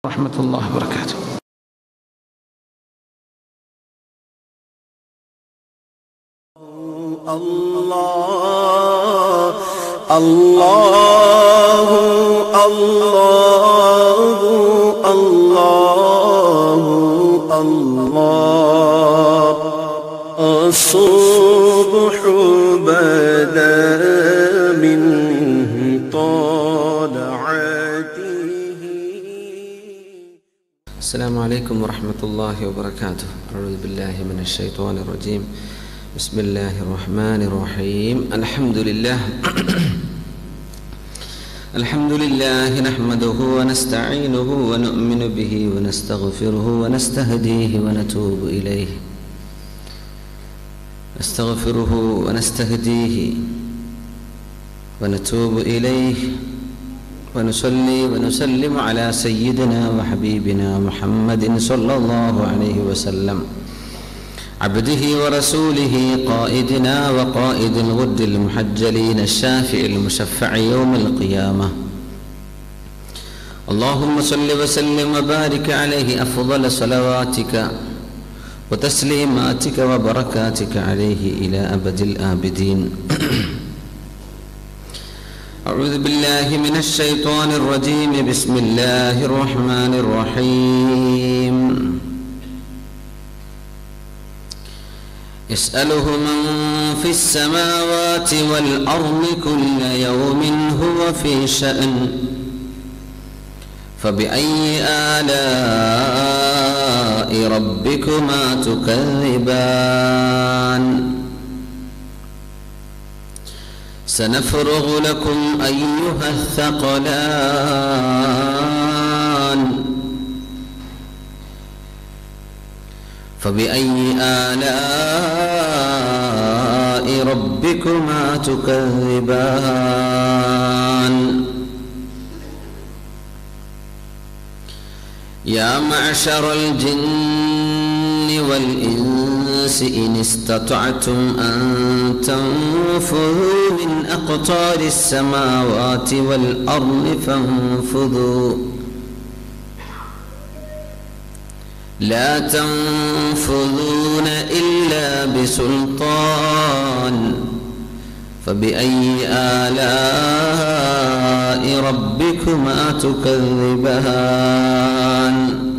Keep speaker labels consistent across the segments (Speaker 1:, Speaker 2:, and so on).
Speaker 1: ورحمة الله وبركاته
Speaker 2: الله الله الله الله الله الصبح بدا من طلعته
Speaker 3: السلام عليكم ورحمة الله وبركاته أعوذ بالله من الشيطان الرجيم بسم الله الرحمن الرحيم الحمد لله الحمد لله نحمده ونستعينه ونؤمن به ونستغفره ونستهديه ونتوب إليه نستغفره ونستهديه ونتوب إليه ونصلي ونسلم على سيدنا وحبيبنا محمد صلى الله عليه وسلم عبده ورسوله قائدنا وقائد الغد المحجلين الشافع المشفع يوم القيامة اللهم صل وسلم وبارك عليه أفضل صلواتك وتسليماتك وبركاتك عليه إلى أبد الآبدين أعوذ بالله من الشيطان الرجيم بسم الله الرحمن الرحيم يسأله من في السماوات والأرض كل يوم هو في شأن فبأي آلاء ربكما تكذبان سنفرغ لكم أيها الثقلان فبأي آلاء ربكما تكذبان يا معشر الجن والإنس إن استطعتم أن تنفذوا من أقطار السماوات والأرض فانفذوا لا تنفذون إلا بسلطان فبأي آلاء ربكما تكذبان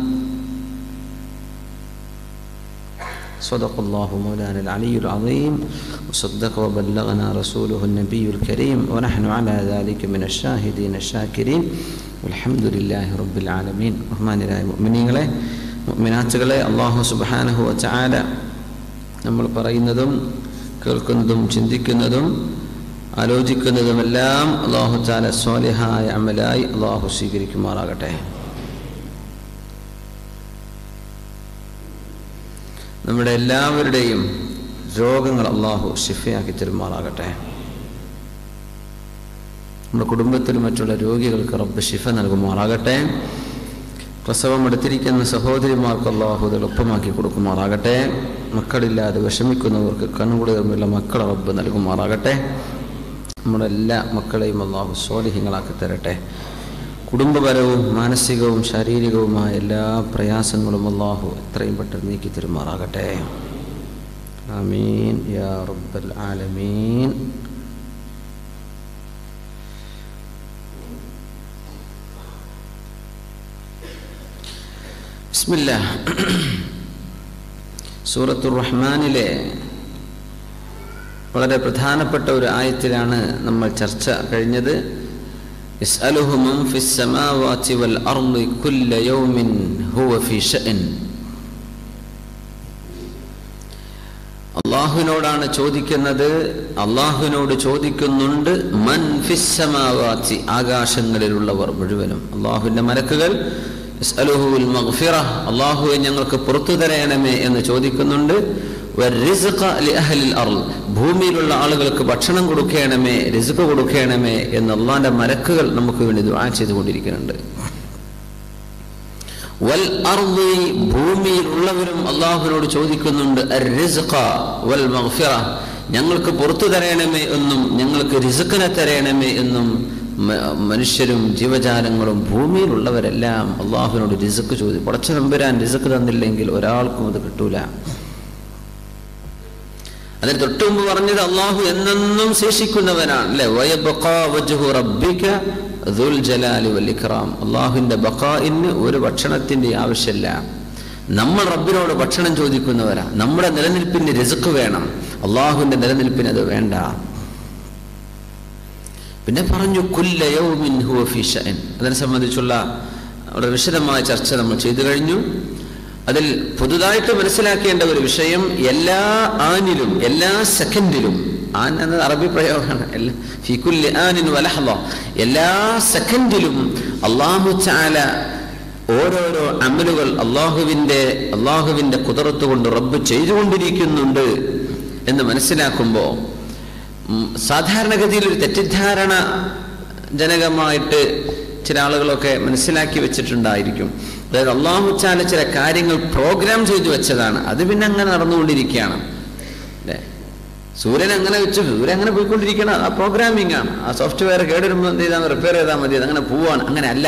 Speaker 3: صدق الله مولانا العلي العظيم وصدق وبلغنا رسوله النبي الكريم ونحن على ذلك من الشاهدين الشاكرين والحمد لله رب العالمين റഹ്മാനിലായ മുഅ്മിനീങ്ങളെ മുഅ്മിനാത്തുകളെ അല്ലാഹു സുബ്ഹാനഹു വതആല നമ്മൾ പറയുന്നതും കേൾക്കുന്നതും ചിന്തിക്കുന്നതും ആലോചിക്കുന്നതുമെല്ലാം അള്ളാഹു താല സ്വാലിഹായ അമലായി അള്ളാഹു സ്വീകരിക്കുമാറാകട്ടെ നമ്മുടെ എല്ലാവരുടെയും രോഗങ്ങൾ അള്ളാഹു ഷിഫയാക്കി തരുമാറാകട്ടെ നമ്മുടെ കുടുംബത്തിൽ മറ്റുള്ള രോഗികൾക്ക് റബ്ബ് ഷിഫ നൽകുമാറാകട്ടെ പ്രസവം എടുത്തിരിക്കുന്ന സഹോദരിമാർക്ക് അള്ളാഹു ഇത് എളുപ്പമാക്കി കൊടുക്കുമാറാകട്ടെ മക്കളില്ലാതെ വിഷമിക്കുന്നവർക്ക് കണ്ണുകുളിർമുള്ള മക്കളെ റബ്ബ് നൽകുമാറാകട്ടെ നമ്മുടെ എല്ലാ മക്കളെയും അള്ളാഹു സ്വാലിഹ്യങ്ങളാക്കി തരട്ടെ കുടുംബപരവും മാനസികവും ശാരീരികവുമായ എല്ലാ പ്രയാസങ്ങളും അള്ളാഹു എത്രയും പെട്ടെന്ന് നീക്കി തരുമാറാകട്ടെ ആമീൻ യാ റബ്ബൽ ആലമീൻ ബിസ്മില്ല സൂറത്തുർ റഹ്മാനിലെ വളരെ പ്രധാനപ്പെട്ട ഒരു ആയത്തിലാണ് നമ്മൾ ചർച്ച കഴിഞ്ഞത് يسأله من في السماوات والأرض كل يوم هو في شأن അള്ളാഹുവിനോടാണ് ചോദിക്കുന്നത് അള്ളാഹുവിനോട് ചോദിക്കുന്നുണ്ട് മൻ ഫിസ്സമാവാത്തി ആകാശങ്ങളിലുള്ളവർ മുഴുവനും അള്ളാഹുവിൻ്റെ മലക്കുകൾ യസ്അലുഹുൽ മഗ്ഫിറ അള്ളാഹുവെ ഞങ്ങൾക്ക് പുറത്തു തരയണമേ എന്ന് ചോദിക്കുന്നുണ്ട് വരിസ്ഖ ലിഅഹ്ലിൽ അർള് ഭൂമിയിലുള്ള ആളുകൾക്ക് ഭക്ഷണം കൊടുക്കണമേ റിസ്ക് കൊടുക്കണമേ എന്ന് അള്ളാഹിന്റെ മലക്കുകൾ നമുക്ക് വേണ്ടി ദുആ ചെയ്തുകൊണ്ടിരിക്കുന്നുണ്ട് വൽ അർളി ഭൂമിയിലുള്ളവരും അള്ളാഹുവിനോട് ചോദിക്കുന്നുണ്ട് അർരിസ്ഖ വൽ മഗ്ഫിറ ഞങ്ങൾക്ക് പുറത്തു തരയണമേ എന്നും ഞങ്ങൾക്ക് റിസ്ക്കിനെ തരയണമേ എന്നും മ- മനുഷ്യരും ജീവജാലങ്ങളും ഭൂമിയിലുള്ളവരെല്ലാം അള്ളാഹുവിനോട് റിസക്ക് ചോദിക്കും പടച്ച നമ്പുരാൻ റിസക്ക് തന്നില്ലെങ്കിൽ ഒരാൾക്കും അത് കിട്ടൂല അതിന് തൊട്ടു മുമ്പ് പറഞ്ഞത് അള്ളാഹു എന്നെന്നും ശേഷിക്കുന്നവനാണ് അല്ലെ വയബഖാ വജ്ഹു റബ്ബിക ദുൽ ജലാലി വൽ ഇക്റാം അള്ളാഹുവിന്റെ ബഖാഇന് ഒരു ഭക്ഷണത്തിന്റെ ആവശ്യമില്ല നമ്മൾ റബ്ബിനോട് ഭക്ഷണം ചോദിക്കുന്നവരാ നമ്മുടെ നിലനിൽപ്പിന് റിസ്ക് വേണം അള്ളാഹുവിന്റെ നിലനിൽപ്പിന് അത് വേണ്ട പിന്നെ പറഞ്ഞു കുല്ല യൗമിൻ ഹുവ ഫീ ഷഅൻ അതിനെ സംബന്ധിച്ചുള്ള വളരെ വിശദമായ ചർച്ച നമ്മൾ ചെയ്തു കഴിഞ്ഞു അതിൽ പുതുതായിട്ട് മനസ്സിലാക്കേണ്ട ഒരു വിഷയം എല്ലാ ആനിലും എല്ലാ സെക്കൻഡിലും ആൻ എന്നത് അറബി പ്രയോഗമാണ് എല്ലാ ഫീ കുല്ലി ആനിൻ വലഹള എല്ലാ സെക്കൻഡിലും അള്ളാഹു ചാല ഓരോരോ അമലുകൾ അള്ളാഹുവിൻ്റെ അള്ളാഹുവിൻ്റെ കുതിർത്ത് കൊണ്ട് റബ്ബ് ചെയ്തുകൊണ്ടിരിക്കുന്നുണ്ട് എന്ന് മനസ്സിലാക്കുമ്പോൾ ഉം, സാധാരണഗതിയിൽ ഒരു തെറ്റിദ്ധാരണ ജനകമായിട്ട് ചില ആളുകളൊക്കെ മനസ്സിലാക്കി വെച്ചിട്ടുണ്ടായിരിക്കും അതായത് അള്ളാഹു ചാല ചില കാര്യങ്ങൾ പ്രോഗ്രാം ചെയ്തു വെച്ചതാണ് അത് പിന്നെ അങ്ങനെ നടന്നുകൊണ്ടിരിക്കുകയാണ് അല്ലേ സൂര്യൻ അങ്ങനെ വെച്ചു സൂര്യൻ അങ്ങനെ പോയിക്കൊണ്ടിരിക്കണം ആ പ്രോഗ്രാമിംഗ് ആണ് ആ സോഫ്റ്റ്വെയർ കേടുവരുമ്പോൾ എന്ത് ചെയ്താൽ റിപ്പയർ ചെയ്താൽ മതി അത് അങ്ങനെ പോവാണ് അങ്ങനെ അല്ല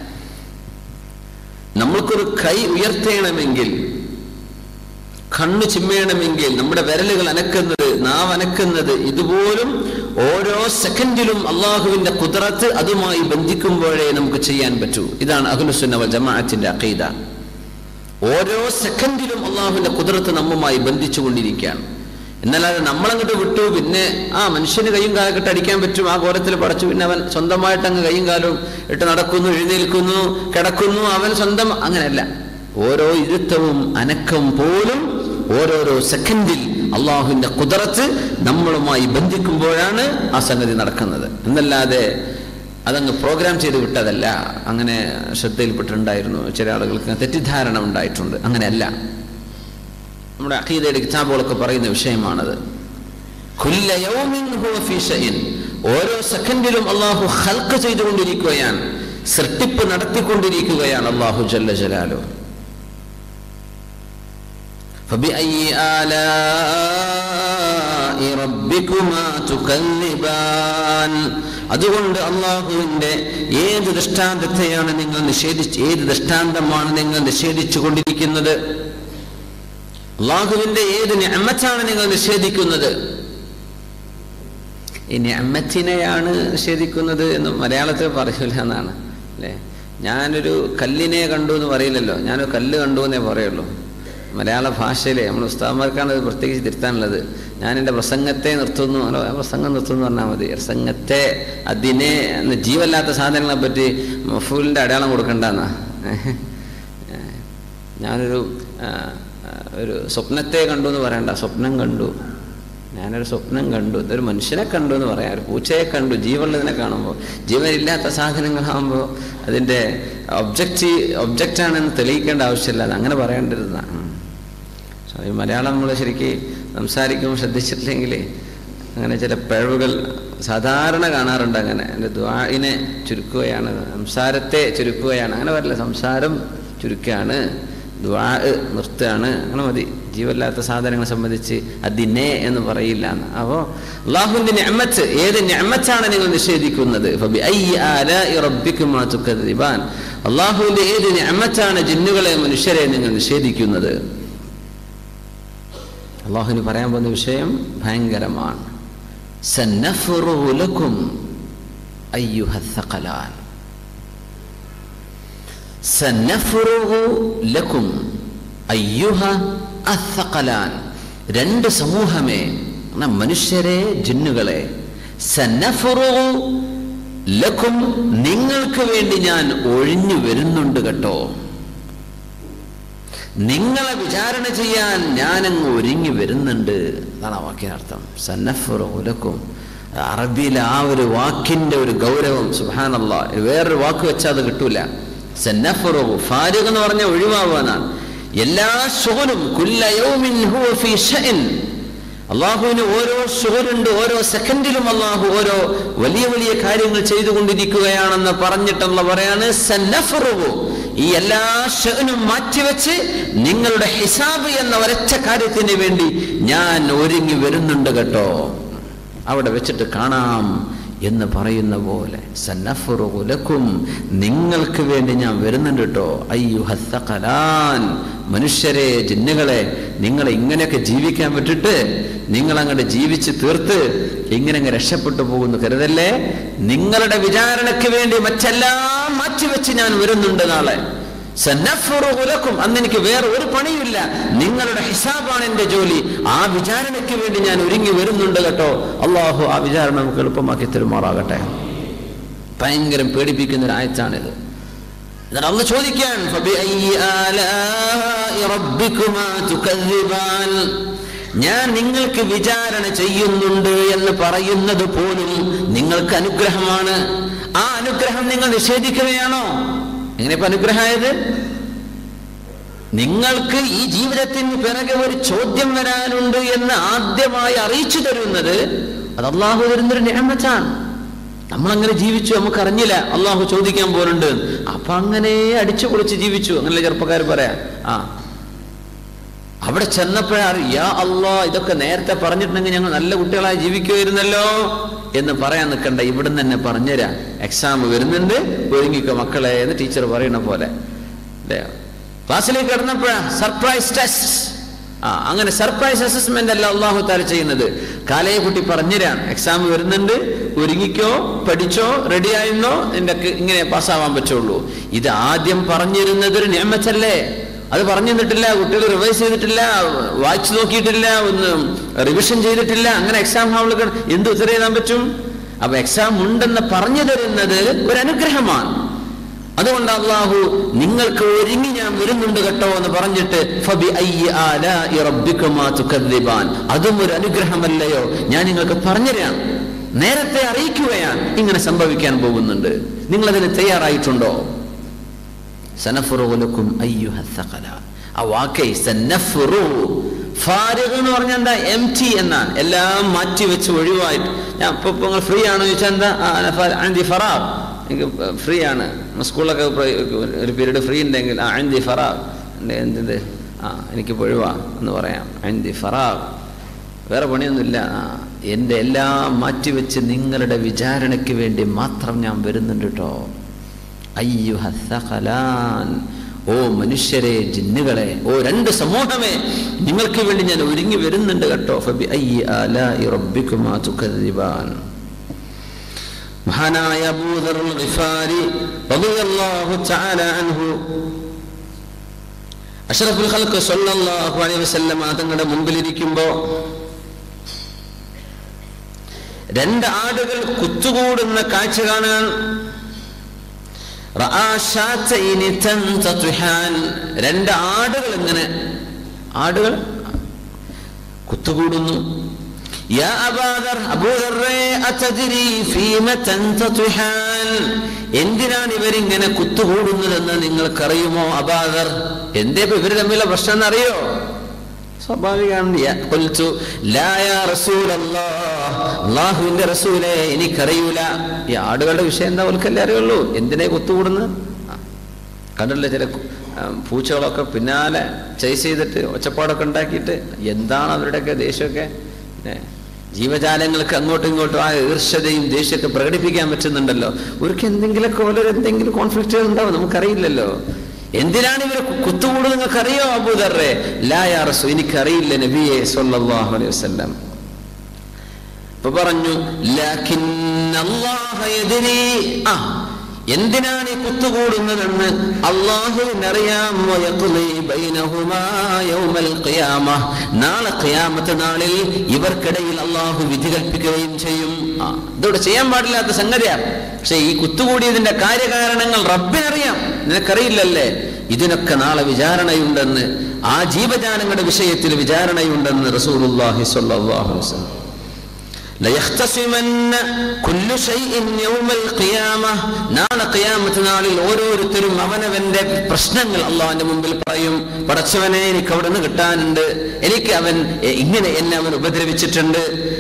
Speaker 3: നമ്മൾക്കൊരു കൈ ഉയർത്തേണമെങ്കിൽ കണ്ണു ചിമ്മയണമെങ്കിൽ നമ്മുടെ വിരലുകൾ അനക്കുന്നത് നാവ് അനക്കുന്നത് ഇതുപോലും ഓരോ സെക്കൻഡിലും അള്ളാഹുവിന്റെ കുതിരത്ത് അതുമായി ബന്ധിക്കുമ്പോഴേ നമുക്ക് ചെയ്യാൻ പറ്റൂ ഇതാണ് അഹ്ലുസുന്ന വൽ ജമാഅത്തിന്റെ അഖീദ ഓരോ സെക്കൻഡിലും അള്ളാഹുവിന്റെ കുതിരത്ത് നമ്മുമായി ബന്ധിച്ചുകൊണ്ടിരിക്കുകയാണ് എന്നല്ലാതെ നമ്മളങ്ങോട്ട് വിട്ടു പിന്നെ ആ മനുഷ്യന് കൈയും കാലൊക്കെ അടിക്കാൻ പറ്റും ആ ഘോരത്തിൽ പടച്ചു പിന്നെ അവൻ സ്വന്തമായിട്ട് അങ്ങ് കൈയും കാലും ഇട്ട് നടക്കുന്നു എഴുന്നേൽക്കുന്നു കിടക്കുന്നു അവൻ സ്വന്തം അങ്ങനെയല്ല ഓരോ ഇരുത്തവും അനക്കം പോലും ഓരോരോ സെക്കൻഡിൽ അള്ളാഹുവിന്റെ കുതിരത്ത് നമ്മളുമായി ബന്ധിക്കുമ്പോഴാണ് ആ സംഗതി നടക്കുന്നത് എന്നല്ലാതെ അതങ്ങ് പ്രോഗ്രാം ചെയ്ത് വിട്ടതല്ല അങ്ങനെ ശ്രദ്ധയിൽപ്പെട്ടിട്ടുണ്ടായിരുന്നു ചില ആളുകൾക്ക് തെറ്റിദ്ധാരണ ഉണ്ടായിട്ടുണ്ട് അങ്ങനെയല്ല നമ്മുടെ അഖീദയുടെ കിതാബുകളൊക്കെ പറയുന്ന വിഷയമാണത് കുല്ല യൗമിൻ ഹുവ ഫീ ഷൈൻ. ഓരോ സെക്കൻഡിലും അള്ളാഹു ഹൽക്ക് ചെയ്തുകൊണ്ടിരിക്കുകയാണ് സൃഷ്ടിപ്പ് നടത്തിക്കൊണ്ടിരിക്കുകയാണ് അള്ളാഹു ജല്ല ജലാലു فبأي آلاء ربكما تكذبان അതുകൊണ്ട് അള്ളാഹുവിന്റെ ഏത് ദൃഷ്ടാന്തത്തെയാണ് നിങ്ങൾ നിഷേധിച്ച് ഏത് ദൃഷ്ടാന്തമാണ് നിങ്ങൾ നിഷേധിച്ചു കൊണ്ടിരിക്കുന്നത് അള്ളാഹുവിന്റെ ഏത് ഞമ്മത്താണ് നിങ്ങൾ നിഷേധിക്കുന്നത് ഈ ഞമ്മത്തിനെയാണ് നിഷേധിക്കുന്നത് എന്ന് മലയാളത്തിൽ പറയൂല എന്നാണ് അല്ലേ ഞാനൊരു കല്ലിനെ കണ്ടു എന്ന് പറയില്ലല്ലോ ഞാനൊരു കല്ല് കണ്ടു എന്നേ പറയുള്ളൂ മലയാള ഭാഷയിലെ നമ്മൾ ഉസ്താദ്മാർക്കാണ് അത് പ്രത്യേകിച്ച് തിരുത്താനുള്ളത് ഞാൻ എൻ്റെ പ്രസംഗത്തെ നിർത്തുന്നു അല്ലോ ആ പ്രസംഗം നിർത്തുന്നു പറഞ്ഞാൽ മതി പ്രസംഗത്തെ അതിനെ എന്ന് ജീവല്ലാത്ത സാധനങ്ങളെ പറ്റി മഫൂലിൻ്റെ അടയാളം കൊടുക്കണ്ടെന്നാ ഞാനൊരു ആ, ആ, ഒരു സ്വപ്നത്തെ കണ്ടു എന്ന് പറയണ്ട സ്വപ്നം കണ്ടു ഞാനൊരു സ്വപ്നം കണ്ടു ഇതൊരു മനുഷ്യനെ കണ്ടു എന്ന് പറയാം ഒരു പൂച്ചയെ കണ്ടു ജീവനുള്ളതിനെ കാണുമ്പോൾ ജീവനില്ലാത്ത സാധനങ്ങളാകുമ്പോൾ അതിൻ്റെ ഒബ്ജക്റ്റ് ഒബ്ജക്റ്റാണെന്ന് തെളിയിക്കേണ്ട ആവശ്യമില്ല അത് അങ്ങനെ പറയേണ്ടതാണ് ഉം. പക്ഷേ ഈ മലയാളം നമ്മൾ ശരിക്ക് സംസാരിക്കുമ്പോൾ ശ്രദ്ധിച്ചിട്ടില്ലെങ്കിൽ അങ്ങനെ ചില പിഴവുകൾ സാധാരണ കാണാറുണ്ട് അങ്ങനെ എൻ്റെ ദ്വാഇനെ ചുരുക്കുകയാണ് സംസാരത്തെ ചുരുക്കുകയാണ് അങ്ങനെ പറയില്ല സംസാരം ചുരുക്കുകയാണ് ദ്വാ നിർത്തുകയാണ് അങ്ങനെ മതി ജീവല്ലാത്ത സാധനങ്ങളെ സംബന്ധിച്ച് അതിനെ എന്ന് പറയില്ല എന്ന് അപ്പോൾ അള്ളാഹുവിൻ്റെ ഞമ്മത്ത് ഏത് ഞമ്മത്താണ് നിങ്ങൾ നിഷേധിക്കുന്നത് ഫബിഅയ്യി ആലാഇ റബ്ബിക്കുമാ തുകദ്ദിബാൻ അള്ളാഹുവിൻ്റെ ഏത് ഞമ്മത്താണ് ജിന്നുകളെ മനുഷ്യരെ നിങ്ങൾ നിഷേധിക്കുന്നത് അള്ളാഹുവിന് പറയാൻ പോകുന്ന വിഷയം ഭയങ്കരമാണ് സന്നഫ്റുഹു ലക്കും അയ്യുഹ الثقلان സന്നഫ്റുഹു ലക്കും അയ്യുഹ الثقلان രണ്ട് സമൂഹമേ എന്നാ മനുഷ്യരെ ജിന്നുകളെ സന്നഫ്റുഹു ലക്കും നിങ്ങൾക്ക് വേണ്ടി ഞാൻ ഒഴിഞ്ഞു വരുന്നുണ്ട് കേട്ടോ നിങ്ങളെ വിചാരണ ചെയ്യാൻ ഞാനങ്ങ് ഒരുങ്ങി വരുന്നുണ്ട് അതാണ് ആ വാക്കിനർത്ഥം സന്നഫുറക്കും അറബിയിലെ ആ ഒരു വാക്കിന്റെ ഒരു ഗൗരവം സുഹാനല്ല വേറൊരു വാക്ക് വെച്ചാൽ അത് കിട്ടൂല സന്നഫുറു ഫാരിഖ് എന്ന് പറഞ്ഞ ഒഴിവാവാനാണ് എല്ലാ ഷുഗലും അള്ളാഹുവിന് ഓരോ ഷുഗലുണ്ട് ഓരോ സെക്കൻഡിലും അള്ളാഹു ഓരോ വലിയ വലിയ കാര്യങ്ങൾ ചെയ്തുകൊണ്ടിരിക്കുകയാണെന്ന് പറഞ്ഞിട്ടുള്ള പറയാണ് സന്നഫുറു ഈ എല്ലാ ഷനും മാറ്റിവെച്ച് നിങ്ങളുടെ ഹിസാബ് എന്ന ഒരൊറ്റ കാര്യത്തിന് വേണ്ടി ഞാൻ ഒരുങ്ങി വരുന്നുണ്ട് കേട്ടോ അവിടെ വെച്ചിട്ട് കാണാം എന്ന് പറയുന്ന പോലെ സന്നഫ്റുഗു ലക്കും നിങ്ങൾക്ക് വേണ്ടി ഞാൻ വരുന്നുണ്ട് കേട്ടോ അയ്യുഹത്തകലാൻ മനുഷ്യരെ ജിന്നുകളെ നിങ്ങൾ ഇങ്ങനെയൊക്കെ ജീവിക്കാൻ വിട്ടിട്ട് നിങ്ങൾ അങ്ങോട്ട് ജീവിച്ച് തീർത്ത് ഇങ്ങനെ അങ്ങ് രക്ഷപ്പെട്ടു പോകുന്നു കരുതല്ലേ നിങ്ങളുടെ വിചാരണയ്ക്ക് വേണ്ടി മറ്റെല്ലാം മാറ്റിവെച്ച് ഞാൻ വരുന്നുണ്ട് നാളെ സന്നഫുറുകുലക്കും അന്ന് എനിക്ക് വേറെ ഒരു പണിയില്ല നിങ്ങളുടെ ഹിസാബാണ് എന്റെ ജോലി ആ വിചാരണയ്ക്ക് വേണ്ടി ഞാൻ ഒരുങ്ങി വരുന്നുണ്ട് കേട്ടോ അള്ളാഹു ആ വിചാരണ നമുക്ക് എളുപ്പമാക്കി തരുമാറാകട്ടെ ഭയങ്കരം പേടിപ്പിക്കുന്ന ഒരു ആയത്താണിത് എന്നിട്ട് അന്ന് ചോദിക്കാൻ "ഫബിഅയ്യി ആലാഇ റബ്ബിക്കുമാ തുകദ്ദിബാൻ?" ഞാൻ നിങ്ങൾക്ക് വിചാരണ ചെയ്യുന്നുണ്ട് എന്ന് പറയുന്നത് പോലും നിങ്ങൾക്ക് അനുഗ്രഹമാണ് ആ അനുഗ്രഹം നിങ്ങൾ നിഷേധിക്കുകയാണോ എങ്ങനെ ഇപ്പൊ അനുഗ്രഹമായത് നിങ്ങൾക്ക് ഈ ജീവിതത്തിന് പിറകെ ഒരു ചോദ്യം വരാനുണ്ട് എന്ന് ആദ്യമായി അറിയിച്ചു തരുന്നത് അത് അള്ളാഹു തരുന്നൊരു ഞാമത്താണ് നമ്മളങ്ങനെ ജീവിച്ചു നമുക്ക് അറിഞ്ഞില്ല അള്ളാഹു ചോദിക്കാൻ പോലുണ്ട് അപ്പൊ അങ്ങനെ അടിച്ചു പൊളിച്ച് ജീവിച്ചു അങ്ങനെ ചെറുപ്പക്കാർ പറയാം ആ അവിടെ ചെന്നപ്പോഴാണ് യാ അള്ളാ ഇതൊക്കെ നേരത്തെ പറഞ്ഞിട്ടുണ്ടെങ്കിൽ ഞങ്ങൾ നല്ല കുട്ടികളായി ജീവിക്കുമായിരുന്നല്ലോ എന്ന് പറയാൻ നിൽക്കണ്ട ഇവിടുന്ന് തന്നെ പറഞ്ഞുതരാം എക്സാം വരുന്നുണ്ട് ഒരുങ്ങിക്കോ മക്കളെ എന്ന് ടീച്ചർ പറയുന്ന പോലെ അല്ലേ ക്ലാസ്സിലേക്ക് കിടന്നപ്പോഴാ സർപ്രൈസ് ടെസ്റ്റ് ആ അങ്ങനെ സർപ്രൈസ് അസസ്മെന്റ് അല്ല അള്ളാഹു താല ചെയ്യുന്നത് കാലയെ കുട്ടി പറഞ്ഞുതരാം എക്സാം വരുന്നുണ്ട് ഒരുങ്ങിക്കോ പഠിച്ചോ റെഡി ആയിരുന്നോ നിന്റെ ഇങ്ങനെ പാസ്സാവാൻ പറ്റുള്ളൂ ഇത് ആദ്യം പറഞ്ഞിരുന്നത് ഒരു നിയമത്തല്ലേ അത് പറഞ്ഞു തന്നിട്ടില്ല കുട്ടികൾ റിവൈസ് ചെയ്തിട്ടില്ല വായിച്ചു നോക്കിയിട്ടില്ല ഒന്ന് റിവിഷൻ ചെയ്തിട്ടില്ല അങ്ങനെ എക്സാം ഹാളിൽ എന്ത് ഉത്തരം എഴുതാൻ പറ്റും അപ്പൊ എക്സാം ഉണ്ടെന്ന് പറഞ്ഞു തരുന്നത് ഒരു അനുഗ്രഹമാണ് അതുകൊണ്ട് അള്ളാഹു നിങ്ങൾക്ക് ഒരുങ്ങി ഞാൻ വരുന്നുണ്ട് കേട്ടോ എന്ന് പറഞ്ഞിട്ട് ഫബി അയ്യി ആലാഇ റബ്ബിക്കുമാ തുകദ്ദിബാൻ അതും ഒരു അനുഗ്രഹമല്ലയോ ഞാൻ നിങ്ങൾക്ക് പറഞ്ഞുതരാം നേരത്തെ അറിയിക്കുകയാണ് ഇങ്ങനെ സംഭവിക്കാൻ പോകുന്നുണ്ട് നിങ്ങൾ അതിന് തയ്യാറായിട്ടുണ്ടോ സനഫുറുലക്കും അയ്യുഹത്തകല ആ വാക്കേ സന്നഫുറു ഫാരിഖ് എന്ന് പറഞ്ഞാൽ എന്താ എം ടി എന്നാണ് എല്ലാം മാറ്റി വെച്ച് ഒഴിവായിട്ട് ഞാൻ ഇപ്പൊ ഇപ്പൊ നിങ്ങൾ ഫ്രീ ആണോ ചോദിച്ചാൽ എന്താ ആൻഡി ഫറാബ് എനിക്ക് ഫ്രീ ആണ് സ്കൂളിലൊക്കെ ഒരു പീരീഡ് ഫ്രീ ഉണ്ടെങ്കിൽ ആ ആൻഡി ഫറാബ് എന്ത് ആ എനിക്ക് ഒഴിവാ എന്ന് പറയാം ആൻഡി ഫറാബ് വേറെ പണിയൊന്നുമില്ല ആ എൻ്റെ എല്ലാം മാറ്റിവെച്ച് നിങ്ങളുടെ വിചാരണയ്ക്ക് വേണ്ടി മാത്രം ഞാൻ വരുന്നുണ്ട് കേട്ടോ അയ്യുഹലാൻ ഓ മനുഷ്യരെ ജിന്നുകളെ ഓ രണ്ട് സമൂഹമേ നിങ്ങൾക്ക് വേണ്ടി ഞാൻ ഒരുങ്ങി വരുന്നുണ്ട് കേട്ടോ ഫബി അയ്യി ആലാഇ റബ്ബിക്കുമാ തുകദ്ദിബാൻ മഹാനായ അബൂദർ ഗിഫാരി റളിയല്ലാഹു തആല അൻഹു അഷ്റഫുൽ ഖൽഖ് സല്ലല്ലാഹു അലൈഹി വസല്ലം തങ്ങളുടെ മുമ്പിലിരിക്കുമ്പോൾ രണ്ട് ആടുകൾ കുത്തുകൂടുന്ന കാഴ്ച കാണാൻ രണ്ട് ആടുകൾ ഇങ്ങനെ ആടുകൾ കുത്തുകൂടുന്നു എന്തിനാണ് ഇവരിങ്ങനെ കുത്തുകൂടുന്നതെന്ന് നിങ്ങൾക്കറിയുമോ അബാദർ എന്തേ ഇപ്പൊ ഇവര് തമ്മിലുള്ള പ്രശ്നം എന്നറിയോ സ്വാഭാവികമാണെന്റെ റസൂലെ എനിക്കറിയൂല ഈ ആടുകളുടെ വിഷയം എന്താ ഓൽക്കല്ലേ അറിയുള്ളൂ എന്തിനെ കുത്തുകൂടുന്നു കണ്ടല്ലേ ചില പൂച്ചകളൊക്കെ പിന്നാലെ ചേസ് ചെയ്തിട്ട് ഒച്ചപ്പാടൊക്കെ ഉണ്ടാക്കിയിട്ട് എന്താണ് അവരുടെയൊക്കെ ദേഷ്യമൊക്കെ ജീവജാലങ്ങൾക്ക് അങ്ങോട്ടും ഇങ്ങോട്ടും ആ ഈർഷ്യതയും ദേഷ്യമൊക്കെ പ്രകടിപ്പിക്കാൻ പറ്റുന്നുണ്ടല്ലോ അവർക്ക് എന്തെങ്കിലുമൊക്കെ ഓരോ എന്തെങ്കിലും കോൺഫ്ലിക്റ്റുകൾ ഉണ്ടാവും നമുക്കറിയില്ലല്ലോ എന്തിനാണ് ഇവർ കുത്തുകൂട് നിങ്ങൾക്ക് അറിയോ അബൂദറെ ലായാറസു എനിക്കറിയില്ല നബിയെ സല്ലല്ലാഹു അലൈഹി വസല്ലം ഇപ്പൊ പറഞ്ഞു ആ എന്തിനാണ് ഈ കുത്തുകൂടുന്നതെന്ന് അള്ളാഹുവിനറിയാം നാളെ ഖിയാമത്ത് നാളിൽ ഇവർക്കിടയിൽ അള്ളാഹു വിധി കൽപ്പിക്കുകയും ചെയ്യും ആ ഇതോടെ ചെയ്യാൻ പാടില്ലാത്ത സംഗതിയാണ് പക്ഷെ ഈ കുത്തുകൂടിയതിന്റെ കാര്യകാരണങ്ങൾ റബ്ബിനറിയാം നിനക്കറിയില്ലല്ലേ ഇതിനൊക്കെ നാളെ വിചാരണയുണ്ടെന്ന് ആ ജീവജാലങ്ങളുടെ വിഷയത്തിൽ വിചാരണയുണ്ടെന്ന് റസൂലുള്ളാഹി സ്വല്ലല്ലാഹു അലൈഹി വസല്ലം നാളെ ഖിയാമത്ത് നാളിൽ ഓരോരുത്തരും അവനവന്റെ പ്രശ്നങ്ങൾ അള്ളാഹിന്റെ മുമ്പിൽ പറയും പടച്ചവനെ എനിക്ക് അവിടെ നിന്ന് കിട്ടാനുണ്ട് എനിക്ക് അവൻ ഇങ്ങനെ എന്നെ അവൻ ഉപദ്രവിച്ചിട്ടുണ്ട്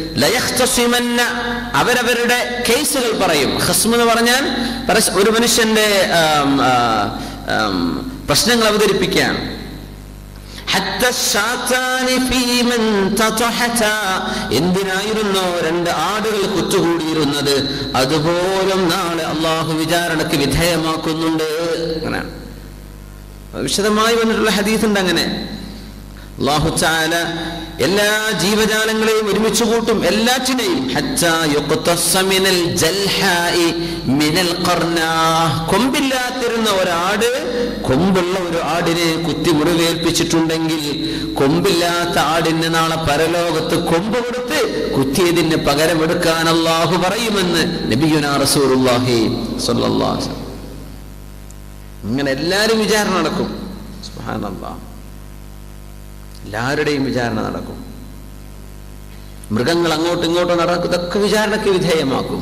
Speaker 3: അവരവരുടെ കേസുകൾ പറയും ഹസ്മ എന്ന് പറഞ്ഞാൽ ഒരു മനുഷ്യന്റെ പ്രശ്നങ്ങൾ അവതരിപ്പിക്കാൻ حتى الشاتان في من تطحتا. എന്തിനായിരുന്നോ രണ്ട് ആടുകൾ കുറ്റുകൂടിയിരുന്നത് അതുപോലും നാളെ അള്ളാഹു വിചാരണക്ക് വിധേയമാക്കുന്നുണ്ട് അങ്ങനെയാണ് വിശദമായി വന്നിട്ടുള്ള ഹദീസ് ഉണ്ട് അങ്ങനെ അള്ളാഹു ചാല എല്ലാ ജീവജാലങ്ങളെയും ഒരുമിച്ച് കൂട്ടും എല്ലാറ്റിനെയും ഹത്താ യുഖ്തസ്സ മിനൽ ജൽഹാഇ മിനൽ ഖർനാഹ്. കൊമ്പില്ലാത്തിരുന്ന ഒരാട് കൊമ്പുള്ള ഒരു ആടിനെ കുത്തി മുറിവേൽപ്പിച്ചിട്ടുണ്ടെങ്കിൽ കൊമ്പില്ലാത്ത ആടിന് നാളെ പരലോകത്ത് കൊമ്പ് കൊടുത്ത് കുത്തിയതിന് പകരമെടുക്കാൻ അള്ളാഹു പറയുമെന്ന് നബിയുനാ റസൂലുള്ളാഹി സ്വല്ലല്ലാഹു അലൈഹി വസല്ലം. ഇങ്ങനെ എല്ലാവരും വിചാരണ നടക്കും സുബ്ഹാനല്ലാഹ് എല്ലാവരുടെയും വിചാരണ നടക്കും മൃഗങ്ങൾ അങ്ങോട്ടും ഇങ്ങോട്ടും നടക്കും ഇതൊക്കെ വിചാരണയ്ക്ക് വിധേയമാക്കും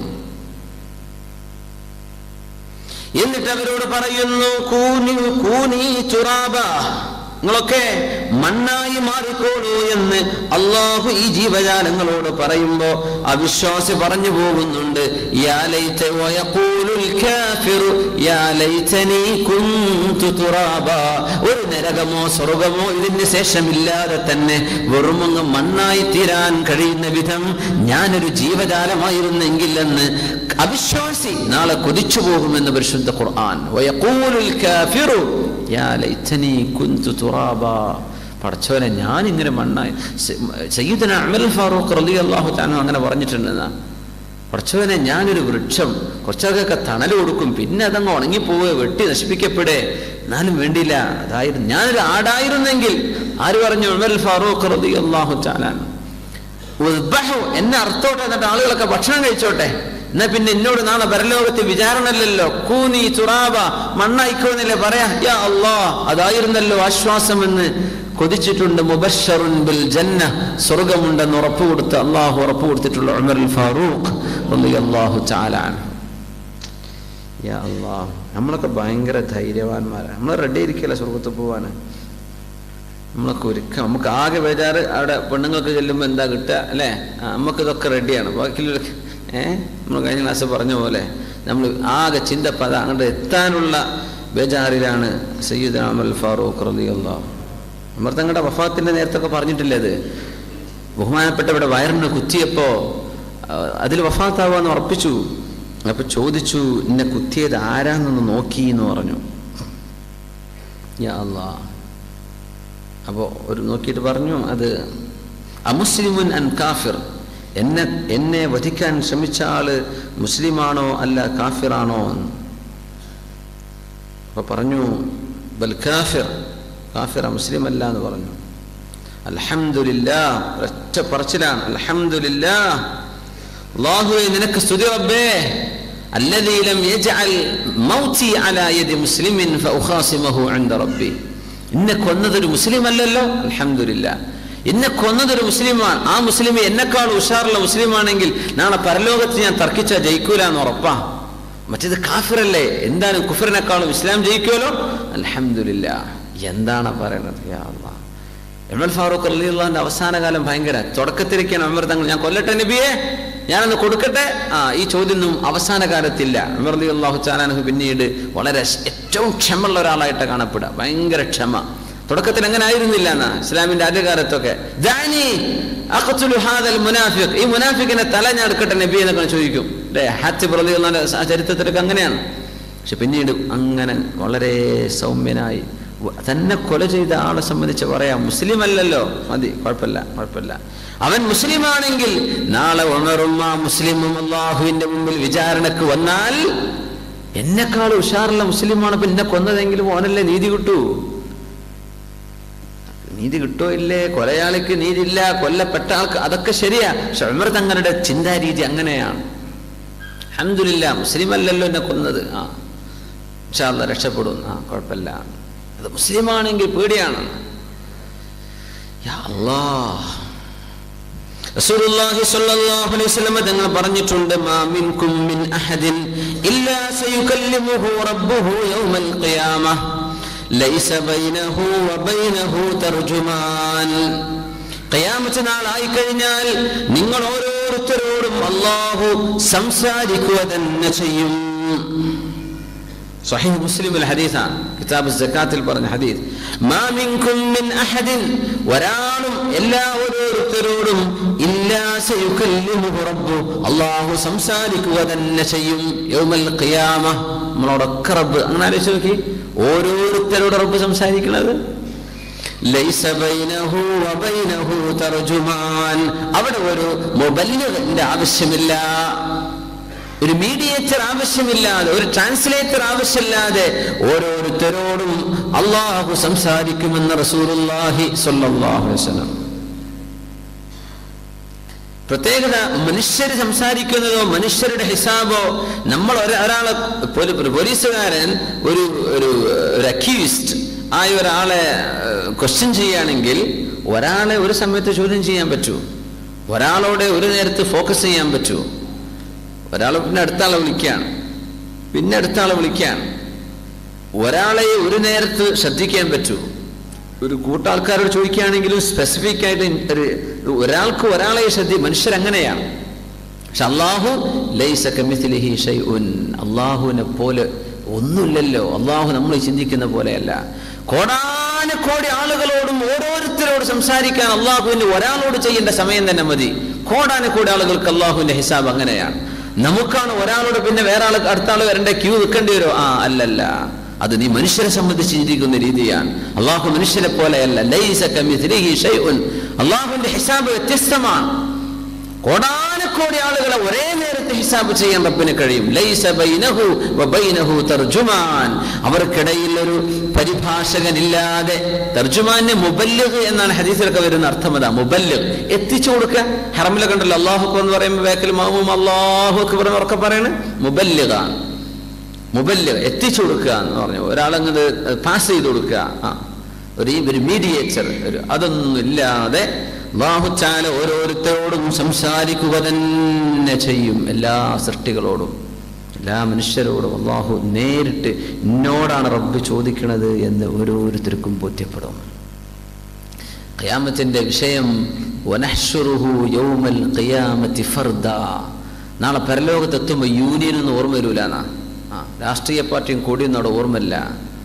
Speaker 3: എന്നിട്ട് അവരോട് പറയുന്നു കൂനി കൂനി ചുറാബ നിങ്ങളൊക്കെ മണ്ണായി മാറിക്കോളൂ എന്ന് അള്ളാഹു ഈ ജീവജാലങ്ങളോട് പറയുമ്പോ അവിശ്വാസി പറഞ്ഞു പോകുന്നുണ്ട് യാ ലൈത വയഖൂലുൽ കാഫിറു യാ ലൈതനി കുന്തു തുറാബ ഒരു നരകമോ സ്വർഗമോ ഇതിന് ശേഷമില്ലാതെ തന്നെ വെറുമങ്ങ് മണ്ണായി തീരാൻ കഴിയുന്ന വിധം ഞാനൊരു ജീവജാലമായിരുന്നെങ്കിൽ എന്ന് അവിശ്വാസി നാളെ കൊതിച്ചു പോകുമെന്ന് പരിശുദ്ധ ഖുർആൻ വയഖൂലുൽ കാഫിറു യാ ലൈതനി കുന്തു തുറാബ പടച്ചോനെ ഞാൻ ഇങ്ങനെ മണ്ണായി സയ്യിദന അമൽ ഫാറൂഖ് റളിയല്ലാഹു തആല അങ്ങനെ പറഞ്ഞിട്ടുണ്ടെന്നാ പടച്ചോനെ ഞാനൊരു വൃക്ഷം കുറച്ചൊക്കെ തണൽ കൊടുക്കും പിന്നെ അതങ്ങ് ഉണങ്ങിപ്പോവുക വെട്ടി നശിപ്പിക്കപ്പെടേ എന്നാലും വേണ്ടിയില്ല അതായിരുന്നു ഞാനൊരു ആടായിരുന്നെങ്കിൽ ആര് പറഞ്ഞു ഉമർ ഫാറൂഖ് റളിയല്ലാഹു തആല ഉദ്ബഹു എന്നെ അർത്ഥോട്ടെ എന്നിട്ട് ആളുകളൊക്കെ ഭക്ഷണം കഴിച്ചോട്ടെ എന്നാ പിന്നെ എന്നോട് നാളെ പരലോകത്ത് വിചാരണല്ലോ കൂനി തുറാബ മണ്ണായിക്കോന്നില്ലേ പറയാ യാ അല്ലാ അതായിരുന്നല്ലോ ആശ്വാസം എന്ന് കൊതിച്ചിട്ടുണ്ട് മുബഷറുൻ ബിൽ ജന്ന സ്വർഗമുണ്ടെന്ന് ഉറപ്പ് കൊടുത്ത് അള്ളാഹു ഉറപ്പ് കൊടുത്തിട്ടുള്ള ഉമർ ഫാറൂഖ് റളിയല്ലാഹു തആല അൻഹു. യാ അല്ലാ നമ്മളൊക്കെ ഭയങ്കര ധൈര്യവാന്മാരാണ് നമ്മൾ റെഡി ആയിരിക്കല്ല സ്വർഗത്ത് പോവാന് നമ്മളൊക്കെ ഒരുക്കം നമുക്ക് ആകെ ബേജാറ് അവിടെ പെണ്ണുങ്ങൾക്ക് ചെല്ലുമ്പോൾ എന്താ കിട്ടുക അല്ലേ ആ, നമുക്ക് ഇതൊക്കെ റെഡിയാണ് ബാക്കിയുള്ള ഏഹ് നമ്മൾ കഴിഞ്ഞ ക്ലാസ് പറഞ്ഞ പോലെ നമ്മൾ ആകെ ചിന്തപ്പത അങ്ങോട്ട് എത്താനുള്ള ബേജാറിലാണ് സയ്യിദ് അമൽ ഫാറൂഖ് റളിയല്ലാഹു നമ്മൾ തങ്ങളുടെ വഫാത്തിന്റെ നേരത്തൊക്കെ പറഞ്ഞിട്ടില്ലേ അത് ബഹുമാനപ്പെട്ട ഇവിടെ വയറിന് കുത്തിയപ്പോ അതിൽ വഫാത്താവാന്ന് ഉറപ്പിച്ചു അപ്പൊ ചോദിച്ചു എന്നെ കുത്തിയത് ആരാന്നൊന്ന് നോക്കി എന്ന് പറഞ്ഞു യാ അല്ലാ അപ്പോൾ ഒരു നോക്കിയിട്ട് പറഞ്ഞു അത് അമുസ്ലിമുൻ അൻ കാഫിർ എന്നെ എന്നെ വധിക്കാൻ ശ്രമിച്ച ആള് മുസ്ലിമാണോ അല്ല കാഫിറാണോ എന്ന് അപ്പൊ പറഞ്ഞു ബൽ കാഫിർ കാഫിറ മുസ്ലിം അല്ല എന്ന് പറഞ്ഞു അൽഹംദുലില്ലാ ഒറ്റ പറച്ചിലാണ് അൽഹംദുലില്ലാ അല്ലാഹുവേ നിനക്ക് സ്തുതി റബ്ബേ الذي لم يجعل موتي على يد مسلم فأخاصمه عند ربي എന്നെ കൊന്നതൊരു മുസ്ലിം അല്ലല്ലോ അൽഹംദുലില്ല എന്നെ കൊന്നതൊരു മുസ്ലിമാണ് ആ മുസ്ലിം എന്നെക്കാൾ ഉഷാറുള്ള മുസ്ലിമാണെങ്കിൽ നാളെ പരലോകത്ത് ഞാൻ തർക്കിച്ചാൽ ജയിക്കൂല എന്ന് ഉറപ്പാ മറ്റേത് കാഫിറല്ലേ എന്താണ് കുഫറിനേക്കാളും ഇസ്ലാം ജയിക്കുമല്ലോ അൽഹംദുലില്ല എന്താണ് പറയണത് യാ അല്ലാ എം എൽ ഫാറൂഖ് അള്ളിയുള്ള അവസാന കാലം ഭയങ്കര തുടക്കത്തിലേക്കാണ് അമർ തങ്ങൾ ഞാൻ കൊല്ലട്ടെ നബിയെ ഞാനൊന്ന് കൊടുക്കട്ടെ ആ ഈ ചോദ്യമൊന്നും അവസാന കാലത്തില്ല അമർ അലി അള്ളാഹു ചാലാനഹു പിന്നീട് വളരെ ഏറ്റവും ക്ഷമയുള്ള ഒരാളായിട്ട് കാണപ്പെടുക ഭയങ്കര ക്ഷമ തുടക്കത്തിൽ അങ്ങനെ ആയിരുന്നില്ല എന്നാ ഇസ്ലാമിന്റെ ആദ്യകാലത്തൊക്കെ ദാനി അഖ്തുലു ഹാദൽ മുനാഫിഖ് ഈ മുനാഫിക്കിനെ തല ഞാൻ എടുക്കട്ടെ നബി എന്നൊക്കെ ചോദിക്കും അല്ലേ ഹാത്തിബ് റളിയല്ലാഹു അൻഹു ആ ചരിത്രത്തിലൊക്കെ അങ്ങനെയാണ് പക്ഷെ പിന്നീട് അങ്ങനെ വളരെ സൗമ്യനായി വ- തന്നെ കൊല ചെയ്ത ആളെ സംബന്ധിച്ച് പറയാം മുസ്ലിം അല്ലല്ലോ മതി കുഴപ്പമില്ല കുഴപ്പമില്ല അവൻ മുസ്ലിമാണെങ്കിൽ നാളെ ഉണറും ആ മുസ്ലിമും അള്ളാഹുവിന്റെ മുമ്പിൽ വിചാരണക്ക് വന്നാൽ എന്നെക്കാൾ ഉഷാറുള്ള മുസ്ലിമാണ് ഇപ്പൊ എന്നെ കൊന്നതെങ്കിലും ഓനല്ലേ നീതി കിട്ടൂ നീതി കിട്ടോ ഇല്ലേ കൊലയാളിക്ക് നീതിയില്ല കൊല്ലപ്പെട്ട ആൾക്ക് അതൊക്കെ ശരിയാ പക്ഷെ ഉമർ തങ്ങളുടെ ചിന്താരീതി അങ്ങനെയാണ് അഹമ്മദില്ല മുസ്ലിം അല്ലല്ലോ എന്നെ കൊന്നത് ആ ഇൻഷാല്ല രക്ഷപ്പെടും ആ കുഴപ്പമില്ല അത് മുസ്ലിമാണെങ്കിൽ പേടിയാണ് യാ അല്ലാഹ് റസൂലുള്ളാഹി സ്വല്ലല്ലാഹു അലൈഹി വസല്ലം തങ്ങൾ പറഞ്ഞിട്ടുണ്ട് മാ മിൻകും മിൻ അഹദിൻ ഇല്ലാ സയുകല്ലിമുഹു റബ്ബുഹു യൗമൽ ഖിയാമ ലൈസ ബൈനഹു വബൈനഹു തർജുമാൻ ഖിയാമത്ത് നാളായി കഴിഞ്ഞാൽ നിങ്ങൾ ഓരോരുത്തരോടും അള്ളാഹു സംസാരിക്കുക തന്നെ ചെയ്യും സഹീഹ് മുസ്ലിമിൽ ഹദീസാണ് കിതാബ് സക്കാത്തിൽ പറഞ്ഞ ഹദീസ് മാ മിൻകും മിൻ അഹദിൻ ഒരാളും എല്ലാ ഓരോരുത്തരോടും ഇല്ലാ സയുകല്ലിമുഹു റബ്ബു അല്ലാഹു സംസാരിക്കുക തന്നെ ചെയ്യും യൗമൽ ഖിയാമ നമ്മളോടൊക്കെ റബ്ബ് അങ്ങനെ ആലോചിച്ച് നോക്കി ഓരോരുത്തരോട് റബ്ബ് സംസാരിക്കുന്നത് ലൈസ ബൈനഹു വബൈനഹു തർജുമാൻ അവിടെ ഒരു മുബല്ലിഗിന്റെ ആവശ്യമില്ല ഒരു മീഡിയേറ്റർ ആവശ്യമില്ലാതെ ഒരു ട്രാൻസ്ലേറ്റർ ആവശ്യമില്ലാതെ ഓരോരുത്തരോടും അള്ളാഹു സംസാരിക്കുമെന്ന് റസൂലുള്ളാഹി സ്വല്ലല്ലാഹു അലൈഹി വസല്ലം പ്രത്യേകത മനുഷ്യർ സംസാരിക്കുന്നതോ മനുഷ്യരുടെ ഹിസാബോ നമ്മൾ ഒര- ഒരാളെ പോലീ- ഒരു പോലീസുകാരൻ ഒരു ഒരു ഒരു അക്യൂസ്ഡ് ആയ ഒരാളെ ക്വസ്റ്റ്യൻ ചെയ്യുകയാണെങ്കിൽ ഒരാളെ ഒരു സമയത്ത് ചോദ്യം ചെയ്യാൻ പറ്റൂ ഒരാളോടെ ഒരു നേരത്ത് ഫോക്കസ് ചെയ്യാൻ പറ്റൂ ഒരാൾ പിന്നെ അടുത്ത ആളെ വിളിക്കുകയാണ് പിന്നെ അടുത്ത ആളെ വിളിക്കുകയാണ് ഒരാളെ ഒരു നേരത്ത് ശ്രദ്ധിക്കാൻ പറ്റൂ ഒരു കൂട്ടാൾക്കാരോട് ചോദിക്കുകയാണെങ്കിലും സ്പെസിഫിക് ആയിട്ട് ഒരു ഒരാൾക്ക് ഒരാളെ ശ്രദ്ധി മനുഷ്യരങ്ങനെയാണ് പക്ഷെ അള്ളാഹു ലൈസ കമിഥിലിഹി ഷൈഉൻ അള്ളാഹുവിനെ പോലെ ഒന്നുമില്ലല്ലോ അള്ളാഹു നമ്മൾ ചിന്തിക്കുന്ന പോലെയല്ല കോടാനക്കോടി ആളുകളോടും ഓരോരുത്തരോട് സംസാരിക്കാൻ അള്ളാഹുവിന് ഒരാളോട് ചെയ്യേണ്ട സമയം തന്നെ മതി കോടാനക്കോടി ആളുകൾക്ക് അള്ളാഹുവിന്റെ ഹിസാബ് അങ്ങനെയാണ് നമുക്കാണ് ഒരാളോട് പിന്നെ വേറെ ആൾ അടുത്ത ആൾ വരേണ്ട ക്യൂ നിൽക്കേണ്ടി വരുമോ ആ അല്ലല്ല അത് നീ മനുഷ്യരെ സംബന്ധിച്ച് ചിന്തിക്കുന്ന രീതിയാണ് അള്ളാഹു മനുഷ്യരെ പോലെയല്ല ലൈസ കമിഥിലിഹി ഷൈഉൻ അള്ളാഹുവിന്റെ ഹിസാബ് വ്യത്യസ്തമാണ് കോടാനക്കോടി ആളുകളെ ഒരേ നേരത്തെ ഹിസാബ് ചെയ്യാൻ റബ്ബിന് കഴിയും ലൈസ ബൈനഹു വബൈനഹു തർജുമാൻ അവർക്കിടയിൽ ഒരു പരിഭാഷകനില്ലാതെ തർജുമാന് മുബല്ലിഗ് എന്നാണ് ഹദീസിലൊക്കെ വരുന്ന അർത്ഥം അതാ മുബല്ലിഗ് എത്തിച്ചു കൊടുക്കുക ഹറമിലൊക്കെ ഉണ്ടല്ലോ അള്ളാഹു അക്ബർ എന്ന് പറയുമ്പോൾ വേക്കൽ മാമും അള്ളാഹു അക്ബർ എന്നൊക്കെ പറയണത് മുബല്ലിഗാണ് മുബല്ലിഗ് എത്തിച്ചു കൊടുക്കുക എന്ന് പറഞ്ഞു ഒരാളങ്ങത് പാസ് ചെയ്ത് കൊടുക്കുക ആ ഒരു ഈ ഒരു മീഡിയേറ്റർ ഒരു അതൊന്നും ഇല്ലാതെ ബാഹുച്ചാല ഓരോരുത്തരോടും സംസാരിക്കുക തന്നെ ചെയ്യും എല്ലാ സൃഷ്ടികളോടും എല്ലാ മനുഷ്യരോടും അള്ളാഹു നേരിട്ട് എന്നോടാണ് റബ്ബ് ചോദിക്കുന്നത് എന്ന് ഓരോരുത്തർക്കും ബോധ്യപ്പെടും ഖിയാമത്തിന്റെ വിഷയം വനഹ്ഷുറുഹു യൗമൽ ഖിയാമത്തി ഫർദ നാളെ പരലോകത്തെത്തുമ്പോൾ യൂണിയൻ ഒന്നും ഓർമ്മ വരൂലെന്നാ ആ രാഷ്ട്രീയ പാർട്ടിയും കൂടിയൊന്നും അവിടെ ഓർമ്മയില്ല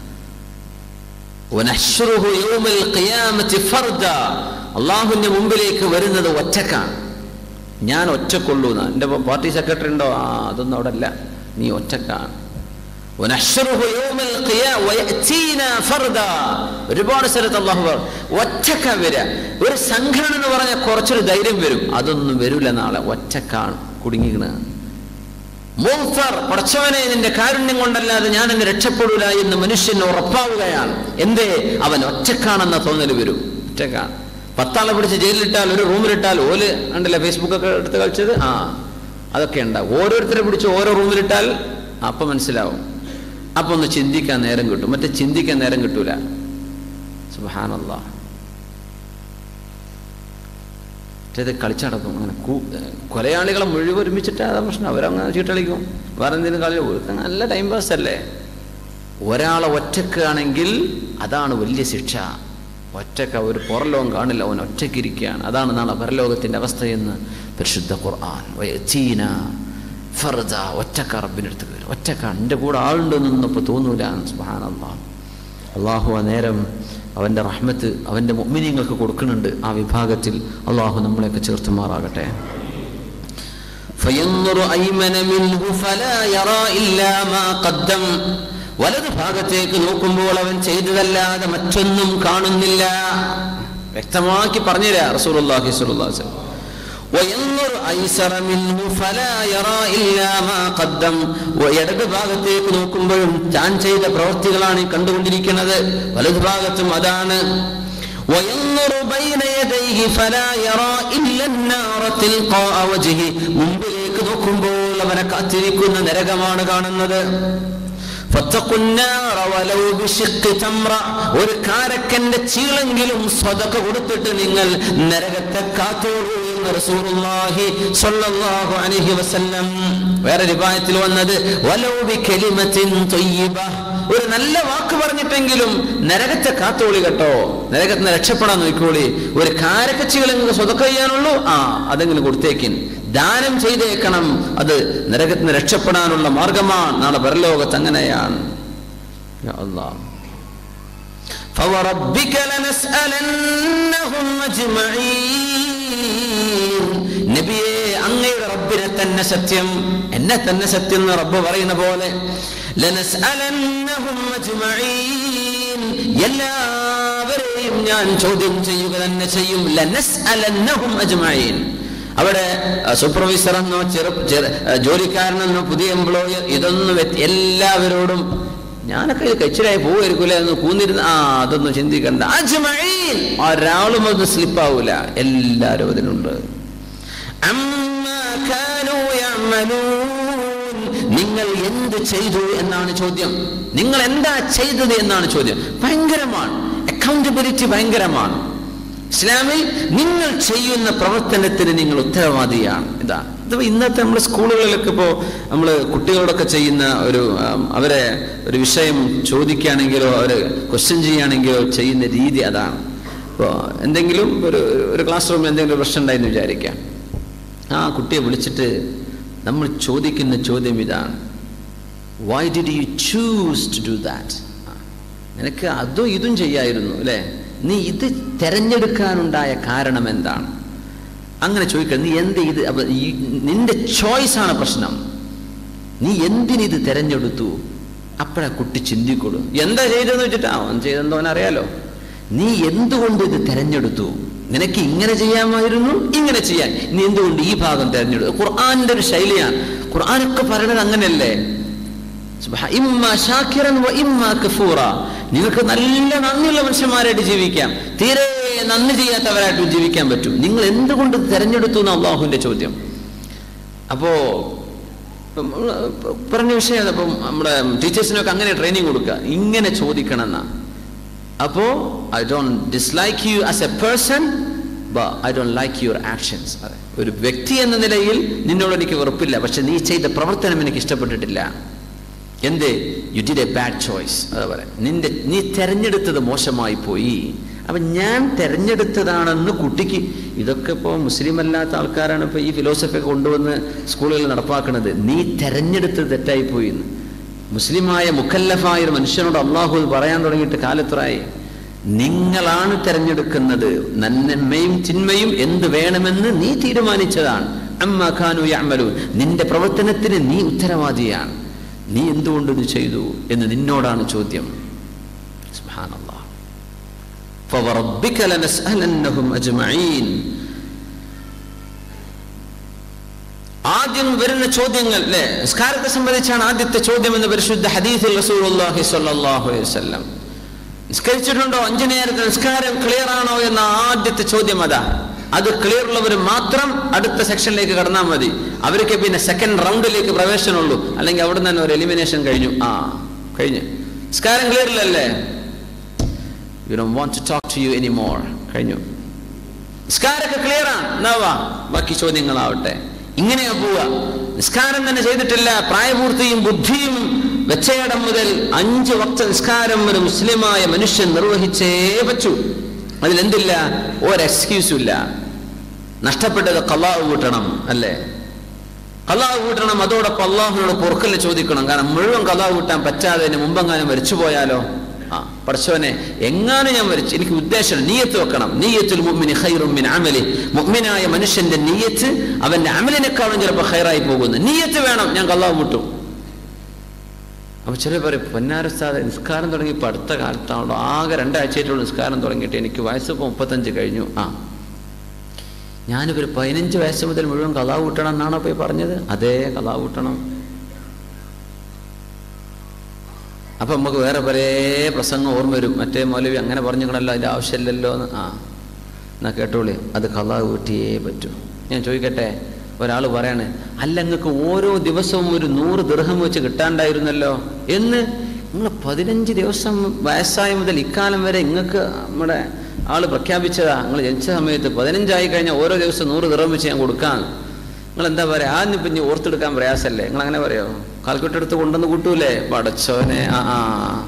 Speaker 3: വനഹ്ഷുറുഹു യൗമൽ ഖിയാമത്തി ഫർദ അള്ളാഹുവിന്റെ മുമ്പിലേക്ക് വരുന്നത് ഒറ്റക്കാണ് ഞാൻ ഒറ്റക്കൊള്ളൂ എന്നാ എൻ്റെ പാർട്ടി സെക്രട്ടറി ഉണ്ടോ ആ അതൊന്നും അവിടെ അല്ല നീ ഒറ്റക്കാണ് വനഹ്ഷുറുഹു യൗമൽ ഖിയാ- വയഅ്തീനാ ഫർദാ. ഒരുപാട് സ്ഥലത്ത് അള്ളാഹു പറ ഒറ്റക്ക വരിക ഒരു സംഘടന എന്ന് പറഞ്ഞാൽ കുറച്ചൊരു ധൈര്യം വരും അതൊന്നും വരൂല നാളെ ഒറ്റക്കാണ് കുടുങ്ങിക്കണ് മൂഫർ പടച്ചവനെ നിന്റെ കാരുണ്യം കൊണ്ടല്ലാതെ ഞാൻ എന്നെ രക്ഷപ്പെടൂല എന്ന് മനുഷ്യന് ഉറപ്പാവുകയാണ് എന്തേ അവൻ ഒറ്റക്കാണെന്ന തോന്നൽ വരും ഒറ്റക്കാണ് പത്താളെ പിടിച്ച് ജയിലിലിട്ടാൽ ഒരു റൂമിലിട്ടാൽ ഓല് ഉണ്ടല്ലേ ഫേസ്ബുക്കൊക്കെ എടുത്ത് കളിച്ചത് ആ അതൊക്കെ ഉണ്ടാവും ഓരോരുത്തരെ പിടിച്ച് ഓരോ റൂമിലിട്ടാൽ അപ്പൊ മനസ്സിലാവും അപ്പൊ ഒന്ന് ചിന്തിക്കാൻ നേരം കിട്ടും മറ്റേ ചിന്തിക്കാൻ നേരം കിട്ടൂല സുബാനല്ലാ മറ്റേത് കളിച്ചടക്കും അങ്ങനെ കൂ- കൊലയാളികളെ മുഴുവൻ ഒരുമിച്ചിട്ട് അതാ പ്രശ്നം അവരങ്ങനെ ചീട്ടളിക്കും വേറെ എന്തെങ്കിലും കളി ഓർക്ക് നല്ല ടൈം പാസ് അല്ലേ ഒരാളെ ഒറ്റക്കാണെങ്കിൽ അതാണ് വലിയ ശിക്ഷ ഒറ്റക്ക ഒരു പുറലോകം കാണില്ല അവൻ ഒറ്റക്കിരിക്കുകയാണ് അതാണ് നാളെ പരലോകത്തിന്റെ അവസ്ഥയെന്ന് പരിശുദ്ധ ഖുർആൻ വയതീന ഫർദ ഒറ്റക്ക റബ്ബിൻ്റെ അടുത്ത് വരും ഒറ്റക്കാണ് എൻ്റെ കൂടെ ആളുണ്ടെന്നൊന്നും ഇപ്പോൾ തോന്നൂല സുബ്ഹാനല്ലാഹ് അള്ളാഹു ആ നേരം അവൻ്റെ റഹ്മത്ത് അവൻ്റെ മുഅ്മിനീങ്ങൾക്ക് കൊടുക്കുന്നുണ്ട് ആ വിഭാഗത്തിൽ അള്ളാഹു നമ്മളെയൊക്കെ ചേർത്തുമാറാകട്ടെ فينظر أيمن منه فلا يرى إلا ما قدم വലത് ഭാഗത്തേക്ക് നോക്കുമ്പോൾ അവൻ ചെയ്തതല്ലാതെ മറ്റൊന്നും കാണുന്നില്ല വ്യക്തമാക്കി പറഞ്ഞുതരാ റസൂലുള്ളാഹി സ്വല്ലല്ലാഹു അലൈഹി വസല്ലം وينظر أيسر منه فلا يرى إلا ما قدم ഇടത് ഭാഗത്തേക്ക് നോക്കുമ്പോഴും താൻ ചെയ്ത പ്രവൃത്തികളാണ് ഈ കണ്ടുകൊണ്ടിരിക്കുന്നത് വലത് ഭാഗത്തും അതാണ് وينظر بين يديه فلا يرى إلا النار تلقاء وجهه മുമ്പിലേക്ക് നോക്കുമ്പോൾ അവനെ കാത്തിരിക്കുന്ന നരകമാണ് കാണുന്നത് فاتقوا النار ولو بشق تمرة. ഒരു കാരക്കന്റെ ചീളെങ്കിലും സ്വതക്ക കൊടുത്തിട്ട് നിങ്ങൾ നരകത്തെ കാത്തോളൂ എന്ന് റസൂലുള്ളാഹി സ്വല്ലല്ലാഹു അലൈഹി വസല്ലം വേറെ റിവായത്തിൽ വന്നത് വലൗ ബികലിമത്തിൻ ത്വയ്യിബ ഒരു നല്ല വാക്ക് പറഞ്ഞിട്ടെങ്കിലും നരകത്തെ കാത്തോളി കേട്ടോ നരകത്തിന് രക്ഷപ്പെടാൻ നോക്കിക്കോളി ഒരു കാരക്കച്ചികളെങ്കിലും സ്വതക്ക ചെയ്യാനുള്ളൂ ആ അതെങ്കിലും കൊടുത്തേക്കിൻ ദാനം ചെയ്തേക്കണം അത് നരകത്തിന് രക്ഷപ്പെടാനുള്ള മാർഗമാണ് നാളെ പരലോകത്ത് അങ്ങനെയാണ് യാ അല്ലാഹ് فوربك لنسألنهم أجمعين നബിയെ അങ്ങയുടെ റബ്ബിനെ തന്നെ സത്യം എന്നെ തന്നെ സത്യം എന്ന് റബ്ബ് പറയുന്ന പോലെ ലനസ്അലന്നഹും അജ്മഈൻ എല്ലാവരെയും ഞാൻ ചോദ്യം ചെയ്യുക തന്നെ ചെയ്യും ലനസ്അലന്നഹും അജ്മഈൻ അവിടെ സൂപ്പർവൈസർ എന്നോ ചെറു ചെറു ജോലിക്കാരനെന്നോ പുതിയ എംപ്ലോയർ ഇതൊന്നും വ്യത്യ- എല്ലാവരോടും ഞാനൊക്കെ കച്ചിലായി പോവുമായിരിക്കൂല എന്ന് കൂന്നിരുന്ന ആ അതൊന്നും ചിന്തിക്കണ്ട അജ്മഈൻ ഒരാളും അത് സ്ലിപ്പാവൂല എല്ലാവരും അതിനുണ്ട് അമ്മാ കാനൂ യഅമലൂൻ. നിങ്ങൾ എന്ത് ചെയ്തു എന്നാണ് ചോദ്യം നിങ്ങൾ എന്താ ചെയ്തത് എന്നാണ് ചോദ്യം ഭയങ്കരമാണ് അക്കൗണ്ടബിലിറ്റി ഭയങ്കരമാണ് ഇസ്ലാമിൽ നിങ്ങൾ ചെയ്യുന്ന പ്രവർത്തനത്തിന് നിങ്ങൾ ഉത്തരവാദിയാണ് ഇതാ ഇത് ഇന്നത്തെ നമ്മുടെ സ്കൂളുകളിലൊക്കെ ഇപ്പോൾ നമ്മൾ കുട്ടികളോടൊക്കെ ചെയ്യുന്ന ഒരു ആം, അവരെ ഒരു വിഷയം ചോദിക്കുകയാണെങ്കിലോ അവർ ക്വസ്റ്റ്യൻ ചെയ്യുകയാണെങ്കിലോ ചെയ്യുന്ന രീതി അതാണ് ഇപ്പോൾ എന്തെങ്കിലും ഒരു ഒരു ക്ലാസ് റൂമിൽ എന്തെങ്കിലും ഒരു പ്രശ്നം ഉണ്ടായെന്ന് വിചാരിക്കാം ആ കുട്ടിയെ വിളിച്ചിട്ട് നമ്മൾ ചോദിക്കുന്ന ചോദ്യം ഇതാണ് why did you choose to do that നിനക്ക് അതും ഇതും ചെയ്യായിരുന്നു അല്ലേ നീ ഇത് തിരഞ്ഞെടുക്കാനുണ്ടായ കാരണം എന്താണ് അങ്ങനെ ചോദിക്കുക നീ എന്ത് ഇത് അപ്പൊ ഈ നിന്റെ ചോയ്സ് ആണ് പ്രശ്നം നീ എന്തിനിത് തിരഞ്ഞെടുത്തു അപ്പോഴാ കുട്ടി ചിന്തിക്കൊള്ളു എന്താ ചെയ്തതെന്ന് വെച്ചിട്ട് അവൻ ചെയ്തെന്തോ അവൻ അറിയാലോ നീ എന്തുകൊണ്ട് ഇത് തിരഞ്ഞെടുത്തു നിനക്ക് ഇങ്ങനെ ചെയ്യാമായിരുന്നു ഇങ്ങനെ ചെയ്യാൻ നീ എന്തുകൊണ്ട് ഈ ഭാഗം തിരഞ്ഞെടുത്തു ഖുർആാനിന്റെ ഒരു ശൈലിയാണ് ഖുർആാനൊക്കെ പറയണത് അങ്ങനെയല്ലേ സുബ്ഹാ- ഇമ്മാ ഷാക്കിറൻ വ ഇമ്മാ കഫൂറ നിങ്ങൾക്ക് നല്ല നന്ദിയുള്ള മനുഷ്യന്മാരായിട്ട് ജീവിക്കാം തീരെ നന്ദി ചെയ്യാത്തവരായിട്ട് ജീവിക്കാൻ പറ്റും നിങ്ങൾ എന്തുകൊണ്ട് ഇത് തെരഞ്ഞെടുത്തു എന്ന് അള്ളാഹുവിന്റെ ചോദ്യം അപ്പോ ഇപ്പം, ഉം, പറഞ്ഞ വിഷയം അത് അപ്പം നമ്മുടെ ടീച്ചേഴ്സിനൊക്കെ അങ്ങനെ ട്രെയിനിങ് കൊടുക്കുക ഇങ്ങനെ ചോദിക്കണം എന്നാ അപ്പോ I don't dislike you as a person I don't like your actions അതെ ഒരു വ്യക്തി എന്ന നിലയിൽ നിന്നോട് എനിക്ക് വെറുപ്പില്ല പക്ഷെ നീ ചെയ്ത പ്രവർത്തനം എനിക്ക് ഇഷ്ടപ്പെട്ടിട്ടില്ല എന്ത് you did a bad choice അതാ പറയാം നിന്റെ നീ തെരഞ്ഞെടുത്തത് മോശമായി പോയി അപ്പൊ ഞാൻ തെരഞ്ഞെടുത്തതാണെന്ന് കുട്ടിക്ക് ഇതൊക്കെ ഇപ്പോൾ മുസ്ലിം അല്ലാത്ത ആൾക്കാരാണ് ഇപ്പോൾ ഈ ഫിലോസഫി ഒക്കെ കൊണ്ടുവന്ന് സ്കൂളുകളിൽ നടപ്പാക്കുന്നത് നീ തെരഞ്ഞെടുത്തത് തെറ്റായി പോയി എന്ന് മുസ്ലിമായ മുക്കല്ലഫായ ഒരു മനുഷ്യനോട് അള്ളാഹു ഇത് പറയാൻ തുടങ്ങിയിട്ട് കാലത്രായി നിങ്ങളാണ് തെരഞ്ഞെടുക്കുന്നത് നന്മയും തിന്മയും എന്ത് വേണമെന്ന് നീ തീരുമാനിച്ചതാണ് അമ്മ ഖാനു യഅമലൂൻ നിന്റെ പ്രവർത്തനത്തിന് നീ ഉത്തരവാദിയാണ് നീ എന്തുകൊണ്ട് ഇത് ചെയ്തു എന്ന് നിന്നോടാണ് ചോദ്യം സുബ്ഹാനല്ലാഹ് فوربك لنسألنهم أجمعين ആദ്യം വരുന്ന ചോദ്യങ്ങൾ അല്ലെ നിസ്കാരത്തെ സംബന്ധിച്ചാണ് ആദ്യത്തെ ചോദ്യം എന്ന് പരിശുദ്ധ ഹദീസിൽ റസൂലുള്ളാഹി സ്വല്ലല്ലാഹു അലൈഹി വസല്ലം നിസ്കരിച്ചിട്ടുണ്ടോ അഞ്ചു നേരത്തെ നിസ്കാരം ക്ലിയർ ആണോ എന്ന ആദ്യത്തെ ചോദ്യം അതാ അത് ക്ലിയർ ഉള്ളവർ മാത്രം അടുത്ത സെക്ഷനിലേക്ക് കടന്നാൽ മതി അവർക്ക് പിന്നെ സെക്കൻഡ് റൗണ്ടിലേക്ക് പ്രവേശനമുള്ളൂ അല്ലെങ്കിൽ അവിടെ നിന്ന് തന്നെ ഒരു എലിമിനേഷൻ കഴിഞ്ഞു ആ കഴിഞ്ഞു നിസ്കാരം ക്ലിയർ ഇല്ലല്ലേ you don't want to talk to you any more കഴിഞ്ഞു നിസ്കാരമൊക്കെ ക്ലിയർ ആണ് എന്നാവാ ബാക്കി ചോദ്യങ്ങളാവട്ടെ ഇങ്ങനെയാ പോവുക നിസ്കാരം തന്നെ ചെയ്തിട്ടില്ല പ്രായപൂർത്തിയും ബുദ്ധിയും വെച്ചയിടം മുതൽ അഞ്ച് വക്ത നിസ്കാരം ഒരു മുസ്ലിമായ മനുഷ്യൻ നിർവഹിച്ചേ പറ്റൂ അതിലെന്തില്ല ഒരു എക്സ്ക്യൂസും ഇല്ല നഷ്ടപ്പെട്ടത് കള്ളാവ് കൂട്ടണം അല്ലേ കള്ളാവ് കൂട്ടണം അതോടൊപ്പം അള്ളാഹുനോട് പൊറുക്കല് ചോദിക്കണം കാരണം മുഴുവൻ കള്ളാവ് കൂട്ടാൻ പറ്റാതെ അതിന് മുമ്പെങ്ങാനും മരിച്ചു പോയാലോ ആ പഠിച്ചവനെ എങ്ങാനും ഞാൻ മരിച്ചു എനിക്ക് ഉദ്ദേശം നീയത്ത് വെക്കണം നീയത്തുൽ മുഅ്മിനി ഖൈറും മിൻ അമലി മുഅ്മിനായ മനുഷ്യന്റെ നീയത്ത് അവന്റെ അമലിനേക്കാളും ചിലപ്പോൾ ഖൈറായി പോകുന്നു നീയത്ത് വേണം ഞാൻ കള്ളാവ് മുട്ടും അപ്പൊ ചില പറയും പൊന്നാരസ്ഥാതെ നിസ്കാരം തുടങ്ങി ഇപ്പൊ അടുത്ത കാലത്താണല്ലോ ആകെ രണ്ടാഴ്ചയായിട്ടുള്ള നിസ്കാരം തുടങ്ങിയിട്ട് എനിക്ക് വയസ്സ് ഇപ്പോൾ മുപ്പത്തഞ്ച് കഴിഞ്ഞു ആ ഞാനിപ്പോൾ ഒരു പതിനഞ്ച് വയസ്സ് മുതൽ മുഴുവൻ കഥാവ് കൂട്ടണം എന്നാണോ പോയി പറഞ്ഞത് അതേ കഥാവ് കൂട്ടണം അപ്പൊ നമുക്ക് വേറെ പല പ്രസംഗം ഓർമ്മ വരും മറ്റേ മൗലവി അങ്ങനെ പറഞ്ഞിക്കണല്ലോ അതിന്റെ ആവശ്യമില്ലല്ലോ എന്ന് ആ എന്നാ കേട്ടോളി അത് കഥാവ് കൂട്ടിയേ പറ്റൂ ഞാൻ ചോദിക്കട്ടെ ഒരാൾ പറയാണ് അല്ല നിങ്ങൾക്ക് ഓരോ ദിവസവും ഒരു നൂറ് ദീർഘം വെച്ച് കിട്ടാണ്ടായിരുന്നല്ലോ എന്ന് നിങ്ങൾ പതിനഞ്ച് ദിവസം വയസ്സായ മുതൽ ഇക്കാലം വരെ നിങ്ങൾക്ക് നമ്മുടെ ആള് പ്രഖ്യാപിച്ചതാ നിങ്ങൾ ജനിച്ച സമയത്ത് പതിനഞ്ചായി കഴിഞ്ഞാൽ ഓരോ ദിവസം നൂറ് ദിർഹം വെച്ച് ഞാൻ കൊടുക്കാം നിങ്ങൾ എന്താ പറയാ ആദ്യം പിന്നെ ഓർത്തെടുക്കാൻ പ്രയാസമല്ലേ നിങ്ങൾ അങ്ങനെ പറയോ കാൽക്കുലേറ്റർ എടുത്ത് കൊണ്ടുവന്ന് കൂട്ടൂലേ പടച്ചോനെ ആ ആ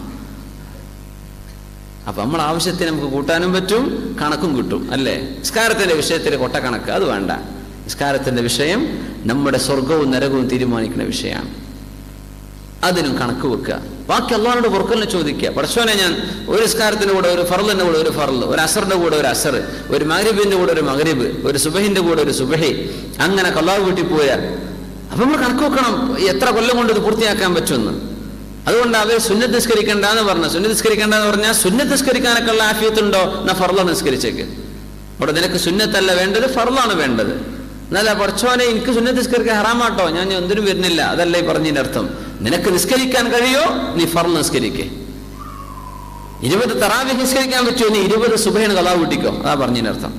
Speaker 3: അപ്പൊ നമ്മൾ ആവശ്യത്തിന് നമുക്ക് കൂട്ടാനും പറ്റും കണക്കും കിട്ടും അല്ലേ നിസ്കാരത്തിന്റെ വിഷയത്തിൽ കൊട്ടക്കണക്ക് അത് വേണ്ട നിസ്കാരത്തിന്റെ വിഷയം നമ്മുടെ സ്വർഗവും നരകവും തീരുമാനിക്കുന്ന വിഷയമാണ് അതിനും കണക്ക് വെക്കുക ബാക്കി അള്ളാഹോട് പൊറുക്കലിനെ ചോദിക്കുക പടച്ചോനെ ഞാൻ ഒരു നിസ്കാരത്തിന്റെ കൂടെ ഒരു ഫറലിന്റെ കൂടെ ഒരു ഫറൽ ഒരു അസറിന്റെ കൂടെ ഒരു അസർ ഒരു മഗ്രിബിന്റെ കൂടെ ഒരു മഗ്രിബ് ഒരു സുബഹിന്റെ കൂടെ ഒരു സുബഹി അങ്ങനെ കള്ളാവ് വീട്ടിൽ പോയാൽ അപ്പൊ നമ്മൾ കണക്ക് വെക്കണം എത്ര കൊല്ലം കൊണ്ട് ഇത് പൂർത്തിയാക്കാൻ പറ്റുമെന്ന് അതുകൊണ്ട് അവർ സുന്നത്ത് നിസ്കരിക്കണ്ട എന്ന് പറഞ്ഞു സുന്നത്ത് നിസ്കരിക്കണ്ട എന്ന് പറഞ്ഞാൽ സുന്നത്ത് നിസ്കരിക്കാനൊക്കെ ഉള്ള ആഫിയത്തുണ്ടോ എന്നാ ഫറല നിസ്കരിച്ചേക്ക് അവിടെ നിനക്ക് സുന്നത്തല്ല വേണ്ടത് ഫറലാണ് വേണ്ടത് എന്നല്ല പഠിച്ചോനെ എനിക്ക് സുന്നത്ത് നിസ്കരിക്കാൻ ഹറാമാട്ടോ ഞാൻ ഞാൻ എന്തിനും വരുന്നില്ല അതല്ല ഈ പറഞ്ഞതിന്റെ അർത്ഥം നിനക്ക് നിസ്കരിക്കാൻ കഴിയോ നീ ഫറൽ നിസ്കരിക്കേ ഇരുപത് തറാവി നിസ്കരിക്കാൻ പറ്റുമോ നീ ഇരുപത് സുബൈന് കലാവ് വീട്ടിക്കോ അതാ പറഞ്ഞതിന്റെ അർത്ഥം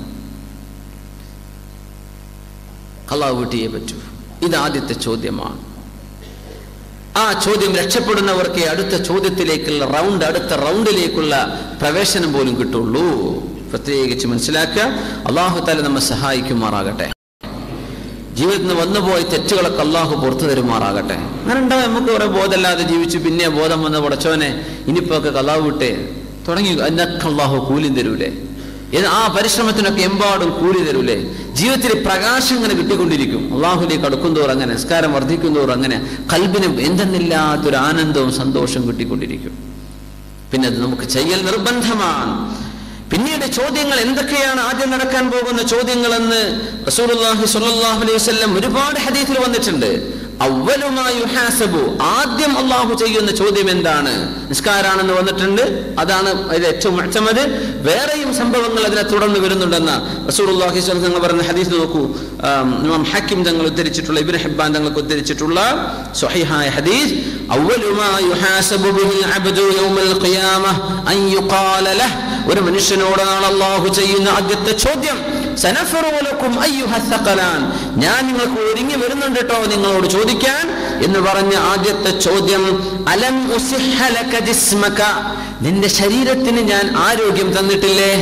Speaker 3: കലാവ് വീട്ടിയേ പറ്റൂ ഇത് ആദ്യത്തെ ചോദ്യമാണ് ആ ചോദ്യം രക്ഷപ്പെടുന്നവർക്ക് അടുത്ത ചോദ്യത്തിലേക്കുള്ള റൗണ്ട് അടുത്ത റൗണ്ടിലേക്കുള്ള പ്രവേശനം പോലും കിട്ടുള്ളൂ പ്രത്യേകിച്ച് മനസ്സിലാക്കുക അള്ളാഹു താല നമ്മെ സഹായിക്കുമാറാകട്ടെ ജീവിതത്തിൽ നിന്ന് വന്നുപോയ തെറ്റുകളൊക്കെ അള്ളാഹു പുറത്തു തരുമാറാകട്ടെ അങ്ങനെ ഉണ്ടാവും നമുക്ക് കുറെ ബോധമില്ലാതെ ജീവിച്ചു പിന്നെ ബോധം വന്ന പടച്ചോനെ ഇനിയിപ്പോ ഒക്കെ കലാവ് വിട്ടേ തുടങ്ങി എന്നൊക്കെ അള്ളാഹു കൂലിയും തരൂലേ ഇത് ആ പരിശ്രമത്തിനൊക്കെ എമ്പാടും കൂലി തരൂലേ ജീവിതത്തിൽ പ്രകാശം ഇങ്ങനെ കിട്ടിക്കൊണ്ടിരിക്കും അള്ളാഹുലേക്ക് അടുക്കും തോറും അങ്ങനെ നിസ്കാരം വർദ്ധിക്കും തോറും അങ്ങനെ കൽബിന് എന്തെന്നില്ലാത്തൊരു ആനന്ദവും സന്തോഷവും കിട്ടിക്കൊണ്ടിരിക്കും പിന്നെ അത് നമുക്ക് ചെയ്യൽ നിർബന്ധമാണ് പിന്നീട് ചോദ്യങ്ങൾ എന്തൊക്കെയാണ് ആദ്യം നടക്കാൻ പോകുന്ന ചോദ്യങ്ങളെന്ന് റസൂലുള്ളാഹി സ്വല്ലല്ലാഹു അലൈഹി വസല്ലം ഒരുപാട് ഹദീസിൽ വന്നിട്ടുണ്ട് അവലുമായി യുഹാസബു ആദ്യം അള്ളാഹു ചെയ്യുന്ന ചോദ്യം എന്താണ് നിസ്കാരാണെന്ന് വന്നിട്ടുണ്ട് അതാണ് അതിൽ ഏറ്റവും മെച്ചമത് വേറെയും സംഭവങ്ങൾ അതിനെ തുടർന്ന് വരുന്നുണ്ടെന്ന് റസൂലുള്ളാഹി സ്വല്ലല്ലാഹു അലൈഹി വസല്ലം പറഞ്ഞ ഹദീസ് നോക്കൂ ആം, ഇമാം ഹക്കിം തങ്ങൾ ഉദ്ധരിച്ചിട്ടുള്ള ഇബ്നു ഹിബ്ബാൻ തങ്ങൾക്ക് ഉദ്ധരിച്ചിട്ടുള്ള സ്വഹീഹായ ഹദീസ് അവലുമാ യുഹാസബു ബിഹിൽ അബ്ദു യൗമൽ ഖിയാമഹ അൻ യുഖാല ലഹ് ഒരു മനുഷ്യനോടാണ് അള്ളാഹു ചെയ്യുന്ന ആദ്യത്തെ ചോദ്യം സനഫറുലക്കും അയ്യുഹത്തക്കലാൻ ഞാൻ നിങ്ങൾക്ക് ഒരുങ്ങി വരുന്നുണ്ട് കേട്ടോ നിങ്ങളോട് ചോദിക്കാൻ എന്ന് പറഞ്ഞ ആദ്യത്തെ ചോദ്യം അലം ഉസിഹലക ജിസ്മക നിന്റെ ശരീരത്തിന് ഞാൻ ആരോഗ്യം തന്നിട്ടില്ലേ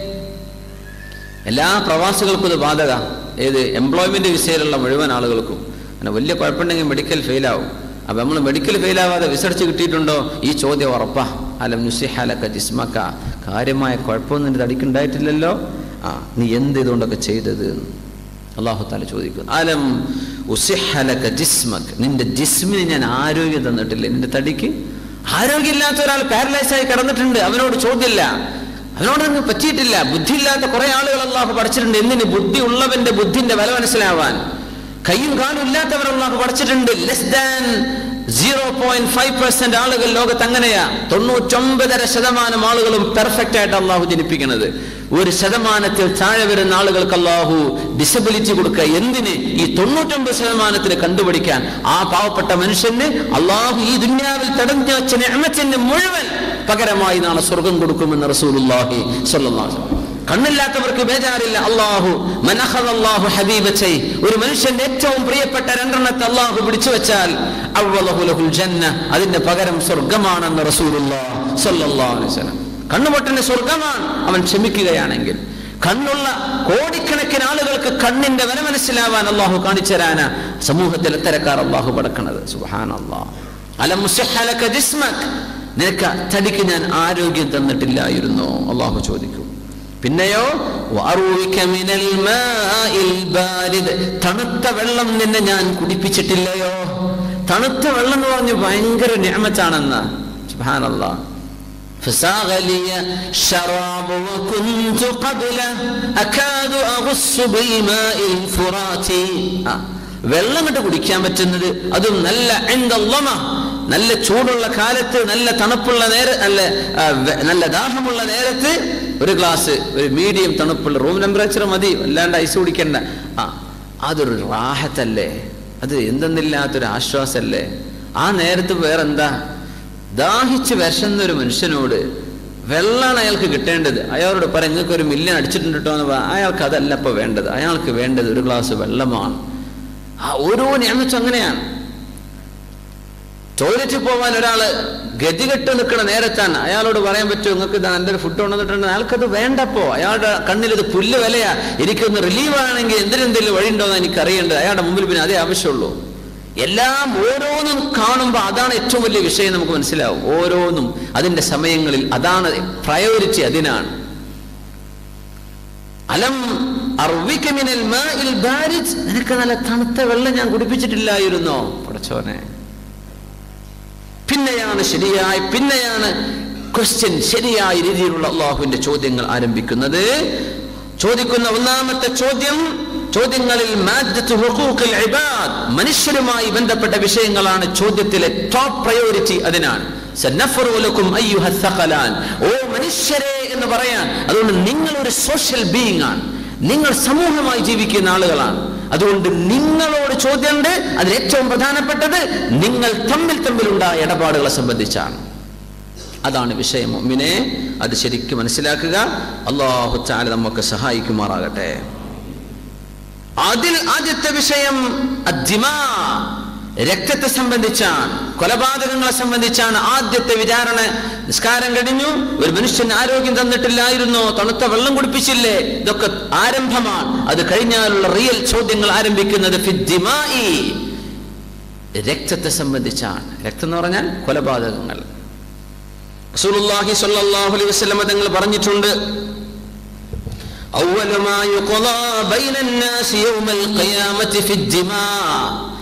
Speaker 3: എല്ലാ പ്രവാസികൾക്കും ഇത് ബാധക ഏത് എംപ്ലോയ്മെന്റ് വിസയിലുള്ള മുഴുവൻ ആളുകൾക്കും അങ്ങനെ വലിയ കുഴപ്പമുണ്ടെങ്കിൽ മെഡിക്കൽ ഫെയിലാവും അപ്പൊ നമ്മൾ മെഡിക്കൽ ഫെയിലാവാതെ വിസർച്ച് കിട്ടിയിട്ടുണ്ടോ ഈ ചോദ്യം ഉറപ്പാ അലം നുസിഹാലക്ക ജിസ്മക്ക കാര്യമായ കുഴപ്പമൊന്നും നിന്റെ തടിക്കുണ്ടായിട്ടില്ലല്ലോ ആ നീ എന്ത് ഇതുകൊണ്ടൊക്കെ ചെയ്തത് അള്ളാഹു താല ചോദിക്കുന്നു അലം ഉസിഹലക്ക ജിസ്മക് നിന്റെ ജിസ്മിന് ഞാൻ ആരോഗ്യം തന്നിട്ടില്ലേ നിന്റെ തടിക്ക് ആരോഗ്യമില്ലാത്ത ഒരാൾ പാരലൈസ് ആയി കിടന്നിട്ടുണ്ട് അവനോട് ചോദ്യമില്ല അതിനോടൊന്നും പറ്റിയിട്ടില്ല ബുദ്ധിയില്ലാത്ത കുറെ ആളുകൾ അള്ളാഹു പഠിച്ചിട്ടുണ്ട് എന്തിന് ബുദ്ധി ഉള്ളവന്റെ ബുദ്ധിന്റെ വില മനസ്സിലാവാൻ കയ്യും കാലും ഇല്ലാത്തവർ അള്ളാഹു പഠിച്ചിട്ടുണ്ട് less than zero point five percent ആളുകൾ ലോകത്ത് അങ്ങനെയാ തൊണ്ണൂറ്റൊമ്പതര ശതമാനം ആളുകളും പെർഫെക്റ്റ് ആയിട്ട് അള്ളാഹു ജനിപ്പിക്കുന്നത് ഒരു ശതമാനത്തിൽ താഴെ വരുന്ന ആളുകൾക്ക് അള്ളാഹു ഡിസബിലിറ്റി കൊടുക്കുക എന്തിന് ഈ തൊണ്ണൂറ്റൊമ്പത് ശതമാനത്തിന് കണ്ടുപിടിക്കാൻ ആ പാവപ്പെട്ട മനുഷ്യന് അള്ളാഹു ഈ ദുന്യാവിൽ തടഞ്ഞു വെച്ച നിഅമത്തിന് മുഴുവൻ പകരമായി നാളെ സ്വർഗം കൊടുക്കുമെന്ന് റസൂലുള്ളാഹി സ്വല്ലല്ലാഹു അലൈഹി വസല്ലം. കണ്ണില്ലാത്തവർക്ക് ബേജാറില്ല അള്ളാഹു മനഹദ് അള്ളാഹു ഹബീബച്ചൈ ഒരു മനുഷ്യന്റെ ഏറ്റവും പ്രിയപ്പെട്ട രണ്ടെണ്ണത്തെ അള്ളാഹു പിടിച്ചു വെച്ചാൽ അവ്വലഹു ലഹുൽ ജന്ന അതിന്റെ പകരം സ്വർഗമാണെന്ന് റസൂലുള്ളാഹി സ്വല്ലല്ലാഹു അലൈഹി വസല്ലം കണ്ണുപൊട്ടന് സ്വർഗമാണ് അവൻ ക്ഷമിക്കുകയാണെങ്കിൽ കണ്ണുള്ള കോടിക്കണക്കിന് ആളുകൾക്ക് കണ്ണിന്റെ വില മനസ്സിലാവാൻ അള്ളാഹു കാണിച്ചു തരാനാ സമൂഹത്തിൽ എത്തരക്കാർ അള്ളാഹു പടക്കണത് സുഹാൻ അള്ളാഹ് അലം മുസഹലക ജിസ്മക് നിനക്ക് തടിക്ക് ഞാൻ ആരോഗ്യം തന്നിട്ടില്ലായിരുന്നോ അള്ളാഹു ചോദിക്കും പിന്നെയോ വഅറൂവിക മിനൽ മാഇൽ ബാരിദ്. തണുത്ത വെള്ളം നിന്നെ ഞാൻ കുടിപ്പിച്ചിട്ടില്ലയോ തണുത്ത വെള്ളം എന്ന് പറഞ്ഞു ഭയങ്കര ഞാമത്താണെന്ന് സുബ്ഹാനല്ലാഹ് فساغ لي الشراب وكنت قبله أكاد أغص بالماء الفرات ആ, വെള്ളം കണ്ട് കുടിക്കാൻ പറ്റുന്നത് അതും നല്ല എന്തല്ലമ നല്ല ചൂടുള്ള കാലത്ത് നല്ല തണുപ്പുള്ള നേര നല്ല ആ, വെ- നല്ല ദാഹമുള്ള നേരത്ത് ഒരു ഗ്ലാസ് ഒരു മീഡിയം തണുപ്പുള്ള റൂം ടെമ്പറേച്ചർ മതി അല്ലാണ്ട് ഐസ് കുടിക്കണ്ട ആ അതൊരു റാഹത്തല്ലേ അത് എന്തെന്നില്ലാത്തൊരു ആശ്വാസല്ലേ ആ നേരത്ത് വേറെന്താ ദാഹിച്ച് വിശന്ന ഒരു മനുഷ്യനോട് വെള്ളമാണ് അയാൾക്ക് കിട്ടേണ്ടത് അയാളോട് പറ നിങ്ങൾക്ക് ഒരു മില്യൺ അടിച്ചിട്ടുണ്ട് കേട്ടോ എന്ന് പറയാം അയാൾക്ക് അതല്ല ഇപ്പൊ വേണ്ടത് അയാൾക്ക് വേണ്ടത് ഒരു ഗ്ലാസ് വെള്ളമാണ് ആ ഓരോ നിയമിച്ചും അങ്ങനെയാണ് ടോയ്ലറ്റിൽ പോകാൻ ഒരാള് ഗതികെട്ട് നിൽക്കുന്ന നേരത്താണ് അയാളോട് പറയാൻ പറ്റുമോ നിങ്ങൾക്ക് ഇത് നല്ലൊരു ഫുഡ് കൊണ്ടുവന്നിട്ടുണ്ട് അയാൾക്കത് വേണ്ടപ്പോ അയാളുടെ കണ്ണിൽ ഇത് പുല്ല് വിലയാ എനിക്കൊന്ന് റിലീവ് ആണെങ്കിൽ എന്തിനെന്തെങ്കിലും വഴിയുണ്ടോ എന്ന് എനിക്ക് അറിയേണ്ടത് അയാളുടെ മുമ്പിൽ പിന്നെ അതേ ആവശ്യമുള്ളൂ എല്ലാം ഓരോന്നും കാണുമ്പോൾ അതാണ് ഏറ്റവും വലിയ വിഷയം നമുക്ക് മനസ്സിലാവും ഓരോന്നും അതിന്റെ സമയങ്ങളിൽ അതാണ് പ്രയോറിറ്റി അതിനാണ് അലം അർവിക മിനൽ മാഇൽ ബാരിദ് നിനക്ക് നല്ല തണുത്ത വെള്ളം ഞാൻ കുടിപ്പിച്ചിട്ടില്ലായിരുന്നോ പടച്ചോനെ പിന്നെയാണ് ശരിയായ പിന്നെയാണ് ക്വസ്റ്റ്യൻ ശരിയായ രീതിയിലുള്ള അള്ളാഹുവിന്റെ ചോദ്യങ്ങൾ ആരംഭിക്കുന്നത് ചോദിക്കുന്ന ഒന്നാമത്തെ ചോദ്യം ചോദ്യങ്ങളിൽ മാദ്ദത്ത് ഹുഖൂഖിൽ ഇബാദ് മനുഷ്യരുമായി ബന്ധപ്പെട്ട വിഷയങ്ങളാണ് ചോദ്യത്തിലെ ടോപ്പ് പ്രയോറിറ്റി അതിനാണ് സന്നഫറു ലക്കും അയ്യുഹ സഖലാൻ. ഓ മനുഷ്യരെ എന്ന് പറയാൻ അതുകൊണ്ട് നിങ്ങൾ ഒരു സോഷ്യൽ ബീയിങ് ആണ് നിങ്ങൾ സമൂഹമായി ജീവിക്കുന്ന ആളുകളാണ് അതുകൊണ്ട് നിങ്ങളോട് ചോദ്യമുണ്ട് അതിൽ ഏറ്റവും പ്രധാനപ്പെട്ടത് നിങ്ങൾ തമ്മിൽ തമ്മിലുണ്ടായ ഇടപാടുകളെ സംബന്ധിച്ചാണ് അതാണ് വിഷയം മുമ്മിനെ അത് ശരിക്കും മനസ്സിലാക്കുക അള്ളാഹു ചാല നമുക്ക് സഹായിക്കുമാറാകട്ടെ അതിൽ ആദ്യത്തെ വിഷയം അദ്ദിമാ രക്തത്തെ സംബന്ധിച്ചാണ് കൊലപാതകങ്ങളെ സംബന്ധിച്ചാണ് ആദ്യത്തെ വിചാരണ നിസ്കാരം കഴിഞ്ഞു ഒരു മനുഷ്യന് ആരോഗ്യം തന്നിട്ടില്ലായിരുന്നോ തണുത്ത വെള്ളം കുടിപ്പിച്ചില്ലേ ഇതൊക്കെ ആരംഭമാണ് അത് കഴിഞ്ഞാലുള്ള റിയൽ ചോദ്യങ്ങൾ ആരംഭിക്കുന്നത് ഫിദ്ദിമായി രക്തത്തെ സംബന്ധിച്ചാണ് രക്തം എന്ന് പറഞ്ഞാൽ കൊലപാതകങ്ങൾ റസൂലുള്ളാഹി സ്വല്ലല്ലാഹു അലൈഹി വസല്ലം തങ്ങൾ പറഞ്ഞിട്ടുണ്ട് أول ما يقضى بين الناس يوم القيامة في الدماء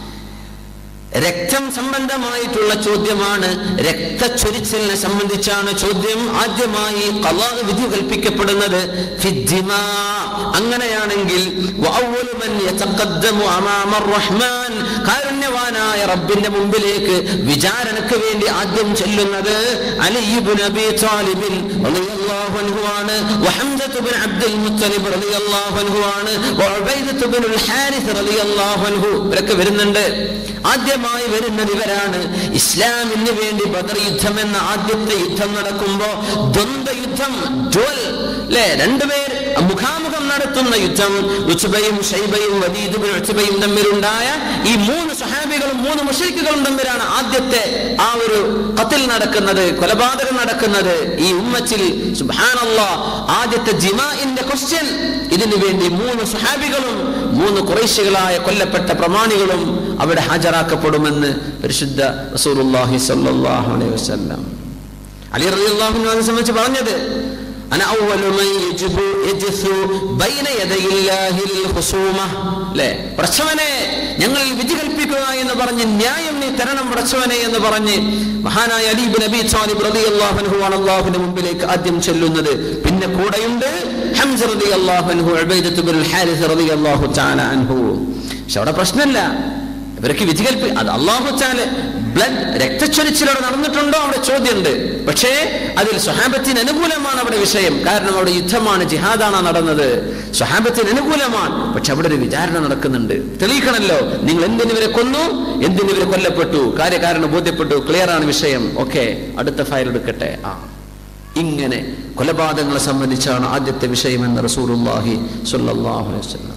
Speaker 3: രക്തം സംബന്ധമായിട്ടുള്ള ചോദ്യമാണ് രക്തച്ചൊരിച്ചിലിനെ സംബന്ധിച്ചാണ് ചോദ്യം ആദ്യമായി ഖലാ വിധി കൽപ്പിക്കപ്പെടുന്നത് ഫിദ്ദിമാ. അങ്ങനെയാണെങ്കിൽ വഅവ്വലു മൻ യതഖദ്ദമു അമാമ റഹ്മാൻ കാരുണ്യവാനായ റബ്ബിന്റെ മുമ്പിലേക്ക് വിചാരണയ്ക്ക് വേണ്ടി ആദ്യം ചെല്ലുന്നത് അലി ഇബ്നു അബീ താലിബിൻ റളിയല്ലാഹു അൻഹു ആണ് വഹംസത്ത് ഇബ്നു അബ്ദുൽ മുത്തലിബ് റളിയല്ലാഹു അൻഹു ആണ് വഉബൈദത്ത് ഇബ്നുൽ ഹാരിസ് റളിയല്ലാഹു അൻഹു ഇവരൊക്കെ വരുന്നുണ്ട് ആദ്യമായി വരുന്നത് ഇവരാണ് ഇസ്ലാമിന് വേണ്ടി ബദർ യുദ്ധം എന്ന ആദ്യത്തെ യുദ്ധം നടക്കുമ്പോ ദ്വന്ദ്വ യുദ്ധം ഡ്വൽ അല്ലെ രണ്ടുപേർ മുഖാമുഖം നടത്തുന്ന യുദ്ധം ഉച്ചുബയും ഷൈബയും വദീദുബിൻ ഉച്ചുബയും തമ്മിലുണ്ടായ ഈ മൂന്ന് സഹാബികളും മൂന്ന് മുഷരിക്കുകളും തമ്മിലാണ് ആദ്യത്തെ ആ ഒരു കത്തിൽ നടക്കുന്നത് കൊലപാതകം നടക്കുന്നത് ഈ ഉമ്മച്ചിൽ സുബ്ഹാനല്ലാ ആദ്യത്തെ ജിമാഇന്റെ ക്വസ്റ്റ്യൻ ഇതിനു വേണ്ടി മൂന്ന് സഹാബികളും മൂന്ന് കുറേശികളായ കൊല്ലപ്പെട്ട പ്രമാണികളും അവിടെ ഹാജരാക്കപ്പെടുമെന്ന് പരിശുദ്ധ റസൂലുള്ളാഹി സ്വല്ലല്ലാഹു അലൈഹി വസല്ലം അലി റളിയല്ലാഹു അൻഹു സംബന്ധിച്ച് പറഞ്ഞത് അന അവ്വലു മൻ യജ്ബു യജ്സു ബൈന യദയില്ലാഹിൽ ഖുസൂമ ല്ലേ പ്രശ്നവനെ ഞങ്ങൾ വിധി കൽപ്പിക്കുക എന്ന് പറഞ്ഞ് ന്യായം നീ തരണം പ്രശ്നവനെ എന്ന് പറഞ്ഞ് മഹാനായ അലി ഇബ്നു അബീ ത്വാലിബ് റളിയല്ലാഹു അൻഹു ആണ് അല്ലാഹുവിന്റെ മുമ്പിലേക്ക് ആദ്യം ചെല്ലുന്നത് പിന്നെ കൂടെയുണ്ട് ഹംസ റളിയല്ലാഹു അൻഹു ഉബൈദത്ത് ഇബ്നുൽ ഹാരിസ് റളിയല്ലാഹു തആല അൻഹു പക്ഷെ അവിടെ പ്രശ്നമില്ല ഇവർക്ക് വിധി കൽപ്പി അത് അള്ളാഹു ചാല് ബ്ലഡ് രക്തച്ചൊരിച്ചിലവിടെ നടന്നിട്ടുണ്ടോ അവിടെ ചോദ്യമുണ്ട് പക്ഷേ അതിൽ സ്വഹാബത്തിന് അനുകൂലമാണ് അവിടെ വിഷയം കാരണം അവിടെ യുദ്ധമാണ് ജിഹാദാണ് നടന്നത് സ്വഹാബത്തിന് അനുകൂലമാണ് പക്ഷെ അവിടെ ഒരു വിചാരണ നടക്കുന്നുണ്ട് തെളിയിക്കണല്ലോ നിങ്ങൾ എന്തിനിവരെ കൊന്നു എന്തിനിവരെ കൊല്ലപ്പെട്ടു കാര്യകാരണം ബോധ്യപ്പെട്ടു ക്ലിയർ ആണ് വിഷയം ഓക്കെ അടുത്ത ഫയൽ എടുക്കട്ടെ ആ ഇങ്ങനെ കൊലപാതകങ്ങളെ സംബന്ധിച്ചാണ് ആദ്യത്തെ വിഷയമെന്ന് റസൂലുള്ളാഹി സ്വല്ലല്ലാഹു അലൈഹി വസല്ലം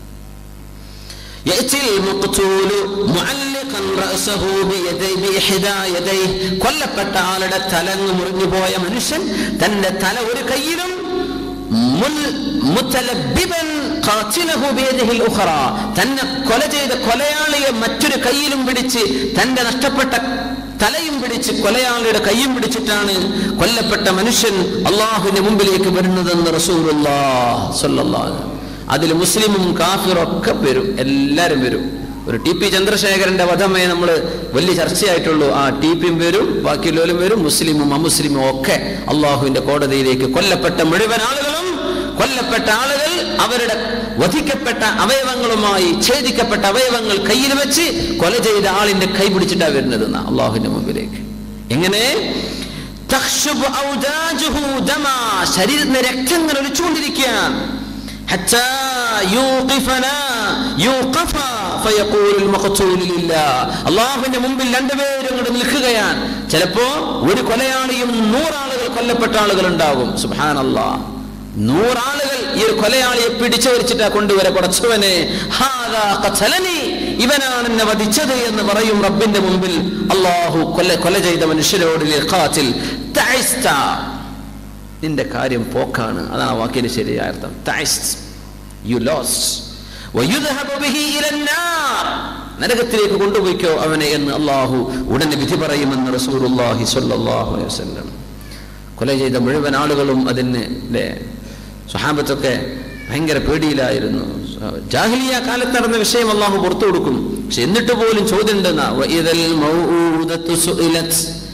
Speaker 3: يأتي المقتول معلقا رأسه بيدي بإحدى يديه കൊല്ലപ്പെട്ട ആളുടെ തലങ്ങ് മുറിഞ്ഞു പോയ മനുഷ്യൻ തന്റെ തല ഒരു കയ്യിലും മുൽ- മുത്തലബ്ബിബൻ ഖാതിലഹു ബിയദിഹിൽ ഉഖറ. തന്നെ കൊല ചെയ്ത കൊലയാളിയെ മറ്റൊരു കയ്യിലും പിടിച്ച് തന്റെ നഷ്ടപ്പെട്ട തലയും പിടിച്ച് കൊലയാളിയുടെ കൈയും പിടിച്ചിട്ടാണ് കൊല്ലപ്പെട്ട മനുഷ്യൻ അള്ളാഹുവിന്റെ മുമ്പിലേക്ക് വരുന്നതെന്ന് റസൂലുള്ളാഹ് സ്വല്ലല്ലാഹു അലൈഹി വസല്ലം. അതിൽ മുസ്ലിമും കാഫിറും ഒക്കെ വരും എല്ലാവരും വരും ഒരു ടി പി ചന്ദ്രശേഖരന്റെ വധമേ നമ്മൾ വലിയ ചർച്ചയായിട്ടുള്ളൂ ആ ടി പിയും വരും ബാക്കിയുള്ളവരും വരും മുസ്ലിമും അമുസ്ലിമും ഒക്കെ അള്ളാഹുവിന്റെ കോടതിയിലേക്ക് കൊല്ലപ്പെട്ട മുഴുവൻ ആളുകളും കൊല്ലപ്പെട്ട ആളുകൾ അവരുടെ വധിക്കപ്പെട്ട അവയവങ്ങളുമായി ഛേദിക്കപ്പെട്ട അവയവങ്ങൾ കയ്യിൽ വെച്ച് കൊല ചെയ്ത ആളിന്റെ കൈ പിടിച്ചിട്ടാണ് വരുന്നത് എന്നാ അള്ളാഹുവിന്റെ മുമ്പിലേക്ക് എങ്ങനെ തഖ്ശുബു ഔദാജുഹു ദമാ. ശരീരത്തിന് രക്തങ്ങൾ ഒലിച്ചുകൊണ്ടിരിക്കുകയാണ് حتى يوقفنا يوقف فيقول المقتول لله അള്ളാഹുവിന്റെ മുമ്പിൽ രണ്ടുപേരും ഇങ്ങോട്ട് നിൽക്കുകയാണ് ചിലപ്പോ ഒരു കൊലയാളിയും നൂറാളുകൾ കൊല്ലപ്പെട്ട ആളുകൾ ഉണ്ടാകും സുഹാൻ അള്ളാഹ് നൂറാളുകൾ ഈ ഒരു കൊലയാളിയെ പിടിച്ചു വരിച്ചിട്ടാ കൊണ്ടുവരെ പടച്ചവനെ ഹാദാ ഖതലനി. ഇവനാണ് എന്നെ വധിച്ചത് എന്ന് പറയും റബ്ബിന്റെ മുമ്പിൽ അള്ളാഹു കൊല കൊല ചെയ്ത മനുഷ്യരോട് ലിഖാത്തിൽ തഅസ്ത. നിന്റെ കാര്യം പോക്കാണ് അതാണ് ആ വാക്കിന്റെ ശരിയായ അർത്ഥം തഅസ്ത്. You lost. ويذهب به إلى النار. നരകത്തിലേക്ക് കൊണ്ടുപോയിക്കോ അവനെ എന്ന് അള്ളാഹു ഉടനെ വിധി പറയുമെന്ന് റസൂലുള്ളാഹി സ്വല്ലല്ലാഹു അലൈഹി വസല്ലം കൊല ചെയ്ത മുഴുവൻ ആളുകളും അതിന് അല്ലേ സ്വഹാബത്തൊക്കെ ഭയങ്കര പേടിയിലായിരുന്നു ജാഹിലിയ കാലത്ത് നടന്ന വിഷയം അള്ളാഹു പുറത്തു കൊടുക്കും പക്ഷെ എന്നിട്ട് പോലും ചോദ്യം ഉണ്ടെന്നാ "വഇദൽ മൗഊദത്തു സുഇലത്."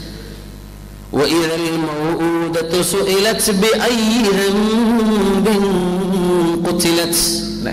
Speaker 3: وإذا الموءودة سئلت بأي ذنب قتلت لا.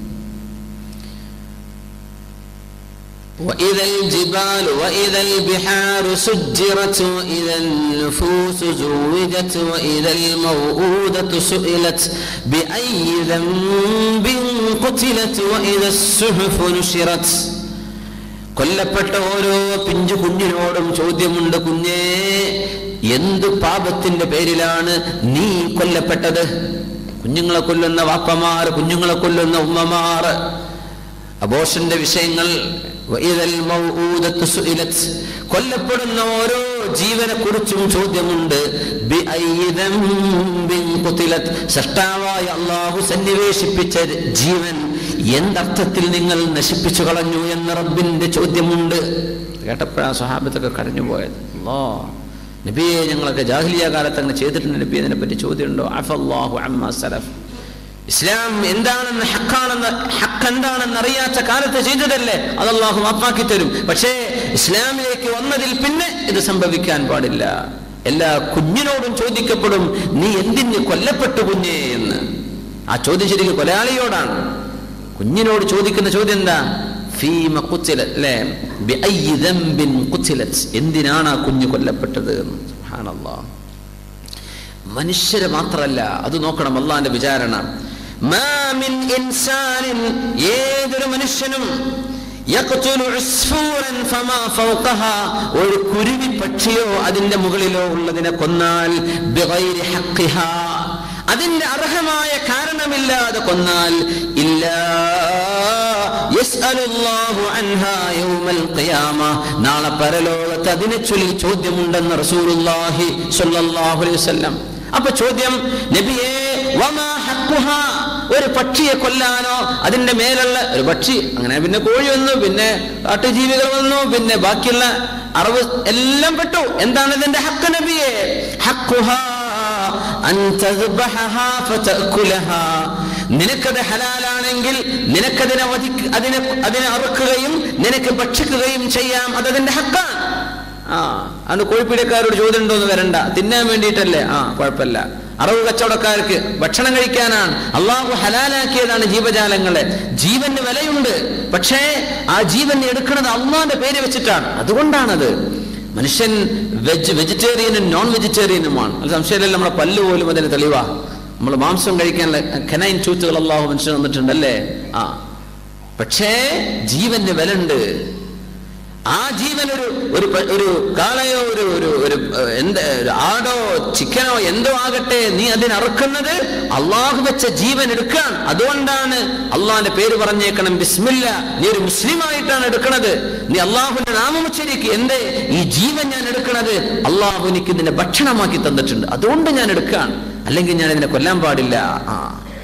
Speaker 3: وإذا الجبال وإذا البحار سجرت وإذا النفوس زوجت وإذا الموءودة سئلت بأي ذنب قتلت وإذا الصحف نشرت കൊല്ലപ്പെട്ട ഓരോ പിഞ്ചു കുഞ്ഞിനോടും ചോദ്യമുണ്ട് കുഞ്ഞേ എന്ത് പാപത്തിന്റെ പേരിലാണ് നീ കൊല്ലപ്പെട്ടത് കുഞ്ഞുങ്ങളെ കൊല്ലുന്ന വാപ്പമാർ കുഞ്ഞുങ്ങളെ കൊല്ലുന്ന ഉമ്മമാർ അബോഷന്റെ വിഷയങ്ങൾ വഇദൽ മൗഊദത്തു സുഇലത്. കൊല്ലപ്പെടുന്ന ഓരോ ജീവനെ കുറിച്ചും ചോദ്യമുണ്ട് ബിഅയ്യി ദംബിൻ ഖുതിലത്. സൃഷ്ടാവായ അള്ളാഹു സന്നിവേശിപ്പിച്ച ജീവൻ എന്തർത്ഥത്തിൽ നിങ്ങൾ നശിപ്പിച്ചു കളഞ്ഞു എന്ന റബ്ബിന്റെ ചോദ്യമുണ്ട് കേട്ടപ്പോഴാ സ്വഹാബത്തൊക്കെ കരഞ്ഞു പോയത് അല്ലാ നബിയെ ഞങ്ങളൊക്കെ ജാഹിലിയ കാലത്ത് അങ്ങനെ ചെയ്തിട്ടുണ്ട് നബി അതിനെ പറ്റി ചോദ്യമുണ്ടോ അഫല്ലാഹു അമ്മ സലഫ് ഇസ്ലാം എന്താണെന്ന് ഹക്കാണെന്ന് ഹക്ക് എന്താണെന്ന് അറിയാത്ത കാലത്ത് ചെയ്തതല്ലേ അത് അള്ളാഹു മാപ്പാക്കി തരും പക്ഷേ ഇസ്ലാമിലേക്ക് വന്നതിൽ പിന്നെ ഇത് സംഭവിക്കാൻ പാടില്ല എല്ലാ കുഞ്ഞിനോടും ചോദിക്കപ്പെടും നീ എന്തിന് കൊല്ലപ്പെട്ടു കുഞ്ഞേ എന്ന് ആ ചോദ്യം ശരിക്കും കൊലയാളിയോടാണ് കുഞ്ഞിനോട് ചോദിക്കുന്ന ചോദ്യം എന്താ ഫീമ ഖുത്തിലത് അല്ലേ ബിഅയ്യി ദംബിൻ ഖുത്തിലത് എന്തിനാണ് ആ കുഞ്ഞ് കൊല്ലപ്പെട്ടത് എന്ന് സുബ്ഹാനല്ലാഹ് മനുഷ്യരെ മാത്രമല്ല അത് നോക്കണം അള്ളാന്റെ വിചാരണ മാ മിൻ ഇൻസാനിൻ ഏതൊരു മനുഷ്യനും യഖ്തുലു ഉസ്ഫൂറൻ ഫമാ ഫൗഖഹാ ഒരു കുരുവി പക്ഷിയോ അതിന്റെ മുകളിലോ ഉള്ളതിനെ കൊന്നാൽ ബിഗൈരി ഹഖിഹാ അതിന്റെ അർഹമായ കാരണമില്ലാതെ കൊന്നാൽ ഇല്ലാ യസ്അലുല്ലാഹു അൻഹാ യൗമൽ ഖിയാമ നാളെ പരലോകത്ത് അതിനെ ചൊല്ലി ചോദ്യമുണ്ടെന്ന് റസൂലുള്ളാഹി സ്വല്ലല്ലാഹു അലൈഹി വസല്ലം അപ്പൊ ചോദ്യം നബിയേ വമാ ഹഖുഹാ ഒരു പക്ഷിയെ കൊല്ലാനോ അതിന്റെ മേലുള്ള ഒരു പക്ഷി അങ്ങനെ പിന്നെ കോഴി വന്നു പിന്നെ കാട്ടുജീവികൾ വന്നു പിന്നെ ബാക്കിയുള്ള അറിവ് എല്ലാം പെട്ടു എന്താണ് ഇതിന്റെ ഹക്ക് നബിയെ ഹഖുഹാ അൻ തദ്ബഹഹാ ഫതഅകുലഹാ നിനക്കത് ഹലാലാണെങ്കിൽ നിനക്കതിനെ വധി അതിനെ അതിനെ അറുക്കുകയും നിനക്ക് ഭക്ഷിക്കുകയും ചെയ്യാം അതതിന്റെ ഹക്കാണ് ആ അന്ന് കോഴിപ്പീടക്കാരോട് ചോദ്യം ഉണ്ടോന്ന് വരണ്ട തിന്നാൻ വേണ്ടിയിട്ടല്ലേ ആ കുഴപ്പമില്ല അറവ് കച്ചവടക്കാർക്ക് ഭക്ഷണം കഴിക്കാനാണ് അള്ളാഹു ഹലാലാക്കിയതാണ് ജീവജാലങ്ങളെ ജീവന് വിലയുണ്ട് പക്ഷേ ആ ജീവൻ എടുക്കുന്നത് അള്ളാന്റെ പേര് വെച്ചിട്ടാണ് അതുകൊണ്ടാണത് മനുഷ്യൻ വെജ് വെജിറ്റേറിയനും നോൺ വെജിറ്റേറിയനുമാണ് അത് സംശയമില്ല നമ്മളെ പല്ല് പോലും അതിന് തെളിവാ നമ്മൾ മാംസം കഴിക്കാനുള്ള കനൈൻ ചൂത്തുകൾ അള്ളാഹു മനുഷ്യൻ തന്നിട്ടുണ്ട് അല്ലേ ആ പക്ഷേ ജീവന് വിലുണ്ട് ആ ജീവൻ ഒരു ഒരു പ- ഒരു കാളയോ ഒരു ഒരു ഒരു ഏഹ്, എന്ത് ഒരു ആടോ ചിക്കനോ എന്തോ ആകട്ടെ നീ അതിനറുക്കുന്നത് അള്ളാഹു വെച്ച ജീവൻ എടുക്കാൻ അതുകൊണ്ടാണ് അള്ളാഹിന്റെ പേര് പറഞ്ഞേക്കണം ബിസ്മില്ല നീ ഒരു മുസ്ലിം ആയിട്ടാണ് എടുക്കുന്നത് നീ അള്ളാഹുവിന്റെ നാമം ഉച്ചരിക്ക് എന്തേ ഈ ജീവൻ ഞാൻ എടുക്കുന്നത് അള്ളാഹു എനിക്ക് ഇതിനെ ഭക്ഷണമാക്കി തന്നിട്ടുണ്ട് അതുകൊണ്ട് ഞാൻ എടുക്കാൻ അല്ലെങ്കിൽ ഞാൻ ഇതിനെ കൊല്ലാൻ പാടില്ല ആ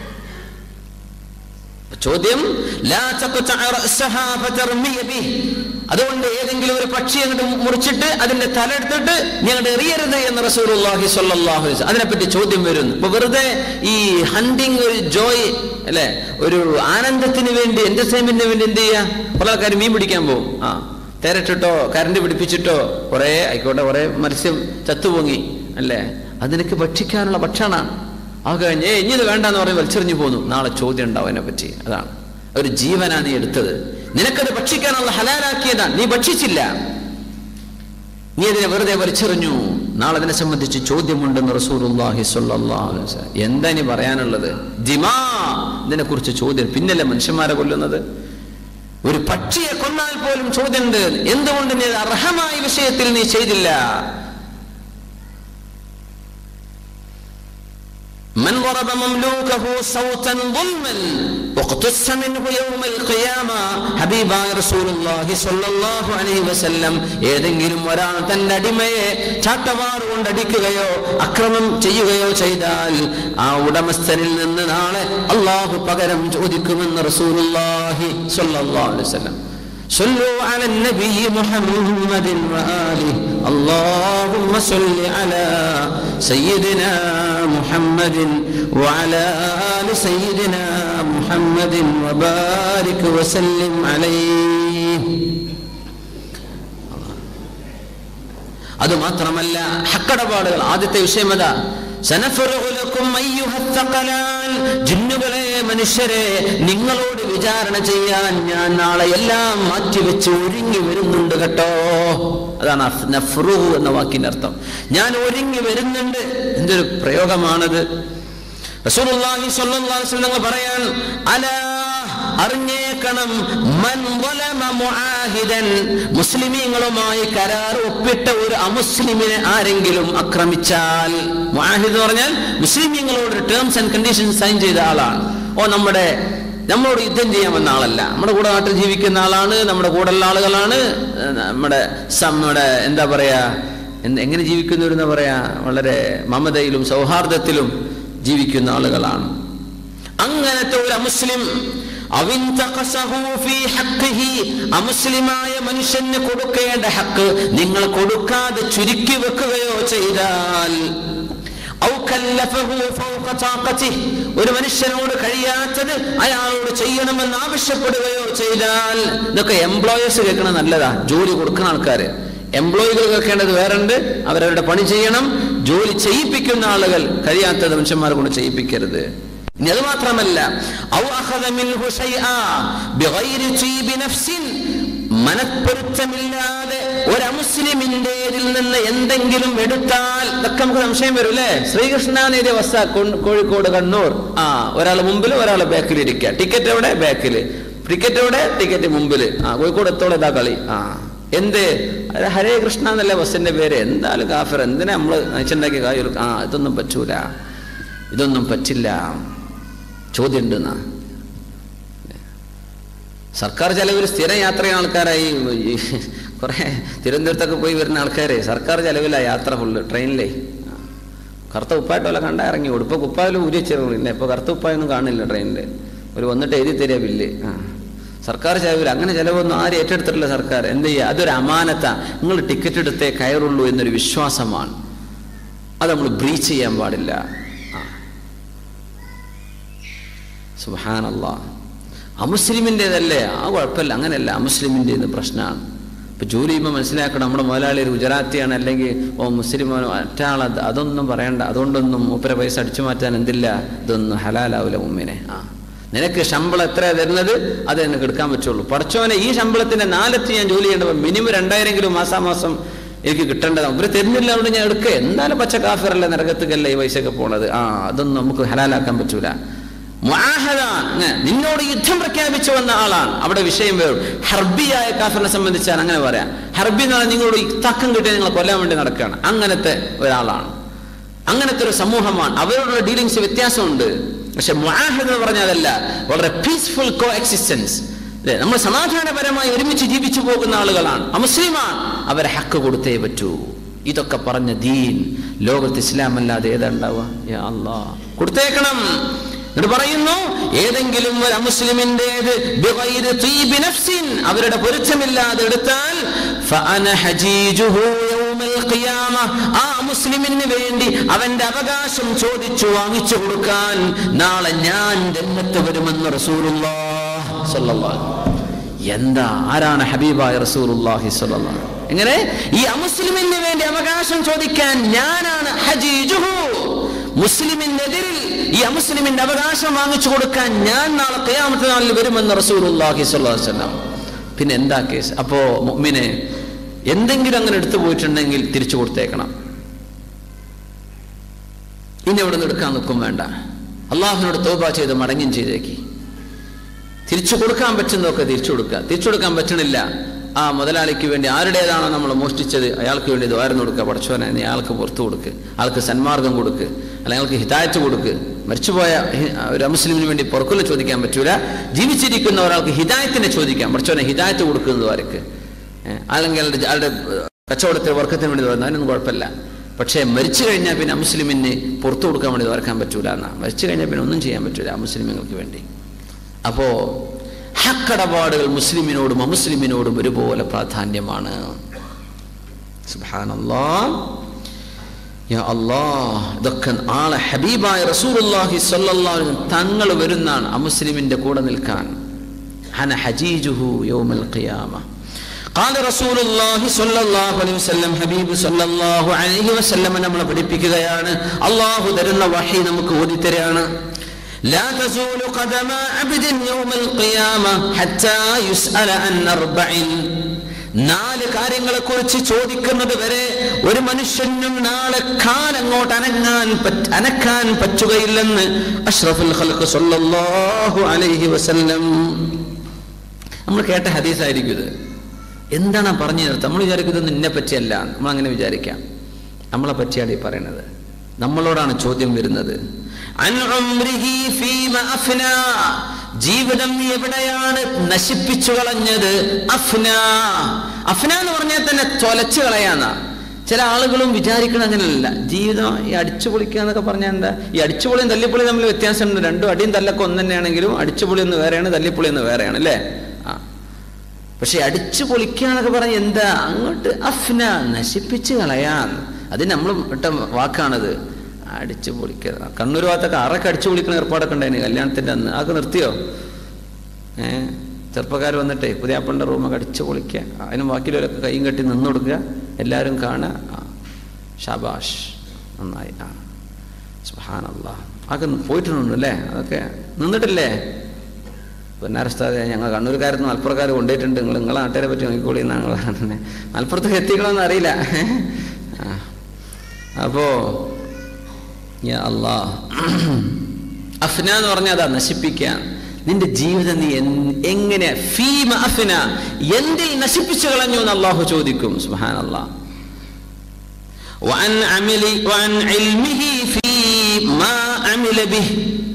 Speaker 3: ചോദ്യം ലാ തഖ്തഅ റഅസഹാ ഫതർമിയ ബിഹ്. അതുകൊണ്ട് ഏതെങ്കിലും ഒരു പക്ഷി അങ്ങോട്ട് മുറിച്ചിട്ട് അതിന്റെ തല എടുത്തിട്ട് നീ അങ്ങോട്ട് എറിയരുത് എന്ന് റസൂലുള്ളാഹി സ്വല്ലല്ലാഹു അലൈഹി വസല്ലം അതിനെപ്പറ്റി ചോദ്യം വരുന്നു ഇപ്പൊ വെറുതെ ഈ ഹണ്ടിങ് ഒരു ജോയ് അല്ലെ ഒരു ആനന്ദത്തിന് വേണ്ടി എന്റർടൈൻമെന്റിന് വേണ്ടി എന്ത് ചെയ്യാ പല ആൾക്കാർ മീൻ പിടിക്കാൻ പോകും ആ തേരട്ടിട്ടോ കരണ്ട് പിടിപ്പിച്ചിട്ടോ കുറെ ആയിക്കോട്ടെ കുറെ മത്സ്യം ചത്തുപൊങ്ങി അല്ലേ അത് നിനക്ക് ഭക്ഷിക്കാനുള്ള ഭക്ഷണമാണ് ആ കഴിഞ്ഞ് ഏ ഇനി ഇത് വേണ്ടെന്ന് പറഞ്ഞ് വലിച്ചെറിഞ്ഞു പോന്നു നാളെ ചോദ്യം ഉണ്ടാവും അതിനെ പറ്റി അതാണ് ഒരു ജീവനാ നീ എടുത്തത് നിനക്കത് ഭക്ഷിക്കാനുള്ള ഹലാലാക്കിയതാണ് നീ ഭക്ഷിച്ചില്ല നീ അതിനെ വെറുതെ വലിച്ചെറിഞ്ഞു നാളെ അതിനെ സംബന്ധിച്ച് ചോദ്യമുണ്ടെന്ന് റസൂലുള്ളാഹി സ്വല്ലല്ലാഹു അലൈഹി വസല്ലം എന്താ ഇനി പറയാനുള്ളത് ദിമാ ഇതിനെ കുറിച്ച് ചോദ്യം പിന്നല്ലേ മനുഷ്യന്മാരെ കൊല്ലുന്നത് ഒരു പക്ഷിയെ കൊന്നാൽ പോലും ചോദ്യമുണ്ട് എന്തുകൊണ്ട് നീ അത് അർഹമായ വിഷയത്തിൽ നീ ചെയ്തില്ല من ضرب مملوكه صوتا ظلما واقتص منه يوم القيامة ഹബീബായ റസൂലുള്ളാഹി സ്വല്ലല്ലാഹു അലൈഹി വസല്ലം ഏതെങ്കിലും ഒരാൾ തന്റെ അടിമയെ ചാട്ടവാറ് കൊണ്ട് അടിക്കുകയോ അക്രമം ചെയ്യുകയോ ചെയ്താൽ ആ ഉടമസ്ഥനിൽ നിന്ന് നാളെ അള്ളാഹു പകരം ചോദിക്കുമെന്ന് റസൂലുള്ളാഹി സ്വല്ലല്ലാഹു അലൈഹി വസല്ലം صلوا على النبي محمد وآله اللهم صل على سيدنا محمد وعلى آل سيدنا محمد وبارك وسلم عليه അതുമാത്രമല്ല ഹക്കടപാടുകൾ ആദ്യത്തെ വിഷയം അതാ സനഫറുഗു ലക്കും അയ്യുഹ الثقلان. ജിന്നുകളെ മനുഷ്യരെ നിങ്ങളോട് വിചാരണ ചെയ്യാൻ ഞാൻ നാളെ എല്ലാം മാറ്റിവെച്ച് ഒരുങ്ങി വരുന്നുണ്ട് കേട്ടോ അതാണ് അഫ്- നഫ്റുഹു എന്ന വാക്കിന്റെ അർത്ഥം ഞാൻ ഒരുങ്ങി വരുന്നുണ്ട് എന്തൊരു പ്രയോഗമാണത് റസൂലുള്ളാഹി സ്വല്ലല്ലാഹു അലൈഹി വസല്ലം പറയാൻ അലാ അറിഞ്ഞേക്കണം മൻ ളലമ മുആഹിദൻ മുസ്ലിമീങ്ങളുമായി കരാർ ഒപ്പിട്ട ഒരു അമുസ്ലിമിനെ ആരെങ്കിലും ആക്രമിച്ചാൽ മുആഹിദ് എന്ന് പറഞ്ഞാൽ മുസ്ലിമീങ്ങളോട് ടേംസ് ആൻഡ് കണ്ടീഷൻസ് സൈൻ ചെയ്ത ആളാണ് ഓ നമ്മുടെ നമ്മളോട് യുദ്ധം ചെയ്യാൻ വന്ന ആളല്ല നമ്മുടെ കൂടെ നാട്ടിൽ ജീവിക്കുന്ന ആളാണ് നമ്മുടെ കൂടെയുള്ള ആളുകളാണ് ഏഹ് നമ്മുടെ സം- നമ്മുടെ എന്താ പറയാ എന്ത് എങ്ങനെ ജീവിക്കുന്നവരെന്ന് പറയാ വളരെ മമതയിലും സൗഹാർദ്ദത്തിലും ജീവിക്കുന്ന ആളുകളാണ് അങ്ങനത്തെ ഒരു അമുസ്ലിം അവിൻ തഖസഹു ഫീ ഹഖ്ഖിഹി. അമുസ്ലിമായ മനുഷ്യന് കൊടുക്കേണ്ട ഹക്ക് നിങ്ങൾ കൊടുക്കാതെ ചുരുക്കി വെക്കുകയോ ചെയ്താൽ ഔ കല്ലഫഹു ഫൗഖ താഖതിഹി. ഒരു മനുഷ്യനോട് കഴിയാത്തത് അയാളോട് ചെയ്യണമെന്ന് ആവശ്യപ്പെടുകയോ ചെയ്താൽ ഇതൊക്കെ എംപ്ലോയേഴ്സ് കേൾക്കണത് നല്ലതാ ജോലി കൊടുക്കുന്ന ആൾക്കാർ എംപ്ലോയികൾ കേൾക്കേണ്ടത് വേറുണ്ട് അവരവരുടെ പണി ചെയ്യണം ജോലി ചെയ്യിപ്പിക്കുന്ന ആളുകൾ കഴിയാത്തത് മനുഷ്യന്മാരെ കൊണ്ട് ചെയ്യിപ്പിക്കരുത് ഇനി അത് മാത്രമല്ല ഔ അഖദ മിൻഹു ശൈആ ബിഗൈരി തീബി നഫ്സിൻ മനപ്പൊരുത്തമില്ലാതെ ഒരു അമുസ്ലിമിന്റേതിൽ നിന്ന് എന്തെങ്കിലും എടുത്താൽ ഇതൊക്കെ നമുക്ക് സംശയം വരും അല്ലേ ശ്രീകൃഷ്ണാനേരിയ വസ്ത കോഴിക്കോട് കണ്ണൂർ ആ ഒരാൾ മുമ്പിൽ ഒരാൾ ബാക്കിൽ ഇരിക്കുക ടിക്കറ്റ് എവിടെ ബാക്കില് ടിക്കറ്റ് എവിടെ ടിക്കറ്റ് മുമ്പിൽ ആ കോഴിക്കോട് എത്തോളം ഇതാ കളി ആ എന്ത് അത് ഹരേ കൃഷ്ണ എന്നല്ലേ ബസ്സിന്റെ പേര് എന്തായാലും കാഫർ എന്തിനാ നമ്മള് നയിച്ചുണ്ടാക്കി കായ് ആ ഇതൊന്നും പറ്റൂല ഇതൊന്നും പറ്റില്ല ചോദ്യം ഉണ്ടെന്നാ സർക്കാർ ചെലവിൽ സ്ഥിരം യാത്ര ചെയ്യുന്ന ആൾക്കാരായി ഈ കുറെ തിരുവനന്തപുരത്തൊക്കെ പോയി വരുന്ന ആൾക്കാരെ സർക്കാർ ചെലവിലാണ് യാത്ര ഫുള്ള് ട്രെയിനിലേ ആ. കറുത്ത ഉപ്പായിട്ടല്ല കണ്ട ഇറങ്ങി ഇപ്പൊ കുപ്പായാലും ഊരി വെച്ചിരുന്നില്ല ഇപ്പൊ കറുത്ത ഉപ്പായൊന്നും കാണില്ല ട്രെയിനിൽ ഒരു വന്നിട്ട് എഴുതി തരിക ബില്ല് ആ സർക്കാർ ചെലവിൽ അങ്ങനെ ചെലവൊന്നും ആരും ഏറ്റെടുത്തിട്ടില്ല സർക്കാർ എന്ത് ചെയ്യുക അതൊരു അമാനത്താ നിങ്ങൾ ടിക്കറ്റ് എടുത്തേ കയറുള്ളൂ എന്നൊരു വിശ്വാസമാണ് അത് നമ്മൾ ബ്രീച്ച് ചെയ്യാൻ പാടില്ല ആ സുഹാനല്ലാ അമുസ്ലിമിൻ്റെതല്ലേ ആ കുഴപ്പമില്ല അങ്ങനെയല്ല അമുസ്ലിമിൻ്റെ പ്രശ്നമാണ് ഇപ്പൊ ജോലി ചെയ്യുമ്പോൾ മനസ്സിലാക്കണം നമ്മുടെ മുതലാളി ഒരു ഗുജറാത്തിയാണ് അല്ലെങ്കിൽ ഓ മുസ്ലിമോ മറ്റാൾ അത് അതൊന്നും പറയണ്ട അതുകൊണ്ടൊന്നും മൂപ്പര പൈസ അടിച്ചു മാറ്റാൻ എന്തില്ല ഇതൊന്നും ഹലാലാവില്ല മുമ്മിനെ ആ നിനക്ക് ശമ്പളം എത്രയാ തരുന്നത് അത് നിനക്ക് എടുക്കാൻ പറ്റുള്ളൂ പഠിച്ചവനെ ഈ ശമ്പളത്തിന്റെ നാലത്ത് ഞാൻ ജോലി ചെയ്യേണ്ടപ്പോൾ മിനിമം രണ്ടായിരെങ്കിലും മാസാമാസം എനിക്ക് കിട്ടേണ്ടതാണ് ഇവര് തരുന്നില്ല അതുകൊണ്ട് ഞാൻ എടുക്കുക എന്തായാലും പച്ച കാഫിറല്ല നരകത്തേക്കല്ല ഈ പൈസയൊക്കെ പോണത് ആ അതൊന്നും നമുക്ക് ഹലാലാക്കാൻ പറ്റൂല മുആഹദ, ങ്, നിന്നോട് യുദ്ധം പ്രഖ്യാപിച്ചു വന്ന ആളാണ് അവിടെ വിഷയം വേറും ഹർബിയായ കാഫറിനെ സംബന്ധിച്ചാൽ അങ്ങനെ പറയാം ഹർബി എന്ന് പറഞ്ഞാൽ നിങ്ങളോട് ഈ തക്കം കിട്ടിയ നിങ്ങളെ കൊല്ലാൻ വേണ്ടി നടക്കുകയാണ് അങ്ങനത്തെ ഒരാളാണ് അങ്ങനത്തെ ഒരു സമൂഹമാണ് അവരോടുള്ള ഡീലിങ്സ് വ്യത്യാസമുണ്ട് പക്ഷെ മുആഹദ് എന്ന് പറഞ്ഞാൽ അതല്ല വളരെ പീസ്ഫുൾ കോ എക്സിസ്റ്റൻസ് അല്ലേ നമ്മൾ സമാധാനപരമായി ഒരുമിച്ച് ജീവിച്ചു പോകുന്ന ആളുകളാണ് അമുസ്ലിമാണ് അവരെ ഹക്ക് കൊടുത്തേ പറ്റൂ ഇതൊക്കെ പറഞ്ഞ ദീൻ ലോകത്ത് ഇസ്ലാം അല്ലാതെ ഏതാ ഉണ്ടാവുക യാ അല്ലാ കൊടുത്തേക്കണം എന്നിട്ട് പറയുന്നു ഏതെങ്കിലും ഒരു അമുസ്ലിമിൻ്റെത് ബിഗൈരി തീബി നഫ്സിൻ അവരുടെ പൊരുത്തമില്ലാതെ എടുത്താൽ ഫഅന ഹജീജുഹു യൗമൽ ഖിയാമ ആ മുസ്ലിമിന് വേണ്ടി അവന്റെ അവകാശം ചോദിച്ചു വാങ്ങിച്ചു കൊടുക്കാൻ നാളെ ഞാൻ രംഗത്ത് വരുമെന്ന് റസൂലുള്ളാഹ് സ്വല്ലല്ലാഹു എന്താ ആരാണ് ഹബീബായ റസൂലുള്ളാഹി സ്വല്ലല്ലാഹു എങ്ങനെ ഈ അമുസ്ലിമിന് വേണ്ടി അവകാശം ചോദിക്കാൻ ഞാനാണ് ഹജീജുഹു മുസ്ലിമിനെതിരിൽ ഈ അമുസ്ലിമിന്റെ അവകാശം വാങ്ങിച്ചു കൊടുക്കാൻ ഞാൻ നാളെ ഖിയാമത്ത് നാളിൽ വരുമെന്ന് റസൂലുള്ളാഹി സ്വല്ലല്ലാഹു അലൈഹി വസല്ലം പിന്നെ എന്താ കേസ് അപ്പോ മുഅ്മിനെ എന്തെങ്കിലും അങ്ങനെ എടുത്തു പോയിട്ടുണ്ടെങ്കിൽ തിരിച്ചു കൊടുത്തേക്കണം ഇനി അവിടെ നിന്ന് എടുക്കാൻ നിൽക്കും വേണ്ട അള്ളാഹുവിനോട് തോബ ചെയ്ത് മടങ്ങും ചെയ്തേക്ക് തിരിച്ചു കൊടുക്കാൻ പറ്റുന്നതൊക്കെ തിരിച്ചു കൊടുക്കുക തിരിച്ചു കൊടുക്കാൻ പറ്റണില്ല ആ മുതലാളിക്ക് വേണ്ടി ആരുടേതാണോ നമ്മൾ മോഷ്ടിച്ചത് അയാൾക്ക് വേണ്ടി ദ്വാരം കൊടുക്കുക പഠിച്ചവനെ നീ അയാൾക്ക് പുറത്തു കൊടുക്ക് ആൾക്ക് സന്മാർഗം കൊടുക്ക് അല്ലെങ്കിൽ അയാൾക്ക് ഹിതായത്ത് കൊടുക്ക് മരിച്ചുപോയ ഹി- ഒരു മുസ്ലിമിന് വേണ്ടി പുറക്കുള്ള ചോദിക്കാൻ പറ്റൂല ജീവിച്ചിരിക്കുന്ന ഒരാൾക്ക് ഹിതായത്തിനെ ചോദിക്കാം പഠിച്ചവനെ ഹിതായത്ത് കൊടുക്കുന്നത് ആർക്ക് ഏഹ് അല്ലെങ്കിൽ അയാളുടെ അയാളുടെ കച്ചവടത്തിന് വർക്കത്തിന് വേണ്ടി വരുന്നത് അതിനൊന്നും കുഴപ്പമില്ല പക്ഷേ മരിച്ചു കഴിഞ്ഞാൽ പിന്നെ അമുസ്ലിമിന് പുറത്തു കൊടുക്കാൻ വേണ്ടി വരക്കാൻ പറ്റൂല എന്നാ മരിച്ചു കഴിഞ്ഞാൽ പിന്നെ ഒന്നും ചെയ്യാൻ പറ്റൂല അമുസ്ലിമുകൾക്ക് വേണ്ടി അപ്പോ ഹക്കടപാടുകൾ മുസ്ലിമിനോടും അമുസ്ലിമിനോടും ഒരുപോലെ പ്രാധാന്യമാണ് സുബ്ഹാനല്ലാ യാ അല്ലാ ഇതൊക്കെ ആളെ ഹബീബായ റസൂലുള്ളാഹി സ്വല്ലല്ലാഹു അലൈഹി വസല്ലം തങ്ങൾ വരുന്നാണ് അമുസ്ലിമിന്റെ കൂടെ നിൽക്കാൻ അന ഹജീജുഹു യൗമൽ ഖിയാമ قال رسول الله صلى الله عليه وسلم ഹബീബ് സല്ലല്ലാഹു അലൈഹി വസല്ലം നമ്മളെ പഠിപ്പിക്കുകയാണ് അള്ളാഹു തരുന്ന വഹി നമുക്ക് ഓതിത്തരാണ് لا تزول قدم عبد يوم القيامة حتى يسأل عن أربع നാല് കാര്യങ്ങളെ കുറിച്ച് ചോദിക്കുന്നത് വരെ ഒരു മനുഷ്യനും നാളെ കാലങ്ങോട്ട് അനങ്ങാൻ പറ്റ അനക്കാൻ പറ്റുകയില്ലെന്ന് അഷ്റഫുൽ ഖൽഖ് സല്ലല്ലാഹു അലൈഹി വസല്ലം നമ്മൾ കേട്ട ഹദീസായിരിക്കും ഇത് എന്താണ് ആ പറഞ്ഞു നിർത്തുക നമ്മൾ വിചാരിക്കുന്നത് നിന്നെ പറ്റിയല്ല നമ്മൾ അങ്ങനെ വിചാരിക്കാം നമ്മളെ പറ്റിയാണ് ഈ പറയുന്നത് നമ്മളോടാണ് ചോദ്യം വരുന്നത് അൻ ഉംരിഹി ഫീമ അഫ്ന. ജീവിതം നീ എവിടെയാണ് നശിപ്പിച്ചു കളഞ്ഞത് അഫ്ന അഫ്ന എന്ന് പറഞ്ഞാൽ തന്നെ തൊലച്ചു കളയാന്ന ചില ആളുകളും വിചാരിക്കണം അങ്ങനെയല്ല ജീവിതം ഈ അടിച്ചു പൊളിക്കുക എന്നൊക്കെ പറഞ്ഞാൽ എന്താ ഈ അടിച്ചുപൊളിയും തല്ലിപ്പൊളിയും തമ്മിൽ വ്യത്യാസമുണ്ട് രണ്ടും അടിയും തല്ലൊക്കെ ഒന്ന് തന്നെയാണെങ്കിലും അടിച്ചുപൊളി എന്ന് വേറെയാണ് തല്ലിപ്പൊളി എന്ന് വേറെയാണ് അല്ലേ ആ പക്ഷെ അടിച്ചു പൊളിക്കുക എന്നൊക്കെ പറഞ്ഞ എന്താ അങ്ങോട്ട് അഫ്ന നശിപ്പിച്ച് കളയാൻ അത് നമ്മൾ ഇട്ട വാക്കാണത് അടിച്ചു പൊളിക്കുക കണ്ണൂർ ഭാഗത്തൊക്കെ അറൊക്കെ അടിച്ചു പൊളിക്കുന്ന ഏർപ്പാടൊക്കെ ഉണ്ടായിരുന്നു കല്യാണത്തിന്റെ അന്ന് അതൊക്കെ നിർത്തിയോ ഏ ചെറുപ്പക്കാർ വന്നിട്ടേ പുതിയ അപ്പൻ്റെ റൂമൊക്കെ അടിച്ചു പൊളിക്കുക അതിന് ബാക്കിയുള്ളവരൊക്കെ കൈയും കെട്ടി നിന്ന് കൊടുക്കുക എല്ലാവരും കാണുക ആ ഷാബാഷ് നന്നായി ആ സുഹാനല്ലാ അതൊക്കെ പോയിട്ടുണ്ട് അല്ലേ അതൊക്കെ നിന്നിട്ടില്ലേ പൊന്നാരസ്ഥാതെ ഞങ്ങൾ കണ്ണൂർക്കാരത്ത് മലപ്പുറക്കാർ കൊണ്ടുപോയിട്ടുണ്ട് നിങ്ങൾ നിങ്ങളെ നാട്ടുകാരെ പറ്റി നോക്കിക്കോളി എന്നാണ് ഞങ്ങൾ പറഞ്ഞത് മലപ്പുറത്ത് എത്തിക്കണമെന്ന് അറിയില്ല ആ. അപ്പോ യാ അല്ലാ അഫ്ന എന്ന് പറഞ്ഞാൽ അതാ നശിപ്പിക്കാൻ നിന്റെ ജീവിതം നീ എൻ- എങ്ങനെ ഫീമ അഫ്ന എന്തിൽ നശിപ്പിച്ചു കളഞ്ഞു എന്ന് അള്ളാഹു ചോദിക്കും സുഹാൻ അല്ലാ وعن عمل وعن علمه فيما عمل به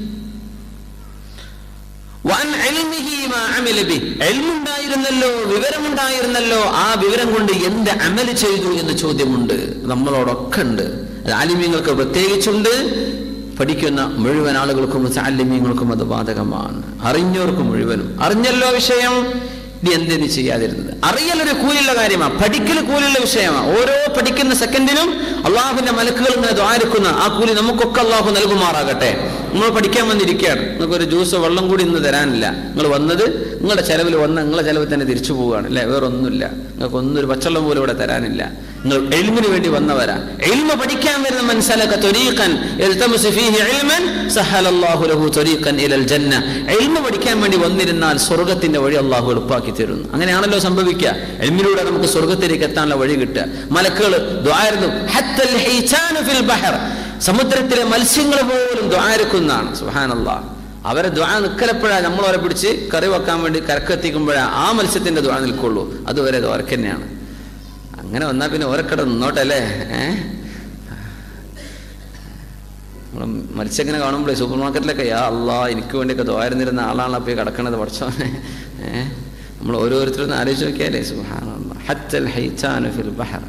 Speaker 3: വൻ ഇൽമിഹി മാ അമില ബി. ഇൽമുണ്ടായിരുന്നല്ലോ വിവരമുണ്ടായിരുന്നല്ലോ ആ വിവരം കൊണ്ട് എന്ത് അമല് ചെയ്തു എന്ന് ചോദ്യമുണ്ട് നമ്മളോടൊക്കെ ഉണ്ട് അത് ആലിമ്യങ്ങൾക്ക് പ്രത്യേകിച്ചുണ്ട് പഠിക്കുന്ന മുഴുവൻ ആളുകൾക്കും ആലിമ്യങ്ങൾക്കും അത് ബാധകമാണ് അറിഞ്ഞവർക്ക് മുഴുവനും അറിഞ്ഞല്ലോ വിഷയം ഇനി എന്തിനു ചെയ്യാതിരുന്നത് അറിയൽ ഒരു കൂലിയുള്ള കാര്യമാണ് പഠിക്കൽ കൂലിയുള്ള വിഷയമാണ് ഓരോ പഠിക്കുന്ന സെക്കൻഡിനും അള്ളാഹുവിന്റെ മലക്കുകൾ ഇങ്ങനെ ദ്വാരിക്കുന്ന ആ കൂലി നമുക്കൊക്കെ അള്ളാഹു നൽകുമാറാകട്ടെ നമ്മൾ പഠിക്കാൻ വന്നിരിക്കുകയാണ് നിങ്ങൾക്ക് ഒരു ജ്യൂസ് വെള്ളം കൂടി ഇന്ന് തരാനില്ല നിങ്ങൾ വന്നത് നിങ്ങളുടെ ചെലവിൽ വന്ന് നിങ്ങളെ ചെലവിൽ തന്നെ തിരിച്ചു പോവുകയാണ് അല്ലേ വേറൊന്നുമില്ല നിങ്ങൾക്ക് ഒന്നും ഒരു പച്ചവെള്ളം പോലും ഇവിടെ തരാനില്ല നിങ്ങൾ എൽമിന് വേണ്ടി വന്നവരാ എൽമ പഠിക്കാൻ വരുന്ന മനസ്സിലൊക്കെ ത്വരീഖൻ യൽതമസു ഫീഹി ഇൽമൻ സഹലല്ലാഹു ലഹു ത്വരീഖൻ ഇലൽ ജന്ന എൽമ പഠിക്കാൻ വേണ്ടി വന്നിരുന്നാൽ സ്വർഗ്ഗത്തിന്റെ വഴി അള്ളാഹു എളുപ്പാക്കി തരുന്നു അങ്ങനെയാണല്ലോ സംഭവിക്കുക എൽമിലൂടെ നമുക്ക് സ്വർഗ്ഗത്തിലേക്ക് എത്താനുള്ള വഴി കിട്ടുക മലക്കുകൾ ദ്വാരുന്നു ഹത്തൽ ഹൈചാനു ഫിൽ ബഹർ സമുദ്രത്തിലെ മത്സ്യങ്ങൾ പോലും ദ്വാരക്കുന്നതാണ് സുഹാനല്ലാ അവരെ ദ്വാ നിൽക്കലപ്പോഴാണ് നമ്മൾ അവരെ പിടിച്ച് കറി വെക്കാൻ വേണ്ടി കരക്കെത്തിക്കുമ്പോഴാണ് ആ മത്സ്യത്തിന്റെ ദ്വാ നിൽക്കുള്ളൂ അതുവരെ ദ്വാരക്ക് തന്നെയാണ് അങ്ങനെ വന്നാൽ പിന്നെ ഓരക്കട നിന്നോട്ടെ അല്ലേ ഏ നമ്മൾ മത്സ്യങ്ങനെ കാണുമ്പോഴേ സൂപ്പർ മാർക്കറ്റിലൊക്കെ യാ അള്ളാ എനിക്ക് വേണ്ടിയൊക്കെ ദ്വാരുന്നിരുന്ന ആളാണല്ലോ പോയി കിടക്കണത് പഠിച്ചോനെ ഏ നമ്മൾ ഓരോരുത്തരും ആലോചിച്ച് നോക്കിയാലേ സുഹാനുള്ള ഹത്തൽ ഹൈച്ചാനു ഫിൽ ബഹർ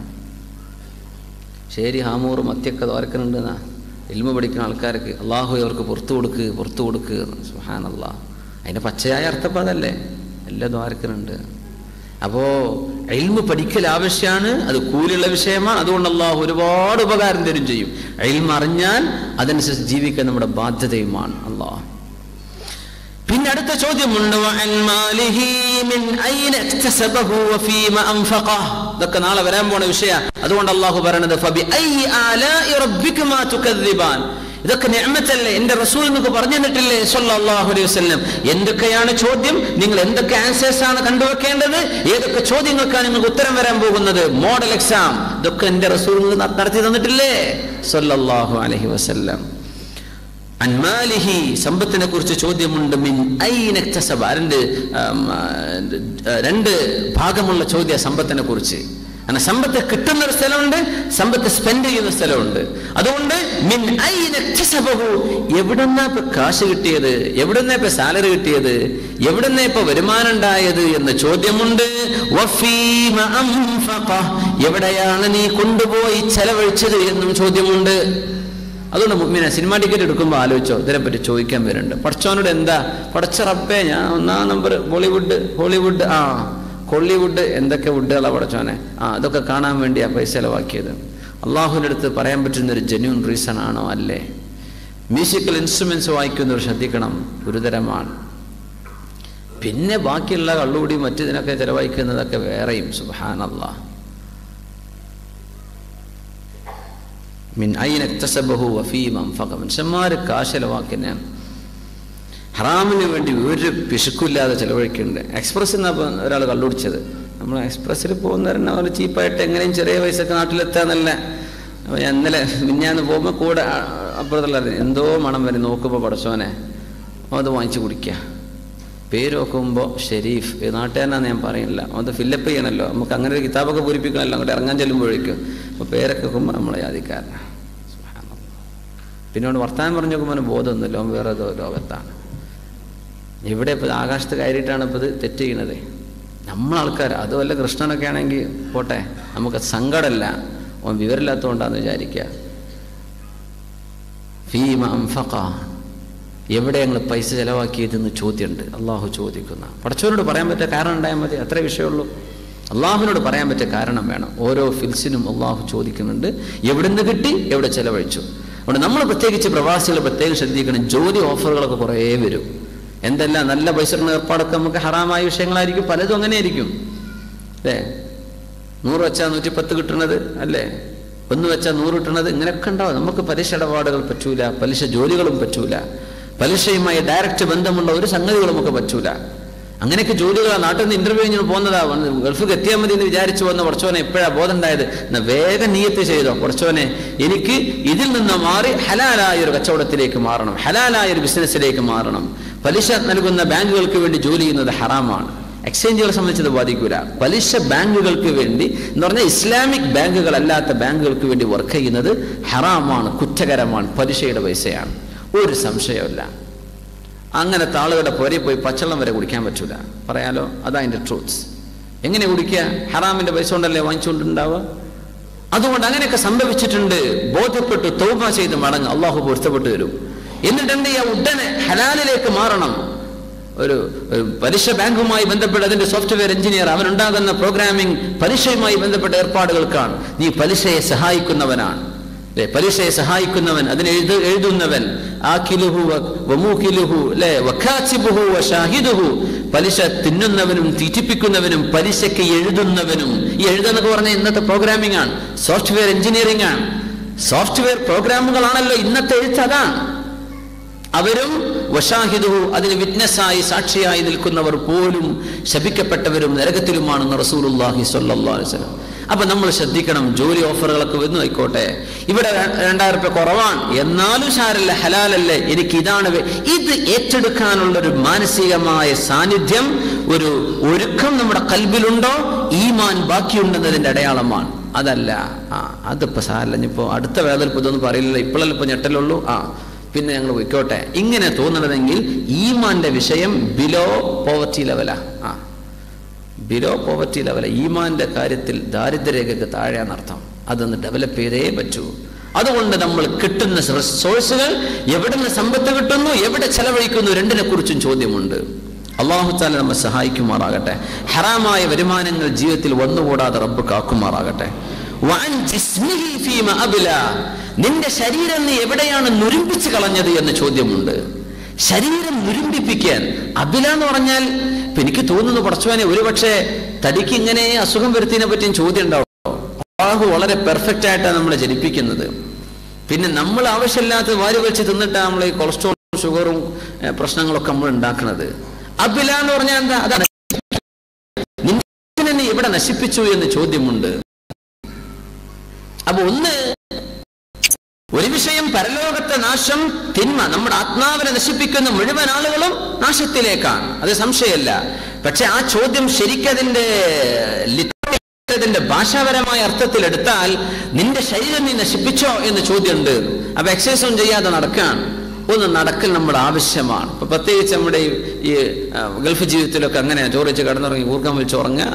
Speaker 3: ശരി ഹാമൂർ മത്തിയൊക്കെ തോരക്കുന്നുണ്ടെന്നാ ഇൽമ പഠിക്കുന്ന ആൾക്കാർക്ക് അള്ളാഹു അവർക്ക് പുറത്തു കൊടുക്ക് പുറത്തു കൊടുക്ക് സുഹാൻ അള്ളാഹ് അതിൻ്റെ പച്ചയായ അർത്ഥം അതല്ലേ എല്ലാം ദ്വാരക്കുന്നുണ്ട് അപ്പോ എൽമ പഠിക്കൽ ആവശ്യമാണ് അത് കൂലുള്ള വിഷയമാണ് അതുകൊണ്ട് അള്ളാഹു ഒരുപാട് ഉപകാരം തരും ചെയ്യും എൽമ അറിഞ്ഞാൽ അതനുസരിച്ച് ജീവിക്കാൻ നമ്മുടെ ബാധ്യതയുമാണ് അള്ളാഹ് പിന്നെ അടുത്ത ചോദ്യമുണ്ട് വഅൻ മാലിഹി മിൻ ഐന ഇക്തസബഹു വഫീമ അൻഫഖഹ് ഇതൊക്കെ നാളെ വരാൻ പോണ വിഷയ അതുകൊണ്ട് അല്ലാഹു പറയണത് ഫബി ഐ ആലാഇ റബ്ബികുമാ തുകദ്ദിബാൻ ഇതൊക്കെ നിഅമത്തല്ലേ എന്റെ റസൂൽ നിങ്ങൾക്ക് പറഞ്ഞു തന്നിട്ടില്ലേ സല്ലല്ലാഹു അലൈഹി വസല്ലം എന്തൊക്കെയാണ് ചോദ്യം നിങ്ങൾ എന്തൊക്കെ ആൻസേഴ്സ് ആണ് കണ്ടുവെക്കേണ്ടത് ഏതൊക്കെ ചോദ്യങ്ങൾക്കാണ് നിങ്ങൾക്ക് ഉത്തരം വരാൻ പോകുന്നത് മോഡൽ എക്സാം ഇതൊക്കെ എന്റെ റസൂൽ നിങ്ങൾക്ക് നടത്തി തന്നിട്ടില്ലേ സല്ലല്ലാഹു അലൈഹി വസല്ലം അൻമാലിഹി സമ്പത്തിനെ കുറിച്ച് ചോദ്യമുണ്ട് മിൻ ഐനക്തസബ രണ്ട് ആം, ആ, രണ്ട് ഭാഗമുള്ള ചോദ്യ സമ്പത്തിനെ കുറിച്ച് അങ്ങനെ സമ്പത്ത് കിട്ടുന്ന ഒരു സ്ഥലമുണ്ട് സമ്പത്ത് സ്പെൻഡ് ചെയ്യുന്ന സ്ഥലമുണ്ട് അതുകൊണ്ട് മിൻ ഐനക്തസബഹു എവിടുന്നാ ഇപ്പൊ കാശ് കിട്ടിയത് എവിടുന്നാ ഇപ്പൊ സാലറി കിട്ടിയത് എവിടുന്നാ ഇപ്പൊ വരുമാനം ഉണ്ടായത് എന്ന ചോദ്യമുണ്ട് വഫീമ അൻഫഖഹ്. എവിടെയാണ് നീ കൊണ്ടുപോയി ചെലവഴിച്ചത് എന്നും ചോദ്യമുണ്ട് അതുകൊണ്ട് മുമ്പിനെ സിനിമ ടിക്കറ്റ് എടുക്കുമ്പോൾ ആലോചിച്ചോ ഇതിനെപ്പറ്റി ചോദിക്കാൻ വരുന്നുണ്ട് പടച്ചോനോട് എന്താ പടച്ച റബ്ബേ ഞാൻ ഒന്നാം നമ്പർ ബോളിവുഡ് ഹോളിവുഡ് ആ കൊള്ളിവുഡ് എന്തൊക്കെ വുഡുകളാണ് പടച്ചോനെ ആ അതൊക്കെ കാണാൻ വേണ്ടി ആ പൈസ ചെലവാക്കിയത് അള്ളാഹുവിൻ്റെ അടുത്ത് പറയാൻ പറ്റുന്ന ഒരു ജെന്യൂൺ റീസൺ ആണോ അല്ലേ മ്യൂസിക്കൽ ഇൻസ്ട്രുമെന്റ്സ് വായിക്കുന്നവർ ശ്രദ്ധിക്കണം ഗുരുതരമാണ് പിന്നെ ബാക്കിയുള്ള കള്ളുകൂടി മറ്റിതിനൊക്കെ ചിലവഴിക്കുന്നതൊക്കെ വേറെയും സുബാനല്ല മിൻ ഐന ഇക്തസബഹു വഫീമ അൻഫഖ മനുഷ്യന്മാർ കാശ് ചെലവാക്കുന്നതാണ് ഹറാമിന് വേണ്ടി ഒരു പിശുക്കില്ലാതെ ചിലവഴിക്കുന്നുണ്ട് എക്സ്പ്രസ്സിൽ നിന്നാണ് ഒരാൾ കള്ളുപിടിച്ചത് നമ്മൾ എക്സ്പ്രസ്സിൽ പോകുന്നവരെന്നെ അവർ ചീപ്പായിട്ട് എങ്ങനെയും ചെറിയ പൈസക്ക് നാട്ടിലെത്താന്നല്ല അപ്പോൾ ഞാൻ ഇന്നലെ മിഞ്ഞാന്ന് പോകുമ്പോൾ കൂടെ ആ, അപ്പുറത്തുള്ള എന്തോ മണം വരും നോക്കുമ്പോൾ പടച്ചോനെ അത് വാങ്ങിച്ച് കുടിക്കുക പേര് നോക്കുമ്പോൾ ഷെരീഫ് ഈ നാട്ടുകാരനാന്ന് ഞാൻ പറയുന്നില്ല അത് ഫില്ലപ്പ് ചെയ്യണമല്ലോ നമുക്ക് അങ്ങനെ ഒരു കിതാബൊക്കെ പൂരിപ്പിക്കണമല്ലോ അങ്ങോട്ട് ഇറങ്ങാൻ ചെല്ലുമ്പോഴേക്കും അപ്പോൾ പേരൊക്കെ വെക്കുമ്പോൾ നമ്മളെ ജാതിക്കാരനാണ് സുബ്ഹാനല്ലാഹ്. പിന്നെ അവിടെ വർത്താനം പറഞ്ഞു നോക്കുമ്പോൾ ബോധമൊന്നുമില്ല അവൻ വേറെ ഏതോ ലോകത്താണ് ഇവിടെ ഇപ്പോൾ ആകാശത്ത് കയറിയിട്ടാണ് ഇപ്പോൾ ഇത് തെറ്റ് ചെയ്യണത് നമ്മളാൾക്കാർ അതുമല്ല കൃഷ്ണനൊക്കെ ആണെങ്കിൽ പോട്ടെ നമുക്ക് സങ്കടമല്ല അവൻ വിവരമില്ലാത്തതുകൊണ്ടാന്ന് വിചാരിക്കുക ഫീമ അംഫഖ എവിടെ ഞങ്ങൾ പൈസ ചെലവാക്കിയതെന്ന് ചോദ്യമുണ്ട് അള്ളാഹു ചോദിക്കുന്ന പടച്ചവനോട് പറയാൻ പറ്റിയ കാരണം ഉണ്ടായാൽ മതി അത്രേ വിഷയമുള്ളൂ അള്ളാഹുവിനോട് പറയാൻ പറ്റിയ കാരണം വേണം ഓരോ ഫിൽസിനും അള്ളാഹു ചോദിക്കുന്നുണ്ട് എവിടുന്ന് കിട്ടി എവിടെ ചെലവഴിച്ചു അതുകൊണ്ട് നമ്മൾ പ്രത്യേകിച്ച് പ്രവാസികൾ പ്രത്യേകം ശ്രദ്ധിക്കണം ജോലി ഓഫറുകളൊക്കെ കുറേ വരും എന്തെല്ലാം നല്ല പൈസ ഇടുന്ന ഏർപ്പാടൊക്കെ നമുക്ക് ഹറാമായ വിഷയങ്ങളായിരിക്കും പലതും അങ്ങനെയായിരിക്കും അല്ലേ നൂറ് വെച്ചാൽ നൂറ്റി പത്ത് കിട്ടുന്നത് അല്ലേ ഒന്ന് വെച്ചാൽ നൂറ് കിട്ടുന്നത് ഇങ്ങനെയൊക്കെ ഉണ്ടാവും നമുക്ക് പലിശ ഇടപാടുകൾ പറ്റൂല പലിശ ജോലികളും പറ്റൂല പലിശയുമായി ഡയറക്റ്റ് ബന്ധമുള്ള ഒരു സംഗതികളും നമുക്ക് പറ്റൂല അങ്ങനെയൊക്കെ ജോലികൾ നാട്ടിൽ നിന്ന് ഇന്റർവ്യൂ കഴിഞ്ഞ് പോകുന്നതാ വന്ന് ഗൾഫിൽ എത്തിയാൽ മതി എന്ന് വിചാരിച്ചു വന്ന കുറച്ചോനെ എപ്പോഴാ ബോധം ഉണ്ടായത് എന്നാ വേഗം നീയത്ത് ചെയ്തോ കുറച്ചോനെ എനിക്ക് ഇതിൽ നിന്ന് മാറി ഹലാലായ ഒരു കച്ചവടത്തിലേക്ക് മാറണം ഹലാലായ ഒരു ബിസിനസ്സിലേക്ക് മാറണം പലിശ നൽകുന്ന ബാങ്കുകൾക്ക് വേണ്ടി ജോലി ചെയ്യുന്നത് ഹറാമാണ് എക്സ്ചേഞ്ചുകളെ സംബന്ധിച്ചത് ബാധിക്കൂല പലിശ ബാങ്കുകൾക്ക് വേണ്ടി എന്ന് പറഞ്ഞാൽ ഇസ്ലാമിക് ബാങ്കുകളല്ലാത്ത ബാങ്കുകൾക്ക് വേണ്ടി വർക്ക് ചെയ്യുന്നത് ഹറാമാണ് കുറ്റകരമാണ് പലിശയുടെ പൈസയാണ് ഒരു സംശയമില്ല അങ്ങനത്തെ ആളുകളുടെ പുരയിൽ പോയി പച്ചവെള്ളം വരെ കുടിക്കാൻ പറ്റൂല പറയാലോ അതാ അതിൻ്റെ ട്രൂത്ത്സ് എങ്ങനെ കുടിക്കുക ഹറാമിന്റെ പൈസ കൊണ്ടല്ലേ വാങ്ങിച്ചുകൊണ്ടുണ്ടാവുക അതുകൊണ്ട് അങ്ങനെയൊക്കെ സംഭവിച്ചിട്ടുണ്ട് ബോധ്യപ്പെട്ടു തൗബ ചെയ്ത് മടങ്ങ് അള്ളാഹു പൊരുത്തപ്പെട്ടു വരും എന്നിട്ട് എന്ത് ചെയ്യാം ഉടനെ ഹലാലിലേക്ക് മാറണം ഒരു ഒരു പലിശ ബാങ്കുമായി ബന്ധപ്പെട്ട അതിന്റെ സോഫ്റ്റ്വെയർ എഞ്ചിനീയർ അവനുണ്ടാകുന്ന പ്രോഗ്രാമിംഗ് പലിശയുമായി ബന്ധപ്പെട്ട ഏർപ്പാടുകൾക്കാണ് നീ പലിശയെ സഹായിക്കുന്നവനാണ് അല്ലെ പലിശയെ സഹായിക്കുന്നവൻ അതിന് എഴുതു എഴുതുന്നവൻ ആക്കിലുഹു വ- വമൂക്കിലുഹു അല്ലെ വഖാസിബുഹു വശാഹിദുഹു പലിശ തിന്നുന്നവനും തീറ്റിപ്പിക്കുന്നവനും പലിശയ്ക്ക് എഴുതുന്നവനും ഈ എഴുതെന്നൊക്കെ പറഞ്ഞ ഇന്നത്തെ പ്രോഗ്രാമിംഗ് ആണ് സോഫ്റ്റ്വെയർ എഞ്ചിനീയറിംഗ് ആണ് സോഫ്റ്റ്വെയർ പ്രോഗ്രാമുകളാണല്ലോ ഇന്നത്തെ എഴുത്ത് അതാണ് അവരും വഷാഹിദുഹു അതിന് വിറ്റ്നസ്സായി സാക്ഷിയായി നിൽക്കുന്നവർ പോലും ശപിക്കപ്പെട്ടവരും നരകത്തിലുമാണെന്ന് റസൂലുള്ളാഹി സ്വല്ലല്ലാഹു അലൈഹി വസല്ലം അപ്പൊ നമ്മൾ ശ്രദ്ധിക്കണം ജോലി ഓഫറുകളൊക്കെ വന്നു ആയിക്കോട്ടെ ഇവിടെ ര- രണ്ടായിരം റുപ്യ കുറവാണ് എന്നാലും ഷാരല്ല ഹലാലല്ലേ എനിക്ക് ഇതാണ് വേ- ഇത് ഏറ്റെടുക്കാനുള്ള ഒരു മാനസികമായ സാന്നിധ്യം ഒരു ഒരുക്കം നമ്മുടെ കൽബിലുണ്ടോ ഈമാൻ ബാക്കിയുണ്ടെന്നതിന്റെ അടയാളമാണ് അതല്ല ആ അതിപ്പോ സാരല്ല ഇനിയിപ്പോ അടുത്ത വേദന ഇതൊന്നും പറയില്ല ഇപ്പോഴല്ല ഇപ്പൊ ഞെട്ടലുള്ളൂ ആ പിന്നെ ഞങ്ങൾ പോയിക്കോട്ടെ ഇങ്ങനെ തോന്നണതെങ്കിൽ ഈമാന്റെ വിഷയം ബിലോ പോവർട്ടി ലെവലാ ആ ബിലോ പോവർട്ടി ലെവല ഈമാന്റെ കാര്യത്തിൽ ദാരിദ്ര്യരേഖയ്ക്ക് താഴെയാണർത്ഥം അതൊന്ന് ഡെവലപ്പ് ചെയ്തേ പറ്റൂ അതുകൊണ്ട് നമ്മൾ കിട്ടുന്ന റിസോഴ്സുകൾ എവിടെ നിന്ന് സമ്പത്ത് കിട്ടുന്നു എവിടെ ചെലവഴിക്കുന്നു രണ്ടിനെ കുറിച്ചും ചോദ്യമുണ്ട് അള്ളാഹു താല നമ്മെ സഹായിക്കുമാറാകട്ടെ ഹറാമായ വരുമാനങ്ങൾ ജീവിതത്തിൽ വന്നുകൂടാതെ റബ്ബ് കാക്കുമാറാകട്ടെ വഅൻ ജിസ്മിഹി ഫീമ അബ്ല. നിന്റെ ശരീരം നീ എവിടെയാണ് നുരുമ്പിച്ച് കളഞ്ഞത് എന്ന് ചോദ്യമുണ്ട് ശരീരം നുരുമ്പിപ്പിക്കാൻ അബില എന്ന് പറഞ്ഞാൽ ഇപ്പൊ എനിക്ക് തോന്നുന്നു പടച്ചുവാനെ ഒരുപക്ഷെ തടിക്ക് ഇങ്ങനെ അസുഖം വരുത്തിയതിനെ പറ്റിയും ചോദ്യം ഉണ്ടാവും അള്ളാഹു വളരെ പെർഫെക്റ്റ് ആയിട്ടാണ് നമ്മളെ ജനിപ്പിക്കുന്നത് പിന്നെ നമ്മൾ ആവശ്യമില്ലാത്ത വാരി വെച്ച് തിന്നിട്ടാണ് നമ്മൾ ഈ കൊളസ്ട്രോളും ഷുഗറും ഏഹ്, പ്രശ്നങ്ങളൊക്കെ നമ്മൾ ഉണ്ടാക്കുന്നത് അബില എന്ന് പറഞ്ഞാൽ എന്താ അതാണ് നിന്നെ നീ എവിടെ നശിപ്പിച്ചു എന്ന് ചോദ്യമുണ്ട് അപ്പൊ ഒന്ന് ഒരു വിഷയം പരലോകത്തെ നാശം തിന്മ നമ്മുടെ ആത്മാവിനെ നശിപ്പിക്കുന്ന മുഴുവൻ ആളുകളും നാശത്തിലേക്കാണ് അത് സംശയമല്ല പക്ഷെ ആ ചോദ്യം ശരിക്കതിന്റെ ലിറ്ററേച്ചറിന്റെ ഭാഷാപരമായ അർത്ഥത്തിൽ എടുത്താൽ നിന്റെ ശരീരം നീ നശിപ്പിച്ചോ എന്ന് ചോദ്യമുണ്ട് അപ്പൊ എക്സസൈസ് ഒന്നും ചെയ്യാതെ നടക്കാൻ ഒന്ന് നടക്കൽ നമ്മുടെ ആവശ്യമാണ് ഇപ്പൊ പ്രത്യേകിച്ച് നമ്മുടെ ഈ- ഈ ആ, ഗൾഫ് ജീവിതത്തിലൊക്കെ അങ്ങനെ ചോറ് വെച്ച് കിടന്നുറങ്ങി ഊർക്കം വിളിച്ച് ഉറങ്ങുക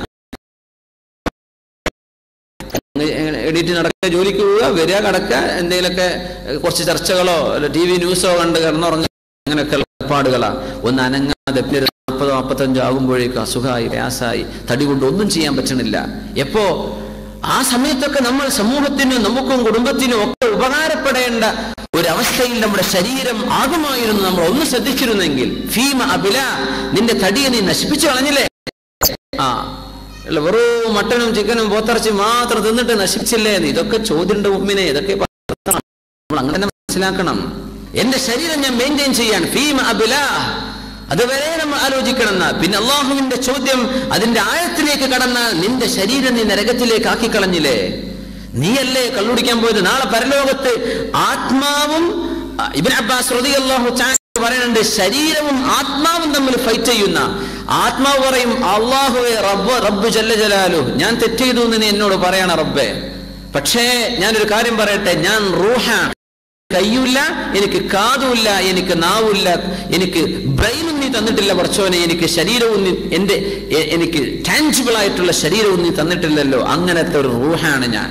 Speaker 3: എഡിറ്റ് നടക്കുക ജോലിക്ക് പോവുക വരിക കിടക്കുക എന്തെങ്കിലുമൊക്കെ ഏഹ്, കുറച്ച് ചർച്ചകളോ അല്ല ടി വി ന്യൂസോ കണ്ട് കിടന്നുറങ്ങുക അങ്ങനെയൊക്കെ ഏർപ്പാടുകളാ ഒന്ന് അനങ്ങാതെ പിന്നെ ഒരു നാൽപ്പതോ നാൽപ്പത്തഞ്ചോ ആകുമ്പോഴേക്കും അസുഖമായി പ്രയാസമായി തടി കൊണ്ട് ഒന്നും ചെയ്യാൻ പറ്റണില്ല എപ്പോ ആ സമയത്തൊക്കെ നമ്മൾ സമൂഹത്തിനും നമുക്കും കുടുംബത്തിനും ഒക്കെ ഉപകാരപ്പെടേണ്ട ഒരു അവസ്ഥയിൽ നമ്മുടെ ശരീരം ആകുമായിരുന്നു നമ്മൾ ഒന്ന് ശ്രദ്ധിച്ചിരുന്നെങ്കിൽ ഫീമ അബില നിന്റെ തടിയെ നീ നശിപ്പിച്ചു കളഞ്ഞില്ലേ ആ അല്ല വെറും മട്ടനും ചിക്കനും പോത്തിറച്ചി മാത്രം തിന്നിട്ട് നശിപ്പിച്ചില്ലേ എന്ന് ഇതൊക്കെ ചോദ്യന്റെ മുമ്പിനെ ഇതൊക്കെ നമ്മൾ അങ്ങനെ തന്നെ മനസ്സിലാക്കണം എന്റെ ശരീരം ഞാൻ മെയിൻറ്റെയിൻ ചെയ്യാൻ ഫീമ അബില അതുവരെ നമ്മൾ ആലോചിക്കണം എന്നാ പിന്നെ അള്ളാഹുവിന്റെ ചോദ്യം അതിന്റെ ആഴത്തിലേക്ക് കടന്നാൽ നിന്റെ ശരീരം നീ നരകത്തിലേക്ക് ആക്കി കളഞ്ഞില്ലേ നീയല്ലേ കള്ളുടിക്കാൻ പോയത് നാളെ പരലോകത്ത് ആത്മാവും ആ, ഇബ്ൻ അബ്ബാസ് റളിയല്ലാഹു തആല പറയുന്നുണ്ട് ശരീരവും ആത്മാവും തമ്മിൽ ഫൈറ്റ് ചെയ്യുന്ന ആത്മാവ് പറയും അള്ളാഹുവെ റബ്ബ് റബ്ബ് ജല്ല ജലാലു ഞാൻ തെറ്റ് ചെയ്തു എന്ന് നീ എന്നോട് പറയണ റബ്ബേ പക്ഷേ ഞാനൊരു കാര്യം പറയട്ടെ ഞാൻ റൂഹാണ് കയ്യുമില്ല എനിക്ക് കാതുമില്ല എനിക്ക് നാവില്ല എനിക്ക് ബ്രെയിനും നീ തന്നിട്ടില്ല പറച്ചോനെ എനിക്ക് ശരീരവും നീ എന്റെ എ- എനിക്ക് ടാൻജിബിൾ ആയിട്ടുള്ള ശരീരവും നീ തന്നിട്ടില്ലല്ലോ അങ്ങനത്തെ ഒരു റൂഹാണ് ഞാൻ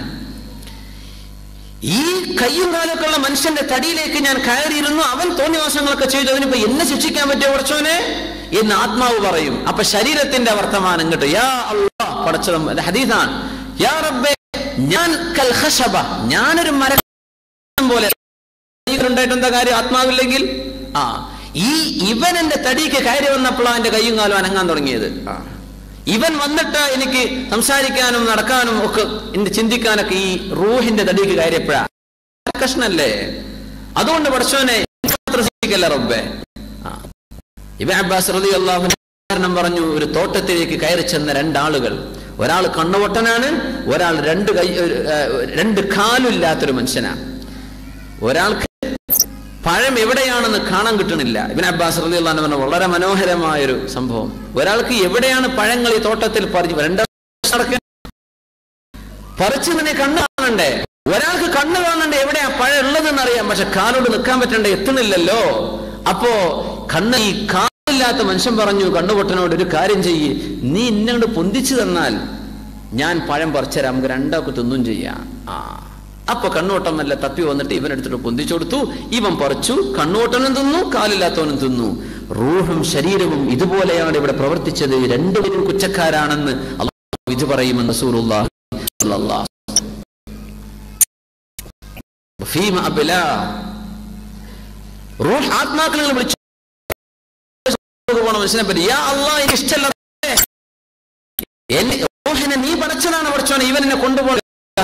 Speaker 3: ഈ കയ്യും കാലൊക്കെ ഉള്ള മനുഷ്യന്റെ തടിയിലേക്ക് ഞാൻ കയറിയിരുന്നു അവൻ തോന്നിവാസങ്ങളൊക്കെ ചെയ്തു അതിനിപ്പോ എന്നെ ശിക്ഷിക്കാൻ പറ്റിയ കുറച്ചോനെ എന്ന് ആത്മാവ് പറയും അപ്പൊ ശരീരത്തിന്റെ വർത്തമാനം കേട്ടോ യാ അള്ളാ പടച്ചതും ഹദീസാണ് യാ റബ്ബേ ഞാൻ കൽ ഖശബ ഞാനൊരു മരം പോലെ ഉണ്ടായിട്ട് എന്താ കാര്യം ആത്മാവില്ലെങ്കിൽ ആ ഈ ഇവൻ എന്റെ തടിക്ക് കയറി വന്നപ്പോഴാണ് എന്റെ കയ്യും കാലും അനങ്ങാൻ തുടങ്ങിയത് ആ. ഇവൻ വന്നിട്ട് എനിക്ക് സംസാരിക്കാനും നടക്കാനും ഒക്കെ എന്റെ ചിന്തിക്കാനൊക്കെ ഈ റൂഹിന്റെ തടിക്ക് കയറിയപ്പോഴാ കഷ്ണല്ലേ അതുകൊണ്ട് പഠിച്ചോനെ മാത്രം ശ്രദ്ധിക്കല്ല റബ്ബേ ആ. ഇബൻ അബ്ബാസ് റതി അള്ളാഹു കാരണം പറഞ്ഞു ഒരു തോട്ടത്തിലേക്ക് കയറി ചെന്ന രണ്ടാളുകൾ ഒരാൾ കണ്ണുപൊട്ടനാണ് ഒരാൾ രണ്ട് കൈ ഒരു, ആ, രണ്ട് കാലില്ലാത്തൊരു മനുഷ്യനാണ് ഒരാൾക്ക് പഴം എവിടെയാണെന്ന് കാണാൻ കിട്ടണില്ല ഇബിൻ അബ്ബാസ് റലി അള്ളഹാൻ പറഞ്ഞ വളരെ മനോഹരമായൊരു സംഭവം ഒരാൾക്ക് എവിടെയാണ് പഴങ്ങൾ ഈ തോട്ടത്തിൽ പറിച്ചു രണ്ടാം പറിച്ചതിനെ കണ്ണ് കാണണ്ടേ ഒരാൾക്ക് കണ്ണ് കാണണ്ടേ എവിടെയാ പഴം ഉള്ളതെന്ന് അറിയാം പക്ഷെ കാലോട് നിൽക്കാൻ പറ്റണ്ടേ എത്തുന്നില്ലല്ലോ അപ്പോ കണ്ണ് ഈ കാലില്ലാത്ത മനുഷ്യൻ പറഞ്ഞു കണ്ണുപൊട്ടനോട് ഒരു കാര്യം ചെയ്യ് നീ ഇന്നോട് പൊന്തിച്ചു തന്നാൽ ഞാൻ പഴം പറിച്ചുതരാം നമുക്ക് രണ്ടാൾക്ക് തിന്നും ചെയ്യാം ആ അപ്പൊ കണ്ണോട്ടം നല്ല തപ്പി വന്നിട്ട് ഇവനെടുത്തിട്ട് പൊന്തിച്ചു കൊടുത്തു ഇവൻ പറിച്ചു കണ്ണോട്ടനും തിന്നു കാലില്ലാത്തവനും തിന്നു റൂഹും ശരീരവും ഇതുപോലെയാണ് ഇവിടെ പ്രവർത്തിച്ചത് രണ്ടുപേരും കുറ്റക്കാരാണെന്ന് അള്ളാഹു ഇത് പറയുമെന്ന് സൂറുല്ലാഹി സ്വല്ലല്ലാഹു ഫീമ അബ്ല റൂഹ് ആത്മാക്കളെ വിളിച്ചു പോണ മനുഷ്യനെ പറ്റി യാ അള്ളാഹ് എനിക്ക് ഇഷ്ടമല്ല റബ്ബേ. എന്നെ റൂഹിനെ നീ പടച്ചതാണ് പഠിച്ചോനെ ഇവൻ എന്നെ കൊണ്ടുപോകണം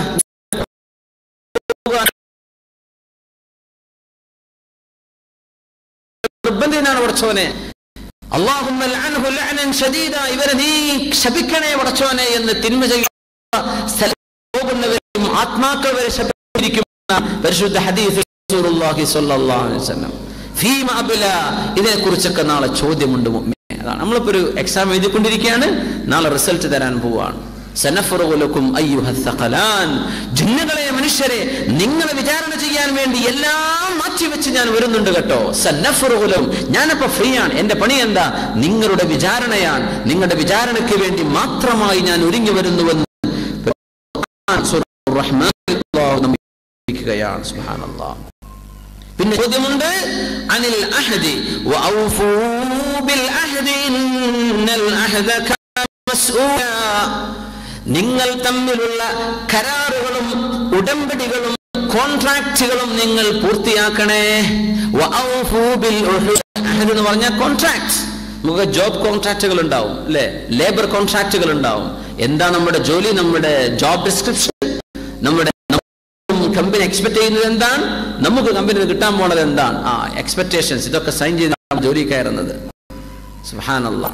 Speaker 3: നിർബന്ധിനാണ് പഠിച്ചോനെ അള്ളാഹുമ്മ ലഅൻഹു ലഅനൻ ശദീദ ഇവരെ നീ ശപിക്കണേ പഠിച്ചോനെ എന്ന് തിന്മ ചെയ്യുന്ന സ്ഥലത്ത് പോകുന്നവരും ആത്മാക്കൾ വരെ ശപിച്ചിരിക്കുന്ന പരിശുദ്ധ ഹദീസ് റസൂലുള്ളാഹി സ്വല്ലല്ലാഹു അലൈഹി വസല്ലം ഫീമ അബ്ല ഇതിനെ കുറിച്ചൊക്കെ നാളെ ചോദ്യമുണ്ട് മുഅ്മിനെ അതാണ് നമ്മളിപ്പോ ഒരു എക്സാം എഴുതിക്കൊണ്ടിരിക്കുകയാണ് നാളെ റിസൾട്ട് തരാൻ പോവാണ് സനഫറുലക്കും അയ്യുഹത്തഖലാൻ ജിന്നുകളെ മനുഷ്യരെ നിങ്ങളെ വിചാരണ ചെയ്യാൻ വേണ്ടി എല്ലാം മാറ്റിവെച്ച് ഞാൻ വരുന്നുണ്ട് കേട്ടോ സന്നഫറുലും ഞാനപ്പോ ഫ്രീ ആണ് എന്റെ പണി എന്താ നിങ്ങളുടെ വിചാരണയാണ് നിങ്ങളുടെ വിചാരണയ്ക്ക് വേണ്ടി മാത്രമായി ഞാൻ ഒരുങ്ങി വരുന്നുവെന്ന് ഖുർആൻ സൂറത്തുർ റഹ്മാനിൽ അല്ലാഹു നമ്മെ പഠിപ്പിക്കുകയാണ് സുബ്ഹാനല്ലാഹ് പിന്നെ ചോദ്യമുണ്ട് അനിൽ അഹദി വഔഫൂ ബിൽ അഹദി ഇന്നൽ അഹദ കാന മസ്ഊല നിങ്ങൾ തമ്മിലുള്ള കരാറുകളും ഉടമ്പടികളും കോൺട്രാക്റ്റുകളും നിങ്ങൾ പൂർത്തിയാക്കണേ വഔഫൂ ബിൽ ഉഹുദ്. അഹദ് എന്ന് പറഞ്ഞാൽ കോൺട്രാക്ട് നമുക്ക് ജോബ് കോൺട്രാക്റ്റുകൾ ഉണ്ടാവും അല്ലെ ലേബർ കോൺട്രാക്റ്റുകൾ ഉണ്ടാവും എന്താ നമ്മുടെ ജോലി നമ്മുടെ ജോബ് ഡിസ്ക്രിപ്ഷൻ നമ്മുടെ കമ്പനി എക്സ്പെക്ട് ചെയ്യുന്നത് എന്താണ് നമുക്ക് കമ്പനിയിൽ കിട്ടാൻ പോണത് എന്താണ് ആ എക്സ്പെക്ടേഷൻസ് ഇതൊക്കെ സൈൻ ചെയ്ത് ജോലി കയറുന്നത് സുബ്ഹാനല്ലാഹ്.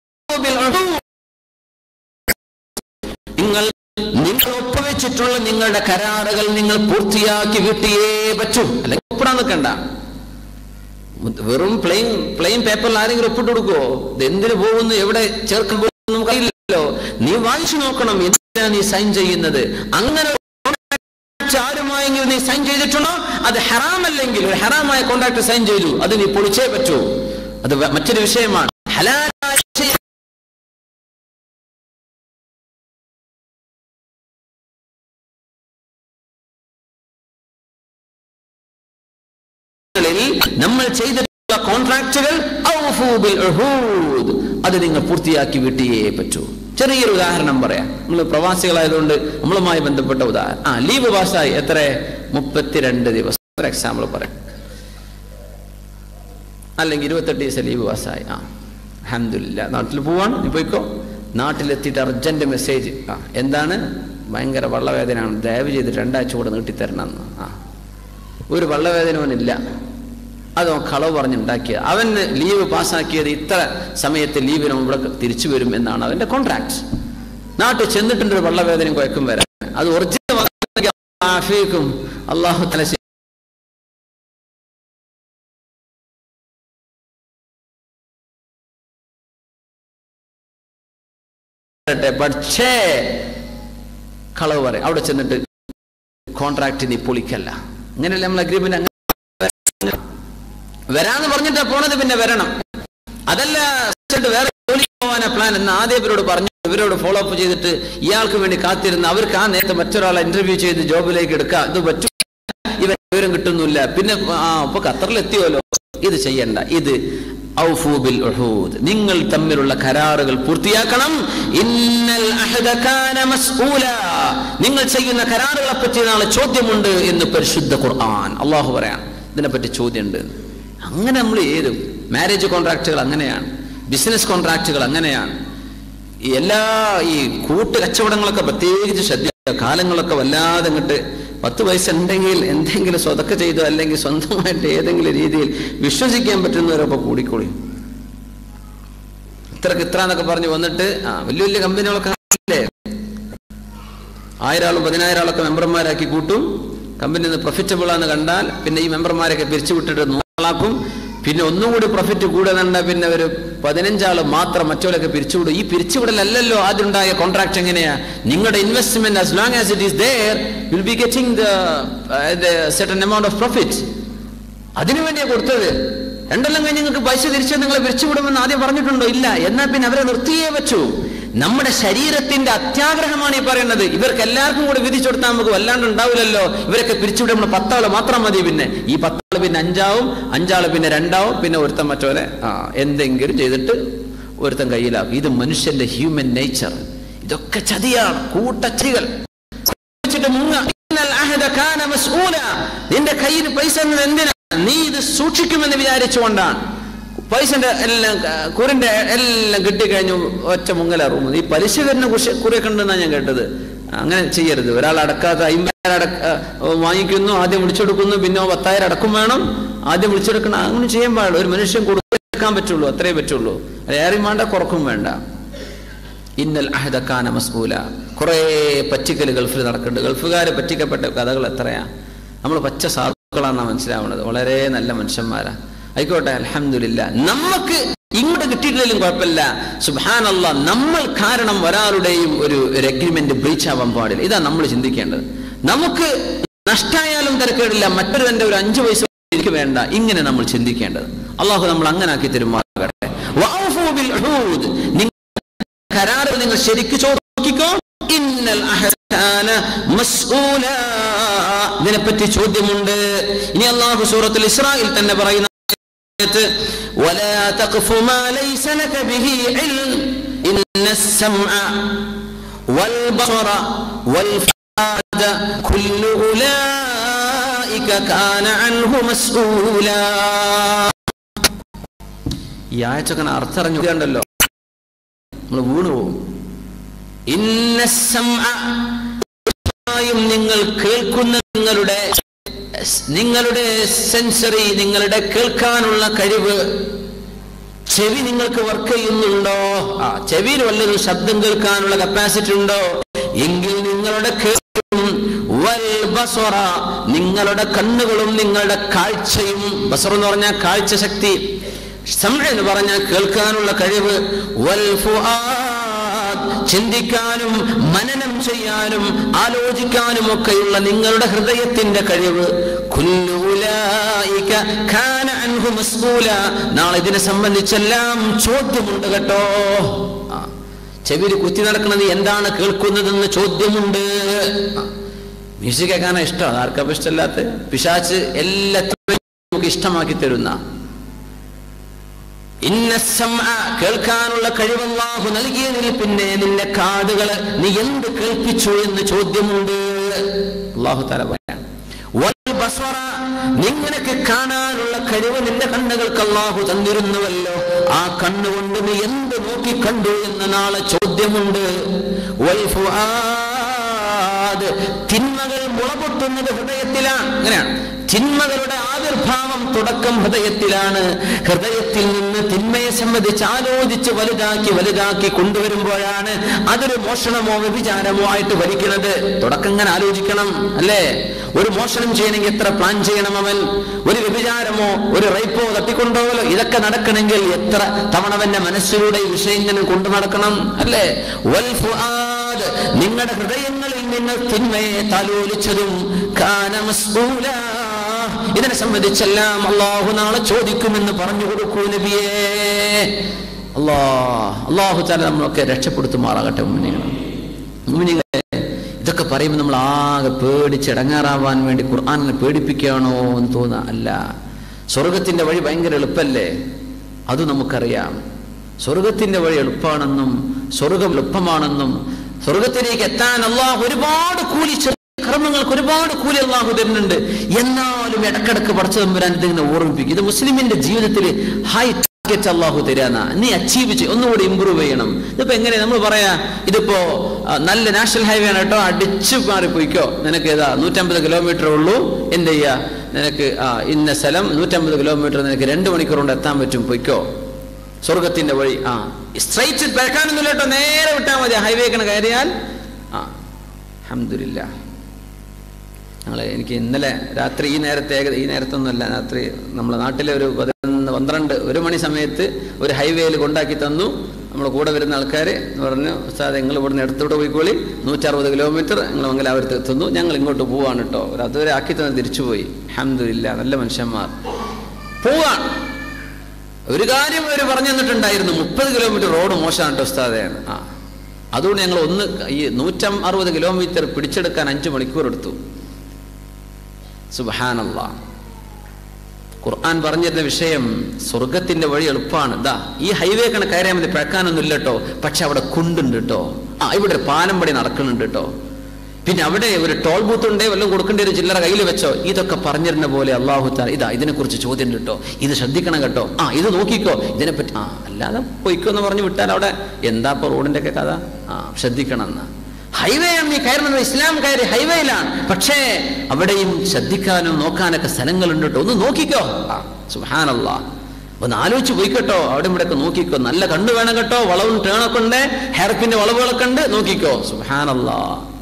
Speaker 3: നിങ്ങൾ നിങ്ങൾ ഒപ്പുവെച്ചിട്ടുള്ള നിങ്ങളുടെ കരാറുകൾ നിങ്ങൾ പൂർത്തിയാക്കി കിട്ടിയേ പറ്റൂ അല്ലെങ്കിൽ ഒപ്പിടാൻ നിൽക്കണ്ട വെറും പ്ലെയിൻ പ്ലെയിൻ പേപ്പറിൽ ആരെങ്കിലും ഒപ്പിട്ട് കൊടുക്കുവോ ഇത് എന്തിനു പോകുന്നു എവിടെ ചേർക്കാൻ പോകുന്നു നമുക്ക് അറിയില്ലല്ലോ നീ വായിച്ചു നോക്കണം എന്തിനാ നീ സൈൻ ചെയ്യുന്നത് അങ്ങനെ കോൺട്രാക്ട് ആരുമായെങ്കിലും നീ സൈൻ ചെയ്തിട്ടുണ്ടോ അത് ഹറാമല്ലെങ്കിൽ ഒരു ഹറാമായ കോൺട്രാക്ട് സൈൻ ചെയ്തു അത് നീ പൊളിച്ചേ പറ്റൂ അത് വ- മറ്റൊരു വിഷയമാണ് ഹലാലായ വിഷയം ങ്ങളിൽ നമ്മൾ ചെയ്തിട്ടുള്ള കോൺട്രാക്റ്റുകൾ ഔഫൂ ബിൽ ഉഹൂദ്. അത് നിങ്ങൾ പൂർത്തിയാക്കി വിട്ടിയേ പറ്റൂ ചെറിയൊരു ഉദാഹരണം പറയാം നമ്മൾ പ്രവാസികളായതുകൊണ്ട് നമ്മളുമായി ബന്ധപ്പെട്ട ഉദാഹരണം ആ ലീവ് പാസ്സായി എത്ര മുപ്പത്തിരണ്ട് ദിവസം ഒരു എക്സാമ്പിൾ പറയാം അല്ലെങ്കിൽ ഇരുപത്തെട്ട് ദിവസം ലീവ് പാസ്സായി ആ അഹമ്മദില്ല നാട്ടിൽ പോവാണ് നീ പോയിക്കോ നാട്ടിലെത്തിയിട്ട് അർജന്റ് മെസ്സേജ് ആ എന്താണ് ഭയങ്കര വള്ളവേദനയാണ് ദയവ് ചെയ്ത് രണ്ടാഴ്ച കൂടെ നീട്ടിത്തരണം എന്ന് ആ ഒരു വള്ളവേദന അവനില്ല അത് അവൻ കളവ് പറഞ്ഞുണ്ടാക്കിയത് അവന് ലീവ് പാസ്സാക്കിയത് ഇത്ര സമയത്ത് ലീവിന് അവൻ ഇവിടെ തിരിച്ചു വരും എന്നാണ് അവന്റെ കോൺട്രാക്ട് നാട്ടിൽ ചെന്നിട്ടുണ്ട് ഒരു വള്ളവേദനയും കുഴക്കും വരാൻ അത് ഒറിജിനൽ ആഫിയക്കും അള്ളാഹു തല പറയട്ടെ പക്ഷേ കളവ് പറയും അവിടെ ചെന്നിട്ട് കോൺട്രാക്ട് നീ പൊളിക്കല്ല അങ്ങനെയല്ല നമ്മൾ അഗ്രിമെന്റ് അങ്ങനെ വരാന്ന് പറഞ്ഞിട്ടാ പോണത് പിന്നെ വരണം അതല്ല എന്നിട്ട് വേറെ ജോലിക്ക് പോകാനാ പ്ലാൻ എന്ന് ആദ്യം ഇവരോട് പറഞ്ഞു ഇവരോട് ഫോളോ അപ്പ് ചെയ്തിട്ട് ഇയാൾക്ക് വേണ്ടി കാത്തിരുന്ന് അവർക്ക് ആ നേരത്തെ മറ്റൊരാളെ ഇന്റർവ്യൂ ചെയ്ത് ജോബിലേക്ക് എടുക്കാം ഇത് പറ്റും ഇവൻ വിവരം കിട്ടുന്നില്ല പിന്നെ ആ ഇപ്പൊ ഖത്തറിൽ എത്തിയോലോ ഇത് ചെയ്യണ്ട ഇത് ഔഫൂ ബിൽ ഉഹൂദ്. നിങ്ങൾ തമ്മിലുള്ള കരാറുകൾ പൂർത്തിയാക്കണം ഇന്നൽ അഹദ കാന മസ്ഊല. നിങ്ങൾ ചെയ്യുന്ന കരാറുകളെ പറ്റി നാളെ ചോദ്യമുണ്ട് എന്ന് പരിശുദ്ധ ഖുർആൻ അള്ളാഹു പറയാം ഇതിനെപ്പറ്റി ചോദ്യമുണ്ട് അങ്ങനെ നമ്മൾ ഏത് മാരേജ് കോൺട്രാക്റ്റുകൾ അങ്ങനെയാണ് ബിസിനസ് കോൺട്രാക്റ്റുകൾ അങ്ങനെയാണ് ഈ എല്ലാ ഈ കൂട്ട് കച്ചവടങ്ങളൊക്കെ പ്രത്യേകിച്ച് ശ്രദ്ധിക്കുക കാലങ്ങളൊക്കെ വല്ലാതെ അങ്ങോട്ട് പത്ത് പൈസ ഉണ്ടെങ്കിൽ എന്തെങ്കിലും സ്വതക്ക ചെയ്തോ അല്ലെങ്കിൽ സ്വന്തമായിട്ട് ഏതെങ്കിലും രീതിയിൽ വിശ്വസിക്കാൻ പറ്റുന്നവരൊക്കെ കൂടിക്കൂടി ഇത്രക്ക് ഇത്ര എന്നൊക്കെ പറഞ്ഞ് വന്നിട്ട് ആ വലിയ വലിയ കമ്പനികളൊക്കെ ഇല്ലേ ആയിരം ആളും പതിനായിരം ആളൊക്കെ മെമ്പർമാരാക്കി കൂട്ടും കമ്പനി നിന്ന് പ്രൊഫിറ്റബിൾ ആണെന്ന് കണ്ടാൽ പിന്നെ ഈ മെമ്പർമാരൊക്കെ പിരിച്ചു വിട്ടിട്ട് നൂറാളാക്കും പിന്നെ ഒന്നും കൂടി പ്രൊഫിറ്റ് കൂടെ കണ്ടാൽ പിന്നെ ഒരു പതിനഞ്ചാള് മാത്രം മറ്റവരൊക്കെ പിരിച്ചുവിടും ഈ പിരിച്ചുവിടലല്ലോ ആദ്യം ഉണ്ടായ കോൺട്രാക്ട് എങ്ങനെയാ നിങ്ങളുടെ investment as long as it is there will be getting the certain amount of profit അതിനു വേണ്ടിയാ കൊടുത്തത് രണ്ടെല്ലാം കഴിഞ്ഞ് നിങ്ങൾക്ക് പൈസ തിരിച്ച് നിങ്ങളെ പിരിച്ചുവിടുമെന്ന് ആദ്യം പറഞ്ഞിട്ടുണ്ടോ ഇല്ല എന്നാൽ പിന്നെ അവരെ നിർത്തിയേ വെച്ചു നമ്മുടെ ശരീരത്തിന്റെ അത്യാഗ്രഹമാണ് ഈ പറയുന്നത് ഇവർക്ക് എല്ലാവർക്കും കൂടി വിധിച്ചു കൊടുത്താൽ നമുക്ക് വല്ലാണ്ട് ഉണ്ടാവില്ലല്ലോ ഇവരൊക്കെ പിരിച്ചുവിടും നമ്മൾ പത്താള് മാത്രം മതി പിന്നെ ഈ പത്താള് പിന്നെ അഞ്ചാവും അഞ്ചാള് പിന്നെ രണ്ടാവും പിന്നെ ഒരുത്തൻ മറ്റോലെ ആ എന്തെങ്കിലും ചെയ്തിട്ട് ഒരുത്തൻ കയ്യിലാക്കും ഇത് മനുഷ്യന്റെ ഹ്യൂമൻ നേച്ചർ ഇതൊക്കെ ചതിയാണ് കൂട്ടച്ചതികൾ വെച്ചിട്ട് മുങ്ങ ഇന്നൽ അഹദ കാന മസ്ഊല. നിന്റെ കയ്യിൽ പൈസ എന്നത് എന്തിനാ നീ ഇത് സൂക്ഷിക്കുമെന്ന് വിചാരിച്ചുകൊണ്ടാണ് പൈസന്റെ എല്ലാം ക- കുറിന്റെ എല്ലാം കിട്ടിക്കഴിഞ്ഞു ഒറ്റ മുങ്ങല റൂം ഈ പലിശ വരുന്ന കുശ കുറിയൊക്കെ ഉണ്ടെന്നാണ് ഞാൻ കേട്ടത് അങ്ങനെ ചെയ്യരുത് ഒരാൾ അടക്കാത്ത അമ്പതിനായിരം അടക്ക ഏ, വാങ്ങിക്കുന്നു ആദ്യം വിളിച്ചെടുക്കുന്നു പിന്നെ പത്തായിരം അടക്കം വേണം ആദ്യം വിളിച്ചെടുക്കണം അങ്ങനെ ചെയ്യാൻ പാടില്ല ഒരു മനുഷ്യൻ കൊടുക്കാൻ പറ്റുള്ളൂ അത്രേ പറ്റുള്ളൂ ഏറി വേണ്ട കുറക്കും വേണ്ട ഇന്നൽ അഹദക്കാന മസ്ഊല കുറേ പറ്റിക്കൽ ഗൾഫിൽ നടക്കുന്നുണ്ട് ഗൾഫുകാർ പറ്റിക്കപ്പെട്ട കഥകൾ എത്രയാ നമ്മൾ പച്ച സാധുക്കളാണെന്നാണ് മനസ്സിലാവുന്നത് വളരെ നല്ല മനുഷ്യന്മാരാ ആയിക്കോട്ടെ അലഹമില്ല നമുക്ക് ഇങ്ങോട്ട് കിട്ടിയിട്ടില്ലെങ്കിലും കുഴപ്പമില്ല സുബാനല്ല നമ്മൾ കാരണം ഒരാളുടെയും ഒരു ഒരു അഗ്രിമെന്റ് ബ്രീച്ച് ആവാൻ പാടില്ല ഇതാ നമ്മൾ ചിന്തിക്കേണ്ടത് നമുക്ക് നഷ്ടായാലും തിരക്കേടില്ല മറ്റൊരുവന്റെ ഒരു അഞ്ചു പൈസ എനിക്ക് വേണ്ട ഇങ്ങനെ നമ്മൾ ചിന്തിക്കേണ്ടത് അള്ളാഹു നമ്മൾ അങ്ങനെ ആക്കി തരുമാറാകട്ടെ വഅൗഫൂ ബിൽ ഉഹൂദ്. നിങ്ങൾ കരാറ് നിങ്ങൾ ശരിക്ക് ചോദിക്കോ ഇന്നൽ അഹ്സാന മസ്ഊല ഇതിനെപ്പറ്റി ചോദ്യമുണ്ട് ഇനി അള്ളാഹു സൂറത്തുൽ ഇസ്രായിൽ തന്നെ പറയുന്ന ആയത്ത്, ولا تقف ما ليس لك به علم إن السمع والبصر والفؤاد كل أولئك كان عنه مسؤولا ഈ ആഴ്ചക്ക് അർത്ഥം അറിഞ്ഞുണ്ടല്ലോ നമ്മൾ വീണു പോകും ഇന്ന സംഅ തീർച്ചയായും നിങ്ങൾ കേൾക്കുന്ന നിങ്ങളുടെ നിങ്ങളുടെ സെൻസറി നിങ്ങളുടെ കേൾക്കാനുള്ള കഴിവ് ചെവി നിങ്ങൾക്ക് വർക്ക് ചെയ്യുന്നുണ്ടോ ആ ചെവിയിൽ വല്ലൊരു ശബ്ദം കേൾക്കാനുള്ള കപ്പാസിറ്റി ഉണ്ടോ എങ്കിൽ നിങ്ങളുടെ കേൾക്കും വൽ ബസറ നിങ്ങളുടെ കണ്ണുകളും നിങ്ങളുടെ കാഴ്ചയും ബസർ എന്ന് പറഞ്ഞാൽ കാഴ്ച ശക്തി സമ എന്ന് പറഞ്ഞാൽ കേൾക്കാനുള്ള കഴിവ് വൽ ഫുആദ് ചിന്തിക്കാനും മനനം ചെയ്യാനും ആലോചിക്കാനും ഒക്കെയുള്ള നിങ്ങളുടെ ഹൃദയത്തിന്റെ കഴിവ് കുല്ലു ഉലൈക കാന അൻഹു മസ്ഊല നാളെ ഇതിനെ സംബന്ധിച്ചെല്ലാം ചോദ്യമുണ്ട് കേട്ടോ ആ, ചെവിയിൽ കുത്തി നടക്കുന്നത് എന്താണ് കേൾക്കുന്നതെന്ന് ചോദ്യമുണ്ട് ആ, മ്യൂസിക് കേൾക്കാനാ ഇഷ്ടം ആർക്കപ്പം ഇഷ്ടമല്ലാത്ത പിശാച്ച് എല്ലാത്തിനും നമുക്ക് ഇഷ്ടമാക്കി തരുന്ന ഇന്ന സംഅ, കേൾക്കാനുള്ള കഴിവ് അല്ലാഹു നൽകിയതിൽ പിന്നെ നിന്റെ കാതുകള് നീ എന്ത് കേൾപ്പിച്ചു എന്ന് ചോദ്യമുണ്ട് അള്ളാഹു തല പറയാം വൽ ബസ്വറ, നിങ്ങനക്ക് കാണാനുള്ള കഴിവ് നിന്റെ കണ്ണുകൾക്ക് അള്ളാഹു തന്നിരുന്നുവല്ലോ ആ കണ്ണുകൊണ്ട് നീ എന്ത് നോക്കി കണ്ടു എന്ന നാളെ ചോദ്യമുണ്ട് വൽ ഫുആദ്, തിന്മകൾ മുളപൊട്ടുന്നത് ഹൃദയത്തിലാണ് അങ്ങനെയാണ് തിന്മകളുടെ ആവിർഭാവം തുടക്കം ഹൃദയത്തിലാണ് ഹൃദയത്തിൽ നിന്ന് തിന്മയെ സംബന്ധിച്ച് ആലോചിച്ച് വലുതാക്കി വലുതാക്കി കൊണ്ടുവരുമ്പോഴാണ് അതൊരു മോഷണമോ വ്യഭിചാരമോ ആയിട്ട് ഭരിക്കുന്നത് തുടക്കം ഇങ്ങനെ ആലോചിക്കണം അല്ലേ ഒരു മോഷണം ചെയ്യണമെങ്കിൽ എത്ര പ്ലാൻ ചെയ്യണം അവൻ ഒരു വ്യഭിചാരമോ ഒരു റൈപ്പോ തട്ടിക്കൊണ്ടുപോകലോ ഇതൊക്കെ നടക്കണമെങ്കിൽ എത്ര തവണ അവന്റെ മനസ്സിലൂടെ ഈ വിഷയം ഇങ്ങനെ കൊണ്ടു നടക്കണം അല്ലേ വൽ ഫുആദ്, നിങ്ങളുടെ ഹൃദയങ്ങളിൽ നിന്ന് തിന്മയെ താലോലിച്ചതും കാന മസ്ഊലാ. ഇതിനെ സംബന്ധിച്ചെല്ലാം അള്ളാഹു നാളെ ചോദിക്കുമെന്ന് പറഞ്ഞു കൊടുക്കൂ നബിയേ അല്ലാ അള്ളാഹു താല നമ്മളൊക്കെ രക്ഷപ്പെടുത്തുമാറാകട്ടെ മുന്നികളെ മുന്നികളെ ഇതൊക്കെ പറയുമ്പോൾ നമ്മൾ ആകെ പേടിച്ച് ഇടങ്ങാറാവാൻ വേണ്ടി ഖുർആാനിനെ പേടിപ്പിക്കുകയാണോ എന്ന് തോന്നുക അല്ല സ്വർഗത്തിന്റെ വഴി ഭയങ്കര എളുപ്പല്ലേ അത് നമുക്കറിയാം സ്വർഗത്തിന്റെ വഴി എളുപ്പമാണെന്നും സ്വർഗം എളുപ്പമാണെന്നും സ്വർഗത്തിലേക്ക് എത്താൻ അള്ളാഹ് ഒരുപാട് കൂലി ചെറിയ കർമ്മങ്ങൾക്ക് ഒരുപാട് കൂലി അള്ളാഹു തരുന്നുണ്ട് എന്നാലും ഇടക്കിടക്ക് പടച്ചു തമ്പുരാൻ ഇതിങ്ങനെ ഓർമ്മിപ്പിക്കും ഇത് മുസ്ലിമിന്റെ ജീവിതത്തിൽ ഹൈ ടാർഗറ്റ് അള്ളാഹു തരാന്ന നീ അച്ചീവ് ചെയ്യും ഒന്നുകൂടി ഇമ്പ്രൂവ് ചെയ്യണം ഇതിപ്പോ എങ്ങനെ നമ്മൾ പറയാ ഇതിപ്പോ ആ, നല്ല നാഷണൽ ഹൈവേ ആണ് കേട്ടോ അടിച്ചു മാറിപ്പോയിക്കോ നിനക്ക് ഏതാ നൂറ്റമ്പത് കിലോമീറ്റർ ഉള്ളൂ എന്ത് ചെയ്യാ നിനക്ക് ആ ഇന്ന സ്ഥലം നൂറ്റമ്പത് കിലോമീറ്റർ നിനക്ക് രണ്ട് മണിക്കൂർ കൊണ്ട് എത്താൻ പറ്റും പൊയ്ക്കോ സ്വർഗത്തിന്റെ വഴി ആ സ്ട്രൈറ്റ് പേക്കാനൊന്നുമില്ല കേട്ടോ നേരെ വിട്ടാൽ മതി ഹൈവേക്കണ് കയറിയാൽ ആ അഹമ്മദില്ല ഞങ്ങൾ എനിക്ക് ഇന്നലെ രാത്രി ഈ നേരത്തെ ഏക- ഈ നേരത്തൊന്നുമല്ല രാത്രി നമ്മുടെ നാട്ടിലെ ഒരു പതിനൊന്ന് പന്ത്രണ്ട് ഒരു മണി സമയത്ത് ഒരു ഹൈവേയിൽ കൊണ്ടാക്കി തന്നു നമ്മുടെ കൂടെ വരുന്ന ആൾക്കാർ പറഞ്ഞു സാർ നിങ്ങൾ ഇവിടുന്ന് എടുത്തോട്ട് പോയിക്കോളി നൂറ്ററുപത് കിലോമീറ്റർ നിങ്ങൾ മംഗലാപുരത്ത് എത്തുന്നു ഞങ്ങൾ ഇങ്ങോട്ട് പോവാണ് കേട്ടോ ഒരു അതുവരെ ആക്കി തന്നെ തിരിച്ചുപോയി അഹമ്മദില്ല നല്ല മനുഷ്യന്മാർ പോവാണ് ഒരു കാര്യം അവർ പറഞ്ഞു തന്നിട്ടുണ്ടായിരുന്നു മുപ്പത് കിലോമീറ്റർ റോഡ് മോശമാണ് കേട്ടോ ഉസ്താദയാണ് ആ അതുകൊണ്ട് ഞങ്ങൾ ഒന്ന് ഈ നൂറ്റം അറുപത് കിലോമീറ്റർ പിടിച്ചെടുക്കാൻ അഞ്ച് മണിക്കൂർ എടുത്തു സുബാനല്ല ഖുർആൻ പറഞ്ഞിരുന്ന വിഷയം സ്വർഗത്തിന്റെ വഴി എളുപ്പമാണ് ദാ ഈ ഹൈവേ കണക്ക് കയറിയാൽ മതി പിഴക്കാനൊന്നും ഇല്ല കേട്ടോ പക്ഷെ അവിടെ കുണ്ടുണ്ട് കേട്ടോ ആ ഇവിടെ ഒരു പാലം പടി നടക്കുന്നുണ്ട് കേട്ടോ പിന്നെ അവിടെ ഒരു ടോൾ ബൂത്ത് ഉണ്ടേ വല്ലതും കൊടുക്കേണ്ട ഒരു ചില്ലറ കയ്യിൽ വെച്ചോ ഇതൊക്കെ പറഞ്ഞിരുന്ന പോലെ അള്ളാഹു താ ഇതാ ഇതിനെക്കുറിച്ച് ചോദ്യം ഉണ്ട് കേട്ടോ ഇത് ശ്രദ്ധിക്കണം കേട്ടോ ആ ഇത് നോക്കിക്കോ ഇതിനെപ്പറ്റി ആ അല്ലാതെ പൊയ്ക്കോ എന്ന് പറഞ്ഞു വിട്ടാൽ അവിടെ എന്താ ഇപ്പൊ റോഡിന്റെ ഒക്കെ കഥ ആ ശ്രദ്ധിക്കണം എന്ന് ഹൈവേ ആണ് നീ കയറുന്നത് ഇസ്ലാം കയറി ഹൈവേയിലാണ് പക്ഷേ അവിടെയും ശ്രദ്ധിക്കാനും നോക്കാനൊക്കെ സ്ഥലങ്ങളുണ്ട് കേട്ടോ ഒന്ന് നോക്കിക്കോ ആ സുഹാനല്ല ഒന്ന് ആലോചിച്ച് പോയിക്കോട്ടോ അവിടെ ഇവിടെ ഒക്കെ നോക്കിക്കോ നല്ല കണ്ണു വേണം കേട്ടോ വളവും ടേണൊക്കെ ഉണ്ട് ഹെയർപ്പിന്റെ വളവുകളൊക്കെ ഉണ്ട് നോക്കിക്കോ സുഹാനല്ലാ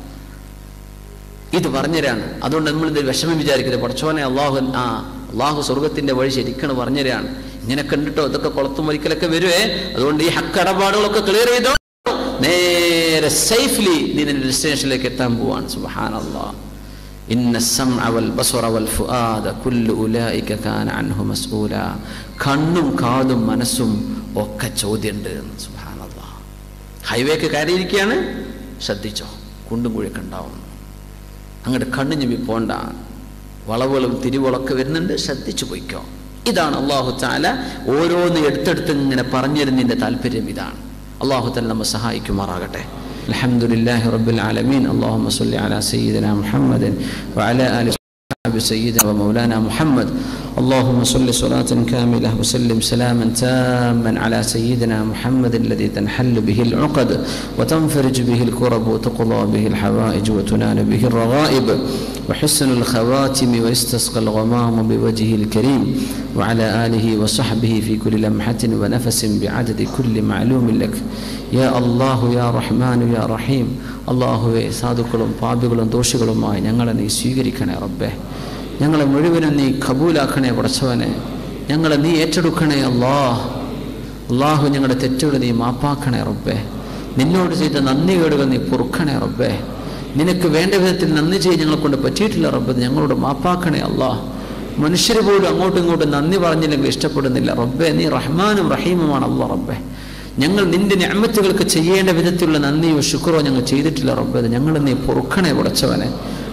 Speaker 3: ഇത് പറഞ്ഞുതരാണ് അതുകൊണ്ട് നമ്മൾ ഇത് വിഷമം വിചാരിക്കരുത് പഠിച്ചോനെ അള്ളാഹു ആ അള്ളാഹു സ്വർഗത്തിന്റെ വഴി ശരിക്കാണ് പറഞ്ഞുതരാണ് ഇങ്ങനെ കണ്ടിട്ടോ ഇതൊക്കെ കുളത്തും വരിക്കലൊക്കെ വരുവേ അതുകൊണ്ട് ഈ ഹക്കടപാടുകളൊക്കെ ക്ലിയർ ചെയ്തോ നേരെ സേഫ്ലി നീ നിന്റെ ഡെസ്റ്റിനേഷനിലേക്ക് എത്താൻ പോവാണ് സുബ്ഹാനല്ലാ ഇന്ന السمع والبصر والفؤاد كل اولئك كان عنه مسؤولا കണ്ണും കാതും മനസ്സും ഒക്കെ ചോദ്യമുണ്ട് സുബ്ഹാനല്ലാ ഹൈവേക്ക് കയറിയിരിക്കുകയാണ് ശ്രദ്ധിച്ചോ കുണ്ടും കുഴിയൊക്കെ ഉണ്ടാവും അങ്ങോട്ട് കണ്ണു ഞെമ്മി പോണ്ട വളവുകളും തിരിവുകളൊക്കെ വരുന്നുണ്ട് ശ്രദ്ധിച്ചു പോയിക്കോ ഇതാണ് അള്ളാഹു താല ഓരോന്ന് എടുത്തെടുത്ത് ഇങ്ങനെ പറഞ്ഞിരുന്നതിൻ്റെ താല്പര്യം ഇതാണ് അള്ളാഹു താല നമ്മെ സഹായിക്കുമാറാകട്ടെ الحمد لله رب العالمين اللهم صل على سيدنا محمد وعلى آل وصحبه سيدنا ومولانا محمد اللهم صل صلاة كاملة وسلم سلاما تاما على سيدنا محمد الذي تنحل به العقد وتنفرج به الكرب وتقضى به الحوائج وتنال به الرغائب وحسن الخواتم ويستسقى الغمام بوجهه الكريم وعلى آله وصحبه في كل لمحة ونفس بعدد كل معلوم لك يا الله يا رحمن يا رحيم അള്ളാഹുവെ സാധുക്കളും പാപികളും ദോഷികളുമായി ഞങ്ങളെ നീ സ്വീകരിക്കണേ റബ്ബേ ഞങ്ങളെ മുഴുവനും നീ കബൂലാക്കണേ പടച്ചവനെ ഞങ്ങളെ നീ ഏറ്റെടുക്കണേ അള്ളാഹ് അള്ളാഹു ഞങ്ങളുടെ തെറ്റുകൾ നീ മാപ്പാക്കണേ റബ്ബേ നിന്നോട് ചെയ്ത നന്ദികേടുകൾ നീ പൊറുക്കണേ റബ്ബേ നിനക്ക് വേണ്ട വിധത്തിൽ നന്ദി ചെയ്ത് ഞങ്ങളെ കൊണ്ട് പറ്റിയിട്ടില്ല റബ്ബ് ഞങ്ങളോട് മാപ്പാക്കണേ അള്ളാഹ് മനുഷ്യർ പോലും അങ്ങോട്ടും ഇങ്ങോട്ടും നന്ദി പറഞ്ഞില്ലെങ്കിൽ ഇഷ്ടപ്പെടുന്നില്ല റബ്ബേ നീ റഹ്മാനും റഹീമുമാണ് അള്ളാഹ് റബ്ബേ ഞങ്ങൾ നിന്റെ ഞാമത്തുകൾക്ക് ചെയ്യേണ്ട വിധത്തിലുള്ള നന്ദിയോ ശുക്രോ ഞങ്ങൾ ചെയ്തിട്ടില്ല റബ്ബേ ഞങ്ങൾ നീ പൊറുക്കണേ ഉടച്ചവനെ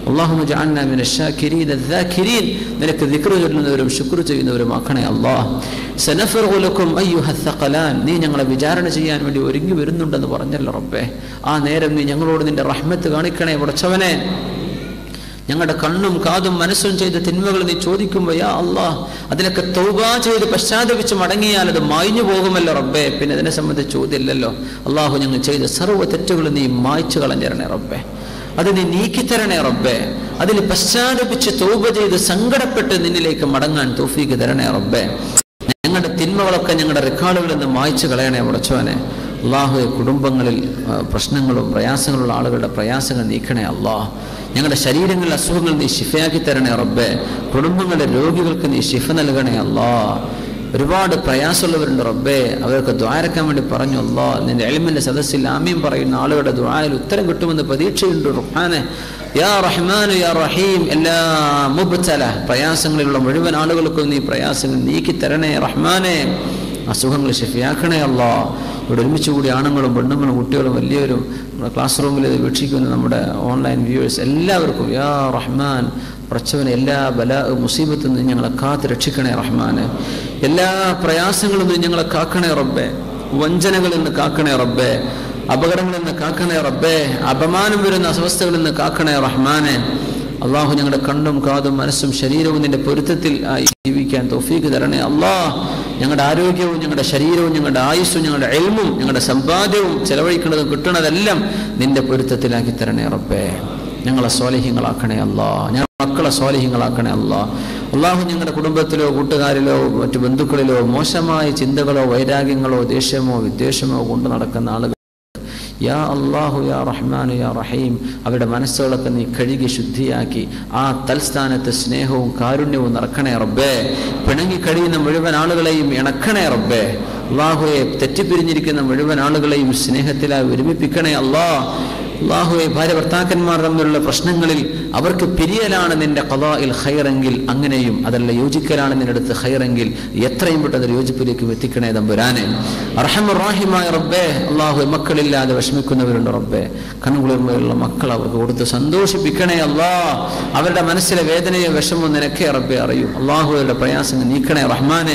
Speaker 3: അള്ളാഹു ജഅൽനാ മിന الشاكرين الذاكرين നിനക്ക് ദിക്ർ ചൊല്ലുന്നവരും ശുക്ർ ചെയ്യുന്നവരും ആക്കണേ അല്ലാഹ് സനഫറുഗു ലക്കും അയ്യുഹ الثقلان നീ ഞങ്ങളെ വിചാരണ ചെയ്യാൻ വേണ്ടി ഒരുങ്ങി വരുന്നുണ്ടെന്ന് പറഞ്ഞല്ലോ റബ്ബേ ആ നേരം നീ ഞങ്ങളോട് നിന്റെ റഹ്മത്ത് കാണിക്കണേ ഉടച്ചവനെ ഞങ്ങളുടെ കണ്ണും കാതും മനസ്സും ചെയ്ത തിന്മകൾ നീ ചോദിക്കുമ്പോൾ യാ അള്ളാഹ് അതിലൊക്കെ തൗബ ചെയ്ത് പശ്ചാത്തപിച്ച് മടങ്ങിയാൽ അത് മായ്ഞ്ഞു പോകുമല്ലോ റബ്ബേ പിന്നെ അതിനെ സംബന്ധിച്ച് ചോദ്യമില്ലല്ലോ അള്ളാഹു ഞങ്ങൾ ചെയ്ത സർവ്വ തെറ്റുകൾ നീ മായ്ച്ചു കളഞ്ഞിരണേ റബ്ബേ അത് നീ നീക്കിത്തരണേ റബ്ബേ അതിൽ പശ്ചാത്തപിച്ച് തൗബ ചെയ്ത് സങ്കടപ്പെട്ട് നിന്നിലേക്ക് മടങ്ങാൻ തോഫീക്ക് തരണേ റബ്ബേ ഞങ്ങളുടെ തിന്മകളൊക്കെ ഞങ്ങളുടെ റെക്കോർഡുകളിൽ നിന്ന് മായ്ച്ചു കളയണേ ഉടച്ചവനെ അള്ളാഹുവെ കുടുംബങ്ങളിൽ ആ, പ്രശ്നങ്ങളും പ്രയാസങ്ങളുള്ള ആളുകളുടെ പ്രയാസങ്ങൾ നീക്കണേ അള്ളാഹ് ഞങ്ങളുടെ ശരീരങ്ങളിലെ അസുഖങ്ങൾ നീ ശിഫയാക്കി തരണേ റബ്ബേ കുടുംബങ്ങളിലെ രോഗികൾക്ക് നീ ശിഫ നൽകണേ അള്ളാഹ് ഒരുപാട് പ്രയാസമുള്ളവരുണ്ട് റബ്ബേ അവർക്ക് ദ്വാരക്കാൻ വേണ്ടി പറഞ്ഞു അല്ലോ നിന്റെ എളിമിന്റെ സദസ്സിൽ ആമീൻ പറയുന്ന ആളുകളുടെ ദ്വാരയിൽ ഉത്തരം കിട്ടുമെന്ന് പ്രതീക്ഷയുണ്ട് റുഹാനെ യാ റഹ്മാനു യാ റഹീം എല്ലാ മുബ്തല പ്രയാസങ്ങളിലുള്ള മുഴുവൻ ആളുകൾക്കും നീ പ്രയാസങ്ങൾ നീക്കി തരണേ റഹ്മാനെ അസുഖങ്ങൾ ഷെഫിയാക്കണേ അല്ലോ ഇവിടെ ഒരുമിച്ച് കൂടി ആണുങ്ങളും പെണ്ണുങ്ങളും കുട്ടികളും വലിയൊരു നമ്മുടെ ക്ലാസ് റൂമിൽ ഇത് വീക്ഷിക്കുന്ന നമ്മുടെ ഓൺലൈൻ വ്യൂവേഴ്സ് എല്ലാവർക്കും യാ റഹ്മാൻ പ്രച്ചവനെ എല്ലാ ബല മുസീബത്തിൽ നിന്ന് ഞങ്ങളെ കാത്ത് രക്ഷിക്കണേ റഹ്മാന് എല്ലാ പ്രയാസങ്ങളിൽ നിന്ന് ഞങ്ങളെ കാക്കണേ റബ്ബേ വഞ്ചനകളിൽ നിന്ന് കാക്കണേ റബ്ബേ അപകടങ്ങളിൽ നിന്ന് കാക്കണേ റബ്ബേ അപമാനം വരുന്ന അവസ്ഥകളിൽ നിന്ന് കാക്കണേ റഹ്മാനെ അള്ളാഹു ഞങ്ങളുടെ കണ്ണും കാതും മനസ്സും ശരീരവും നിന്റെ പൊരുത്തത്തിൽ ആയി ജീവിക്കാൻ തോഫീക്ക് തരണേ അള്ളാഹ് ഞങ്ങളുടെ ആരോഗ്യവും ഞങ്ങളുടെ ശരീരവും ഞങ്ങളുടെ ആയുസ്സും ഞങ്ങളുടെ എൽമും ഞങ്ങളുടെ സമ്പാദ്യവും ചെലവഴിക്കുന്നതും കിട്ടുന്നതെല്ലാം നിന്റെ പൊരുത്തത്തിലാക്കി തരണേ റബ്ബേ ഞങ്ങളെ സ്വാലിഹ്യങ്ങളാക്കണേ അല്ലാ ഞങ്ങളുടെ മക്കളെ സ്വാലിഹ്യങ്ങളാക്കണേ അല്ലാ അള്ളാഹു ഞങ്ങളുടെ കുടുംബത്തിലോ കൂട്ടുകാരിലോ മറ്റു ബന്ധുക്കളിലോ മോശമായ ചിന്തകളോ വൈരാഗ്യങ്ങളോ ദേഷ്യമോ വിദ്വേഷമോ കൊണ്ട് നടക്കുന്ന ആളുകൾ യാ അള്ളാഹു യാ റഹ്മാനു യാ റഹീം അവരുടെ മനസ്സുകളൊക്കെ നീ കഴുകി ശുദ്ധിയാക്കി ആ തൽസ്ഥാനത്ത് സ്നേഹവും കാരുണ്യവും നിറക്കണേ റബ്ബേ പിണങ്ങി കഴിയുന്ന മുഴുവൻ ആളുകളെയും ഇണക്കണേ റബ്ബേ അള്ളാഹുയെ തെറ്റിപ്പിരിഞ്ഞിരിക്കുന്ന മുഴുവൻ ആളുകളെയും സ്നേഹത്തിലായി ഒരുമിപ്പിക്കണേ അല്ലാ അള്ളാഹുവെ ഭാര്യ ഭർത്താക്കന്മാർ തമ്മിലുള്ള പ്രശ്നങ്ങളിൽ അവർക്ക് പിരിയലാണ് നിന്റെ കലായിൽ ഹൈറെങ്കിൽ അങ്ങനെയും അതല്ല യോജിക്കലാണ് നിന്റെ അടുത്ത് ഹൈറെങ്കിൽ എത്രയും പെട്ടെന്ന് ഒരു യോജിപ്പിലേക്ക് എത്തിക്കണേ തമ്പുരാനെ അർഹമുറാഹിമായ റബ്ബേ അള്ളാഹു മക്കളില്ലാതെ വിഷമിക്കുന്നവരുണ്ട് റബ്ബേ കണ്ണുകുളിർമയുള്ള മക്കൾ അവർക്ക് കൊടുത്ത് സന്തോഷിപ്പിക്കണേ അല്ലാ അവരുടെ മനസ്സിലെ വേദനയോ വിഷമോ നിനക്കേ റബ്ബേ അറിയൂ അള്ളാഹുവയുടെ പ്രയാസങ്ങൾ നീക്കണേ റഹ്മാനെ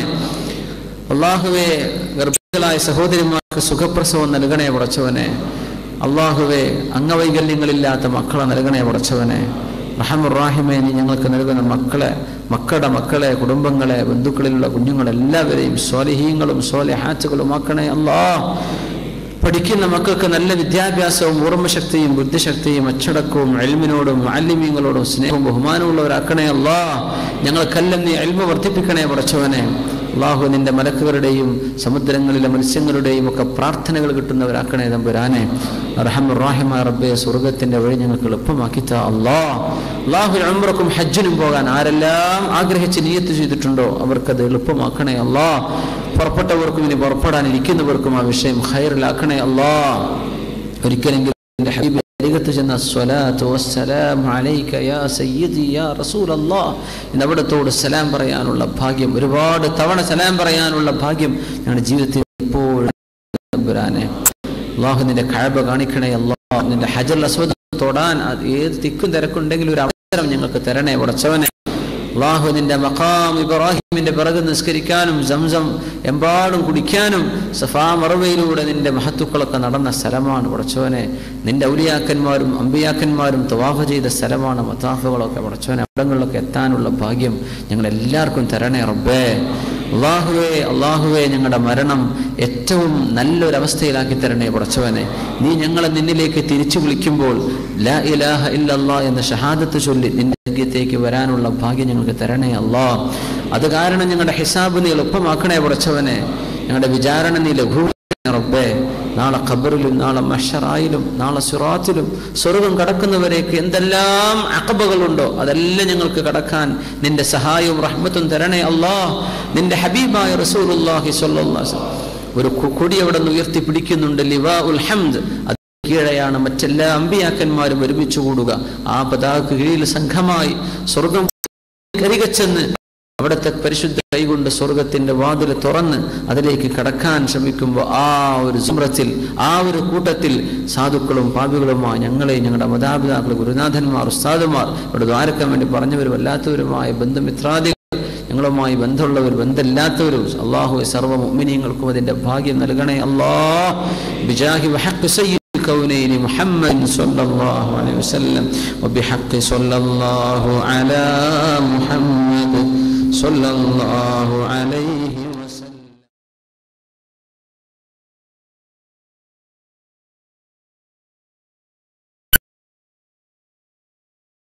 Speaker 3: അള്ളാഹുവെ ഗർഭിണികളായ സഹോദരിമാർക്ക് സുഖപ്രസവം നൽകണേ ഉടച്ചവനെ അള്ളാഹുവെ അംഗവൈകല്യങ്ങളില്ലാത്ത മക്കളെ നൽകണേ ഉടച്ചവനെ റഹമുറാഹിമെ നീ ഞങ്ങൾക്ക് നൽകുന്ന മക്കളെ മക്കളുടെ മക്കളെ കുടുംബങ്ങളെ ബന്ധുക്കളിലുള്ള കുഞ്ഞുങ്ങളെല്ലാവരെയും സ്വാലിഹീങ്ങളും സ്വാലിഹാച്ചുകളും ആക്കണേ അല്ലാ പഠിക്കുന്ന മക്കൾക്ക് നല്ല വിദ്യാഭ്യാസവും ഓർമ്മശക്തിയും ബുദ്ധിശക്തിയും അച്ചടക്കവും അൽമിനോടും മാലിന്യങ്ങളോടും സ്നേഹവും ബഹുമാനമുള്ളവരാക്കണേ അല്ലാ ഞങ്ങൾക്കെല്ലാം നീ അൽമ വർദ്ധിപ്പിക്കണേ പടച്ചവനെ അള്ളാഹു നിന്റെ മലക്കുകളുടെയും സമുദ്രങ്ങളിലെ മത്സ്യങ്ങളുടെയും ഒക്കെ പ്രാർത്ഥനകൾ കിട്ടുന്നവരാക്കണേ തമ്പുരാനെ റഹമുറാഹിമ റബ്ബെ സ്വർഗത്തിന്റെ വഴി ഞങ്ങൾക്ക് എളുപ്പമാക്കിത്ത അല്ലാ അള്ളാഹു അമ്രക്കും ഹജ്ജിനും പോകാൻ ആരെല്ലാം ആഗ്രഹിച്ച് നിയത്ത് ചെയ്തിട്ടുണ്ടോ അവർക്കത് എളുപ്പമാക്കണേ അല്ലാ പുറപ്പെട്ടവർക്കും ഇനി പുറപ്പെടാനിരിക്കുന്നവർക്കും ആ വിഷയം ഹൈറിലാക്കണേ അല്ലാ ഒരിക്കലെങ്കിലും എൻ്റെ ഹബീബ് അരികത്ത് ചെന്ന സ്വലാത്തു വസ്സലാം അലൈക യാ സയ്യിദി യാ റസൂലല്ലാഹ് എന്ന് അവിടത്തോട് സലാം പറയാനുള്ള ഭാഗ്യം ഒരുപാട് തവണ സലാം പറയാനുള്ള ഭാഗ്യം ഞങ്ങളുടെ ജീവിതത്തിൽ എപ്പോഴും തമ്പുരാനെ അള്ളാഹു നിന്റെ കഴബ കാണിക്കണേ അള്ളാഹ് നിന്റെ ഹജർ അസ്വദ് തൊടാൻ അത് ഏത് തിക്കും തിരക്കുണ്ടെങ്കിലും ഒരു അവസരം ഞങ്ങൾക്ക് തരണേ ഉടച്ചവനെ അള്ളാഹു നിന്റെ മഖാം ഇബ്രാഹിമിന്റെ പിറക് നിസ്കരിക്കാനും സംസം എമ്പാടും കുടിക്കാനും സഫാ മറവയിലൂടെ നിന്റെ മഹത്തുക്കളൊക്കെ നടന്ന സ്ഥലമാണ് പടച്ചോനെ നിന്റെ ഔലിയാക്കന്മാരും അമ്പിയാക്കന്മാരും തവാഫ് ചെയ്ത സ്ഥലമാണ് മതാഫുകളൊക്കെ പടച്ചോനെ അവിടങ്ങളിലൊക്കെ എത്താനുള്ള ഭാഗ്യം ഞങ്ങൾ എല്ലാവർക്കും തരണേ റബ്ബേ അള്ളാഹുവേ അള്ളാഹുവേ ഞങ്ങളുടെ മരണം ഏറ്റവും നല്ലൊരവസ്ഥയിലാക്കി തരണേ പടച്ചവനെ നീ ഞങ്ങളെ നിന്നിലേക്ക് തിരിച്ചു വിളിക്കുമ്പോൾ ലാ ഇലാഹ ഇല്ലല്ലാ എന്ന ഷഹാദത്ത് ചൊല്ലി നിന്റെ യജ്ഞത്തേക്ക് വരാനുള്ള ഭാഗ്യം ഞങ്ങൾക്ക് തരണേ അല്ലാ അത് കാരണം ഞങ്ങളുടെ ഹിസാബ് നീ എളുപ്പമാക്കണേ പടച്ചവനെ ഞങ്ങളുടെ വിചാരണ നീ ലഘു റബ്ബേ നാളെ ഖബറിലും നാളെ മഷറായിലും നാളെ സുറാത്തിലും സ്വർഗം കടക്കുന്നവരേക്ക് എന്തെല്ലാം അക്കബകളുണ്ടോ അതെല്ലാം ഞങ്ങൾക്ക് കടക്കാൻ നിന്റെ സഹായവും റഹ്മത്തും തരണേ അല്ലാ നിന്റെ ഹബീബായ റസൂലുള്ളാഹി സ്വല്ലല്ലാഹു അലൈഹി വസല്ലം ഒരു കു- കൊടി അവിടെ നിന്ന് ഉയർത്തി പിടിക്കുന്നുണ്ട് ലിവാ ഉൽ ഹംദ് അത് കീഴെയാണ് മറ്റെല്ലാ അമ്പിയാക്കന്മാരും ഒരുമിച്ച് കൂടുക ആ പതാക്ക് കീഴിൽ സംഘമായി സ്വർഗം കരികച്ചെന്ന് അവിടുത്തെ പരിശുദ്ധ കൈകൊണ്ട് സ്വർഗത്തിന്റെ വാതിൽ തുറന്ന് അതിലേക്ക് കടക്കാൻ ശ്രമിക്കുമ്പോൾ ആ ഒരു സുമ്രത്തിൽ ആ ഒരു കൂട്ടത്തിൽ സാധുക്കളും പാപികളുമായ ഞങ്ങളെ ഞങ്ങളുടെ മാതാപിതാക്കൾ ഗുരുനാഥന്മാർ ഉസ്താദുമാർ ഇവിടെ ദ്വാരക്കാൻ വേണ്ടി പറഞ്ഞവരും അല്ലാത്തവരുമായ ബന്ധുമിത്രാദികൾ ഞങ്ങളുമായി ബന്ധമുള്ളവർ ബന്ധമില്ലാത്തവരും അള്ളാഹു സർവ്വ മുഅ്മിനീങ്ങൾക്കും അതിന്റെ ഭാഗ്യം നൽകണേ അല്ലാഹ് ബിജാഹി വഹഖ് സയ്യിദ് الكونين محمد صلى الله عليه وسلم وبحق صلى الله على محمد صلى الله عليه